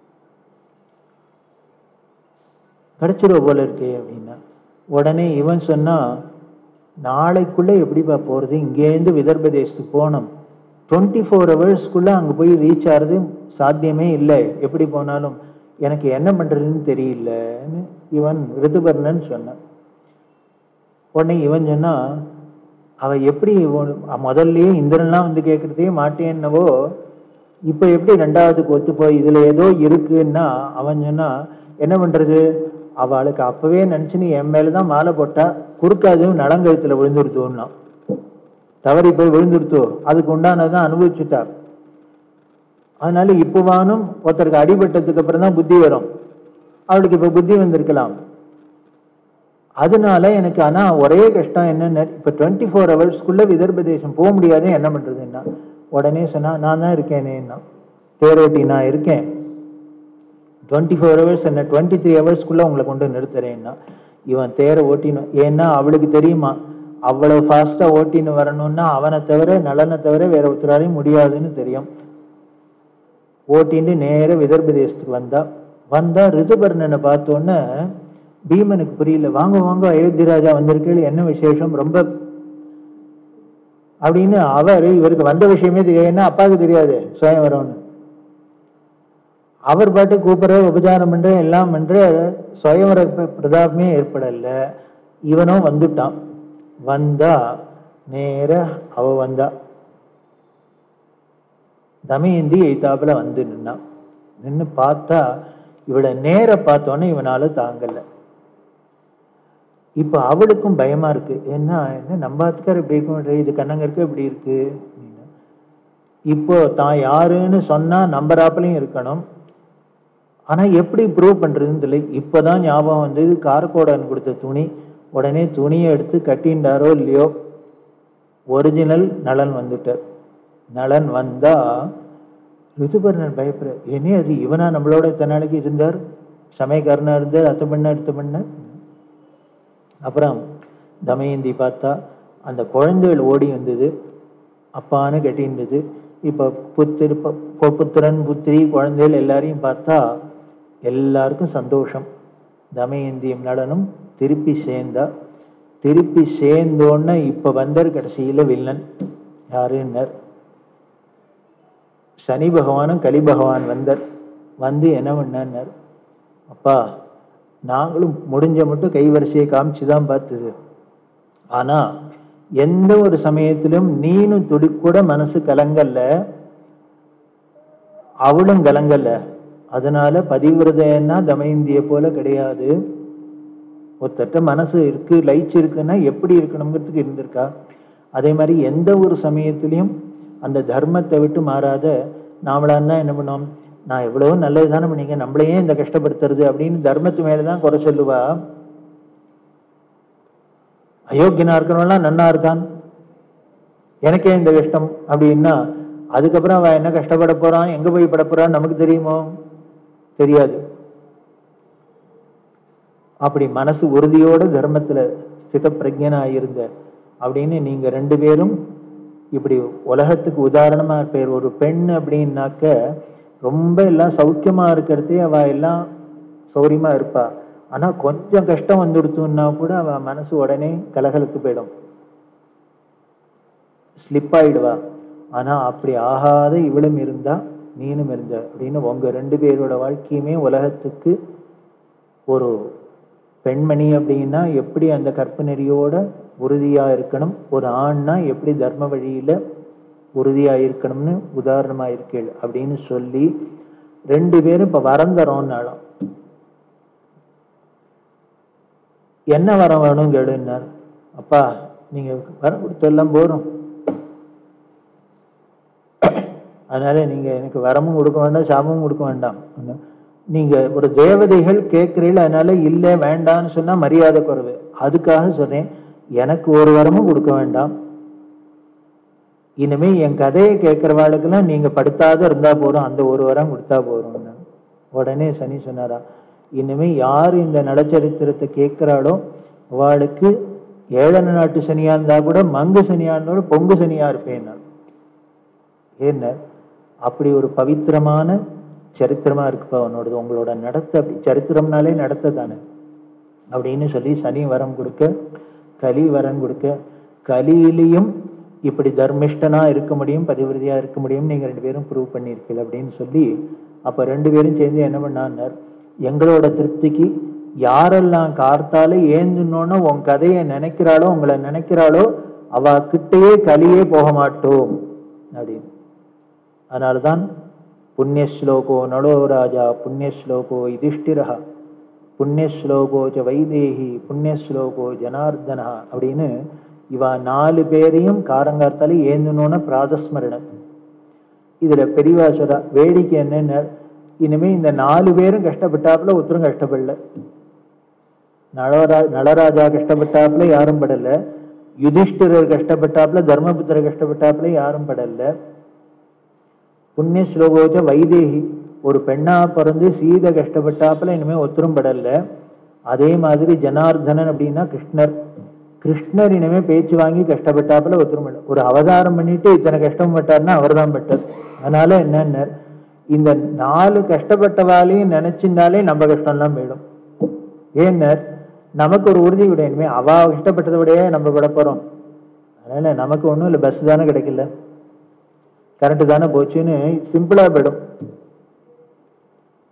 கிடைச்சிருவ போல இருக்கே அப்படின்னா உடனே இவன் சொன்னா நாளைக்குள்ள எப்படிப்பா போறது இங்கேருந்து விதர்ப தேசத்துக்கு போகணும் டுவெண்ட்டி ஃபோர் ஹவர்ஸ்க்குள்ள அங்க போய் ரீச் ஆகிறது சாத்தியமே இல்லை எப்படி போனாலும் எனக்கு என்ன பண்றதுன்னு தெரியலன்னு இவன் ரிதுபர்ணன் சொன்னான் உடனே இவன் சொன்னா அவ எப்படி உன்- முதல்லயே இந்திரன்லாம் வந்து கேட்கறதே மாட்டேன்னவோ இப்போ எப்படி ரெண்டாவதுக்கு ஒத்து போய் இதுல ஏதோ இருக்குன்னா அவன் சொன்னா என்ன பண்றது அவளுக்கு அப்பவே நினைச்சுன்னு என் மேலதான் மாலை போட்டா குறுக்காதும் நலங்கழுத்துல விழுந்துருத்தோன்னா தவறி போய் விழுந்துருத்தோ அதுக்கு உண்டானதான் அனுபவிச்சுட்டா அதனால இப்பவானும் ஒருத்தருக்கு அடிபட்டதுக்கு அப்புறம் தான் புத்தி வரும் அவளுக்கு இப்ப புத்தி வந்திருக்கலாம் அதனால எனக்கு ஆனா ஒரே கஷ்டம் என்னன்னு இப்ப டுவெண்ட்டி ஃபோர் ஹவர்ஸ்க்குள்ள விதர்ப தேசம் போக முடியாது என்ன பண்றதுன்னா உடனே சொன்னா நான் தான் இருக்கேனேன்னா தேரோட்டி நான் இருக்கேன் டுவெண்ட்டி ஃபோர் ஹவர்ஸ் என்ன டுவெண்ட்டி த்ரீ ஹவர்ஸ்க்குள்ள உங்களை கொண்டு நிறுத்துறேன்னா இவன் தேரை ஓட்டினும் ஏன்னா அவளுக்கு தெரியுமா அவ்வளவு ஃபாஸ்டா ஓட்டின்னு வரணும்னா அவனை தவிர நலனை தவிர வேற ஒருத்தராலையும் முடியாதுன்னு தெரியும் ஓட்டின்னு நேர விதர்ப தேசத்துக்கு வந்தா வந்தா ரிதுபர்ணனை பார்த்தோன்னே பீமனுக்கு புரியல வாங்க வாங்க அயோத்தி ராஜா வந்திருக்கீள் என்ன விசேஷம் ரொம்ப அப்படின்னு அவர் இவருக்கு வந்த விஷயமே தெரியாது ஏன்னா அப்பாவுக்கு தெரியாது சுயவரம்னு அவர் பாட்டு கூப்பிடுற உபச்சாரம் பண்ற எல்லாம் பண்ற சுயவர ப- பிரதாபமே ஏற்படல இவனும் வந்துட்டான் வந்தா நேர அவ வந்தா தமயந்தி எய்தாப்புல வந்து நின்னான் நின்னு பார்த்தா இவளை நேர பார்த்தோன்னே இவனால தாங்கல இப்ப அவளுக்கும் பயமா இருக்கு என்ன என்ன நம்ம ஆத்துக்கார் இப்படி இருக்கும் இது கண்ணங்கருக்கு இப்படி இருக்கு அப்படின்னு. இப்போ தான் யாருன்னு சொன்னா நம்பராப்புலையும் இருக்கணும் ஆனா எப்படி ப்ரூவ் பண்றதுன்னு தெரியல இப்பதான் ஞாபகம் வந்தது காரக்கோடன் கொடுத்த துணி உடனே துணியை எடுத்து கட்டின்றாரோ இல்லையோ ஒரிஜினல் நலன் வந்துட்டார் நலன் வந்தா ரிதுபர்ணன் பயப்படுற ஏனே அது இவனா நம்மளோட இத்தனை நாளைக்கு இருந்தார் சமயக்காரனா இருந்தார் அத்தை பண்ண அடுத்த பண்ண அப்புறம் தமயந்தி பார்த்தா அந்த குழந்தைகள் ஓடி வந்தது அப்பான்னு கட்டியிருந்தது இப்போ புத்திரு ப- புத்திரன் புத்திரி குழந்தைகள் எல்லாரையும் பார்த்தா எல்லாருக்கும் சந்தோஷம் தமயந்தியும் நலனும் திருப்பி சேர்ந்தா திருப்பி சேர்ந்தோன்னே இப்போ வந்தார் கடைசியில வில்லன் யாருன்னர் சனி பகவானும் கலி பகவான் வந்தார் வந்து என்ன பண்ணார் அப்பா நாங்களும் முடிஞ்ச மட்டும் கைவரிசையை காமிச்சு தான் பார்த்தது ஆனா எந்த ஒரு சமயத்திலும் நீனும் துடி கூட மனசு கலங்கல்ல அவளும் கலங்கல்ல அதனால பதிவிரதைன்னா தமயந்திய போல கிடையாது ஒருத்தட்ட மனசு இருக்கு லைச் இருக்குன்னா எப்படி இருக்கணுங்கிறதுக்கு இருந்திருக்கா அதே மாதிரி எந்த ஒரு சமயத்திலையும் அந்த தர்மத்தை விட்டு மாறாத நாமளான்னா என்ன பண்ணோம் நான் எவ்வளவோ நல்லது தானே பண்ணீங்க நம்மளையே இந்த கஷ்டப்படுத்துறது அப்படின்னு தர்மத்து மேலதான் குறை சொல்லுவா அயோக்கியனா இருக்கிறவன்லாம் நன்னா இருக்கான் எனக்கே இந்த கஷ்டம் அப்படின்னா அதுக்கப்புறம் அவன் என்ன கஷ்டப்பட போறான் எங்க போய் பட போறான் நமக்கு தெரியுமோ தெரியாது அப்படி மனசு உறுதியோட தர்மத்துல ஸ்தித பிரஜனா இருந்த அப்படின்னு நீங்க ரெண்டு பேரும் இப்படி உலகத்துக்கு உதாரணமா இருப்பேர் ஒரு பெண் அப்படின்னாக்க ரொம்ப எல்லாம் சௌக்கியமா இருக்கிறதே அவ எல்லாம் சௌரியமா இருப்பா ஆனா கொஞ்சம் கஷ்டம் வந்துடுத்துன்னா கூட அவ மனசு உடனே கலகலத்து போயிடும் ஸ்லிப் ஆயிடுவா ஆனா அப்படி ஆகாத இவளும் இருந்தா நீனும் இருந்த அப்படின்னு உங்க ரெண்டு பேரோட வாழ்க்கையுமே உலகத்துக்கு ஒரு பெண்மணி அப்படின்னா எப்படி அந்த கற்பு நெறியோட உறுதியா இருக்கணும் ஒரு ஆண்னா எப்படி தர்ம வழியில உறுதியா இருக்கணும்னு உதாரணமா இருக்கேள் அப்படின்னு சொல்லி ரெண்டு பேரும் இப்ப வரம் தரோம்னாலும் என்ன வரம் வேணும் கேளுன்னார் அப்பா நீங்க வரம் கொடுத்தெல்லாம் போறோம் அதனால நீங்க எனக்கு வரமும் கொடுக்க வேண்டாம் சாபமும் கொடுக்க வேண்டாம் நீங்க ஒரு தேவதைகள் கேட்கிறீர்கள் அதனால இல்லை வேண்டாம்னு சொன்னா மரியாதை குறைவு அதுக்காக சொன்னேன் எனக்கு ஒரு வரமும் கொடுக்க வேண்டாம் இனிமே என் கதையை கேட்கிறவாளுக்கெல்லாம் நீங்க படுத்தாத இருந்தா போறோம் அந்த ஒரு வரம் கொடுத்தா போறோம்னு உடனே சனி சொன்னாரா இனிமே யார் இந்த நலச்சரித்திரத்தை கேட்கிறாளோ அவளுக்கு ஏழன நாட்டு சனியா இருந்தா கூட மங்கு சனியா இருந்தா கூட பொங்கு சனியா இருப்பேன் நான் ஏன்னா அப்படி ஒரு பவித்திரமான சரித்திரமா இருக்குப்பா உன்னோடது உங்களோட நடத்தை அப்படி சரித்திரம்னாலே நடத்தை தானே அப்படின்னு சொல்லி சனி வரம் கொடுக்க கலி வரம் கொடுக்க கலியிலையும் இப்படி தர்மிஷ்டனா இருக்க முடியும் பதிவிரதியா இருக்க முடியும் நீங்க ரெண்டு பேரும் ப்ரூவ் பண்ணியிருக்கீங்க அப்படின்னு சொல்லி அப்ப ரெண்டு பேரும் சேர்ந்து என்ன பண்ணான்னார் எங்களோட திருப்திக்கு யாரெல்லாம் கார்த்தால ஏந்துனோன்னு உன் கதையை நினைக்கிறாளோ உங்களை நினைக்கிறாளோ அவ கிட்டேயே கலியே போக மாட்டோம் அப்படின்னு அதனால்தான் புண்ணியஸ்லோகோ நளோ ராஜா புண்ணியஸ்லோகோ யுதிஷ்டிரஹா புண்ணியஸ்லோகோ ச வைதேகி புண்ணியஸ்லோகோ ஜனார்தனா அப்படின்னு இவ நாலு பேரையும் காரங்கார்த்தால ஏந்தணும்னு பிராதஸ்மரணம் இதுல பெரியவா சொல்றா வேடிக்கை என்னன்னு இனிமே இந்த நாலு பேரும் கஷ்டப்பட்டாப்புல ஒருத்தரும் கஷ்டப்படல நளரா நளராஜா கஷ்டப்பட்டாப்புல யாரும் படல யுதிஷ்டிரர் கஷ்டப்பட்டாப்புல தர்மபுத்திரர் கஷ்டப்பட்டாப்புல யாரும் படல புண்ணிய ஸ்லோகோச்ச வைதேகி ஒரு பெண்ணா பிறந்து சீதை கஷ்டப்பட்டாப்புல இனிமே ஒருத்தரும் படல அதே மாதிரி ஜனார்தனன் அப்படின்னா கிருஷ்ணர் கிருஷ்ணர் இனிமே பேச்சு வாங்கி கஷ்டப்பட்டாப்புல ஒருத்தரும் படல ஒரு அவதாரம் பண்ணிட்டு இத்தனை கஷ்டம் பட்டார்னா அவர்தான் பட்டார் அதனால என்னன்னு இந்த நாலு கஷ்டப்பட்டவாளையும் நினைச்சிருந்தாலே நம்ம கஷ்டம்லாம் போயிடும் ஏன்னர் நமக்கு ஒரு உறுதி விட இனிமே அவ கஷ்டப்பட்டதை விடையே நம்ம விட போறோம் அதனால நமக்கு ஒன்றும் இல்லை பஸ் தானே கிடைக்கல கரண்ட் தானே போச்சுன்னு சிம்பிளா போயிடும்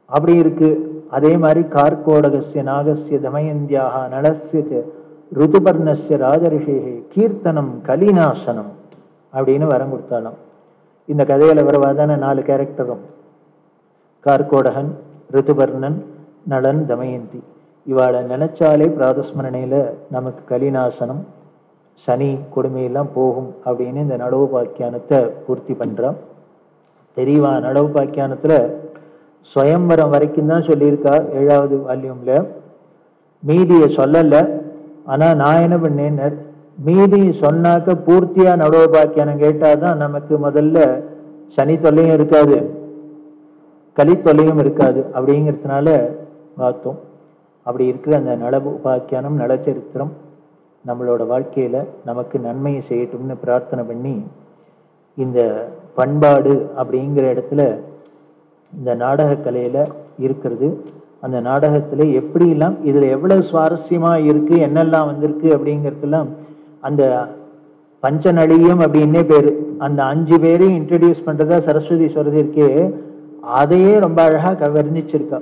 அப்படி இருக்கு அதே மாதிரி கார்கோடகசிய நாகசிய தமயந்தியாக நலசிய ச ருதுபர்ணஸ்ய ராஜரிஷேகே கீர்த்தனம் கலிநாசனம் அப்படின்னு வரம் கொடுத்தாலும் இந்த கதையில வரவாதான நாலு கேரக்டரும் கார்கோடகன் ரிதுபர்ணன் நளன் தமயந்தி இவாளை நினைச்சாலே பிராதஸ்மரணையில நமக்கு கலிநாசனம் சனி கொடுமையெல்லாம் போகும் அப்படின்னு இந்த நடவுபாக்கியானத்தை பூர்த்தி பண்றான் தெரியவா நடவுபாக்கியானத்துல சுயம்பரம் வரைக்கும் தான் சொல்லியிருக்கா ஏழாவது வால்யூம்ல மீதியை சொல்லல ஆனா நான் என்ன பண்ணேன் மீதி சொன்னாக்க பூர்த்தியா நடவுபாக்கியானம் கேட்டாதான் நமக்கு முதல்ல சனி தொல்லையும் இருக்காது கலி தொல்லையும் இருக்காது அப்படிங்கிறதுனால பார்த்தோம் அப்படி இருக்கிற அந்த நல உபாக்கியானம் நலச்சரித்திரம் நம்மளோட வாழ்க்கையில நமக்கு நன்மையை செய்யட்டும்னு பிரார்த்தனை பண்ணி இந்த பண்பாடு அப்படிங்கிற இடத்துல இந்த நாடக கலையில இருக்கிறது அந்த நாடகத்துல எப்படிலாம் இதுல எவ்வளவு சுவாரஸ்யமா இருக்கு என்னெல்லாம் வந்திருக்கு அப்படிங்கிறதுலாம் அந்த பஞ்சநளியம் அப்படின்னே பேரு அந்த அஞ்சு பேரையும் இன்ட்ரடியூஸ் பண்றதா சரஸ்வதி சொல்றது இருக்கே அதையே ரொம்ப அழகா க- வர்ணிச்சிருக்கா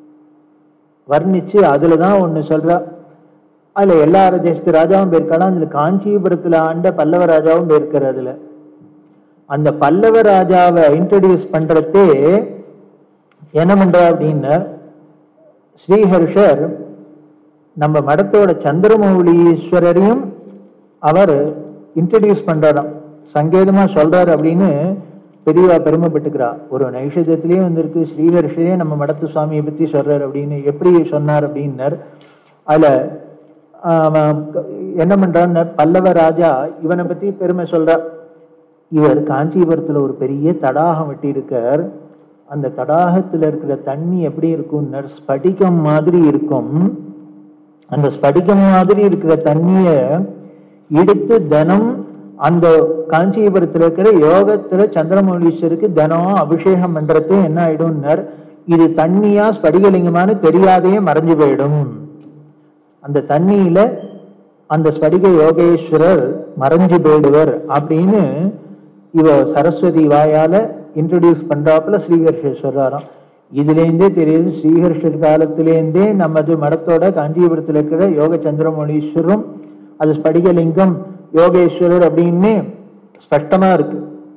வர்ணிச்சு அதுல தான் ஒண்ணு சொல்றா அதுல எல்லா தேசத்து ராஜாவும் போயிருக்கானா அதுல காஞ்சிபுரத்துல ஆண்ட பல்லவ ராஜாவும் போயிருக்காரு அதுல அந்த பல்லவ ராஜாவை இன்ட்ரடியூஸ் பண்றதே என்ன பண்றா அப்படின்னா ஸ்ரீஹர்ஷர் நம்ம மடத்தோட சந்திரமௌலீஸ்வரரையும் அவர் இன்ட்ரடியூஸ் பண்றாராம் சங்கேதமா சொல்றாரு அப்படின்னு பெரியவா பெருமைப்பட்டுக்கிறா ஒரு நைஷதத்திலேயே வந்திருக்கு ஸ்ரீஹர்ஷரே நம்ம மடத்து சுவாமியை பத்தி சொல்றாரு அப்படின்னு எப்படி சொன்னார் அப்படின்னார் அதுல ஆஹ், என்ன பண்றான்னு பல்லவ ராஜா இவனை பத்தி பெருமை சொல்றா இவர் காஞ்சிபுரத்துல ஒரு பெரிய தடாகம் வெட்டியிருக்கார் அந்த தடாகத்துல இருக்கிற தண்ணி எப்படி இருக்கும்னா ஸ்படிகம் மாதிரி இருக்கும் அந்த ஸ்படிகம் மாதிரி இருக்கிற தண்ணிய எடுத்து தினம் அந்த காஞ்சிபுரத்துல இருக்கிற யோகத்துல சந்திரமௌலீஸ்வருக்கு தினம் அபிஷேகம் பண்றது என்ன ஆயிடும்னார் இது தண்ணியா ஸ்படிகலிங்கமான்னு தெரியாதே மறைஞ்சு போயிடும் அந்த தண்ணியில அந்த ஸ்படிக யோகேஸ்வரர் மறைஞ்சு போயிடுவர் அப்படின்னு இவ சரஸ்வதி வாயால இன்ட்ரடியூஸ் பண்றாப்புல ஸ்ரீஹர்ஷர் சொல்றாராம் இதுலேருந்தே தெரியுது ஸ்ரீஹர்ஷர் காலத்திலேருந்தே நமது மடத்தோட காஞ்சிபுரத்தில் இருக்கிற யோக சந்திரமௌலீஸ்வரரும் அது ஸ்படிகலிங்கம் யோகேஸ்வரர் அப்படின்னு ஸ்பஷ்டமா இருக்கு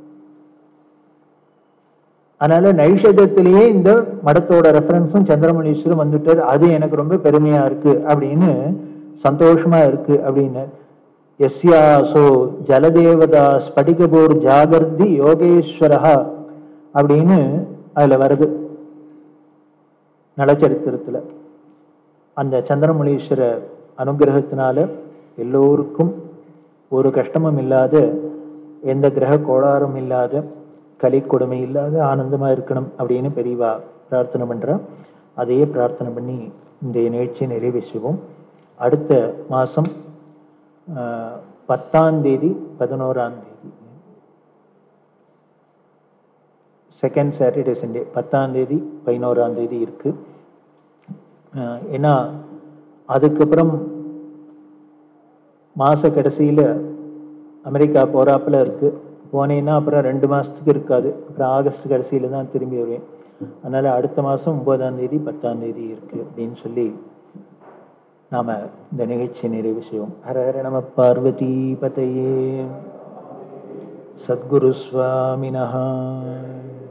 அதனால நைஷதத்திலேயே இந்த மடத்தோட ரெஃபரன்ஸும் சந்திரமணீஸ்வரம் வந்துட்டார் அது எனக்கு ரொம்ப பெருமையா இருக்கு அப்படின்னு சந்தோஷமா இருக்கு அப்படின்னு எஸ்யாசோ ஜலதேவதா ஸ்படிகபோர் ஜாகர்தி யோகேஸ்வரஹா அப்படின்னு அதுல வருது நலச்சரித்திரத்துல அந்த சந்திரமணீஸ்வர அனுகிரகத்தினால எல்லோருக்கும் ஒரு கஷ்டமும் இல்லாத எந்த கிரக கோளாறும் இல்லாத கலி கொடுமை இல்லாத ஆனந்தமா இருக்கணும் அப்படின்னு பெரியவா பிரார்த்தனை பண்றா அதையே பிரார்த்தனை பண்ணி இந்த நிகழ்ச்சியை நிறைவு செய்வோம் அடுத்த மாசம் ஆஹ், பத்தாம் தேதி பதினோராம் தேதி செகண்ட் சாட்டர்டே சண்டே பத்தாம் தேதி பதினோராம் தேதி இருக்கு ஆஹ், ஏன்னா அதுக்கப்புறம் மாச கடைசியில அமெரிக்கா போறாப்புல இருக்கு போனேன்னா அப்புறம் ரெண்டு மாசத்துக்கு இருக்காது அப்புறம் ஆகஸ்ட் கடைசியில தான் திரும்பி வருவேன் அதனால அடுத்த மாசம் ஒன்பதாம் தேதி பத்தாம் தேதி இருக்கு அப்படின்னு சொல்லி நாம இந்த நிகழ்ச்சியை நிறைவு செய்வோம் ஹர ஹர நம பார்வதி பதையே சத்குரு சுவாமினஹா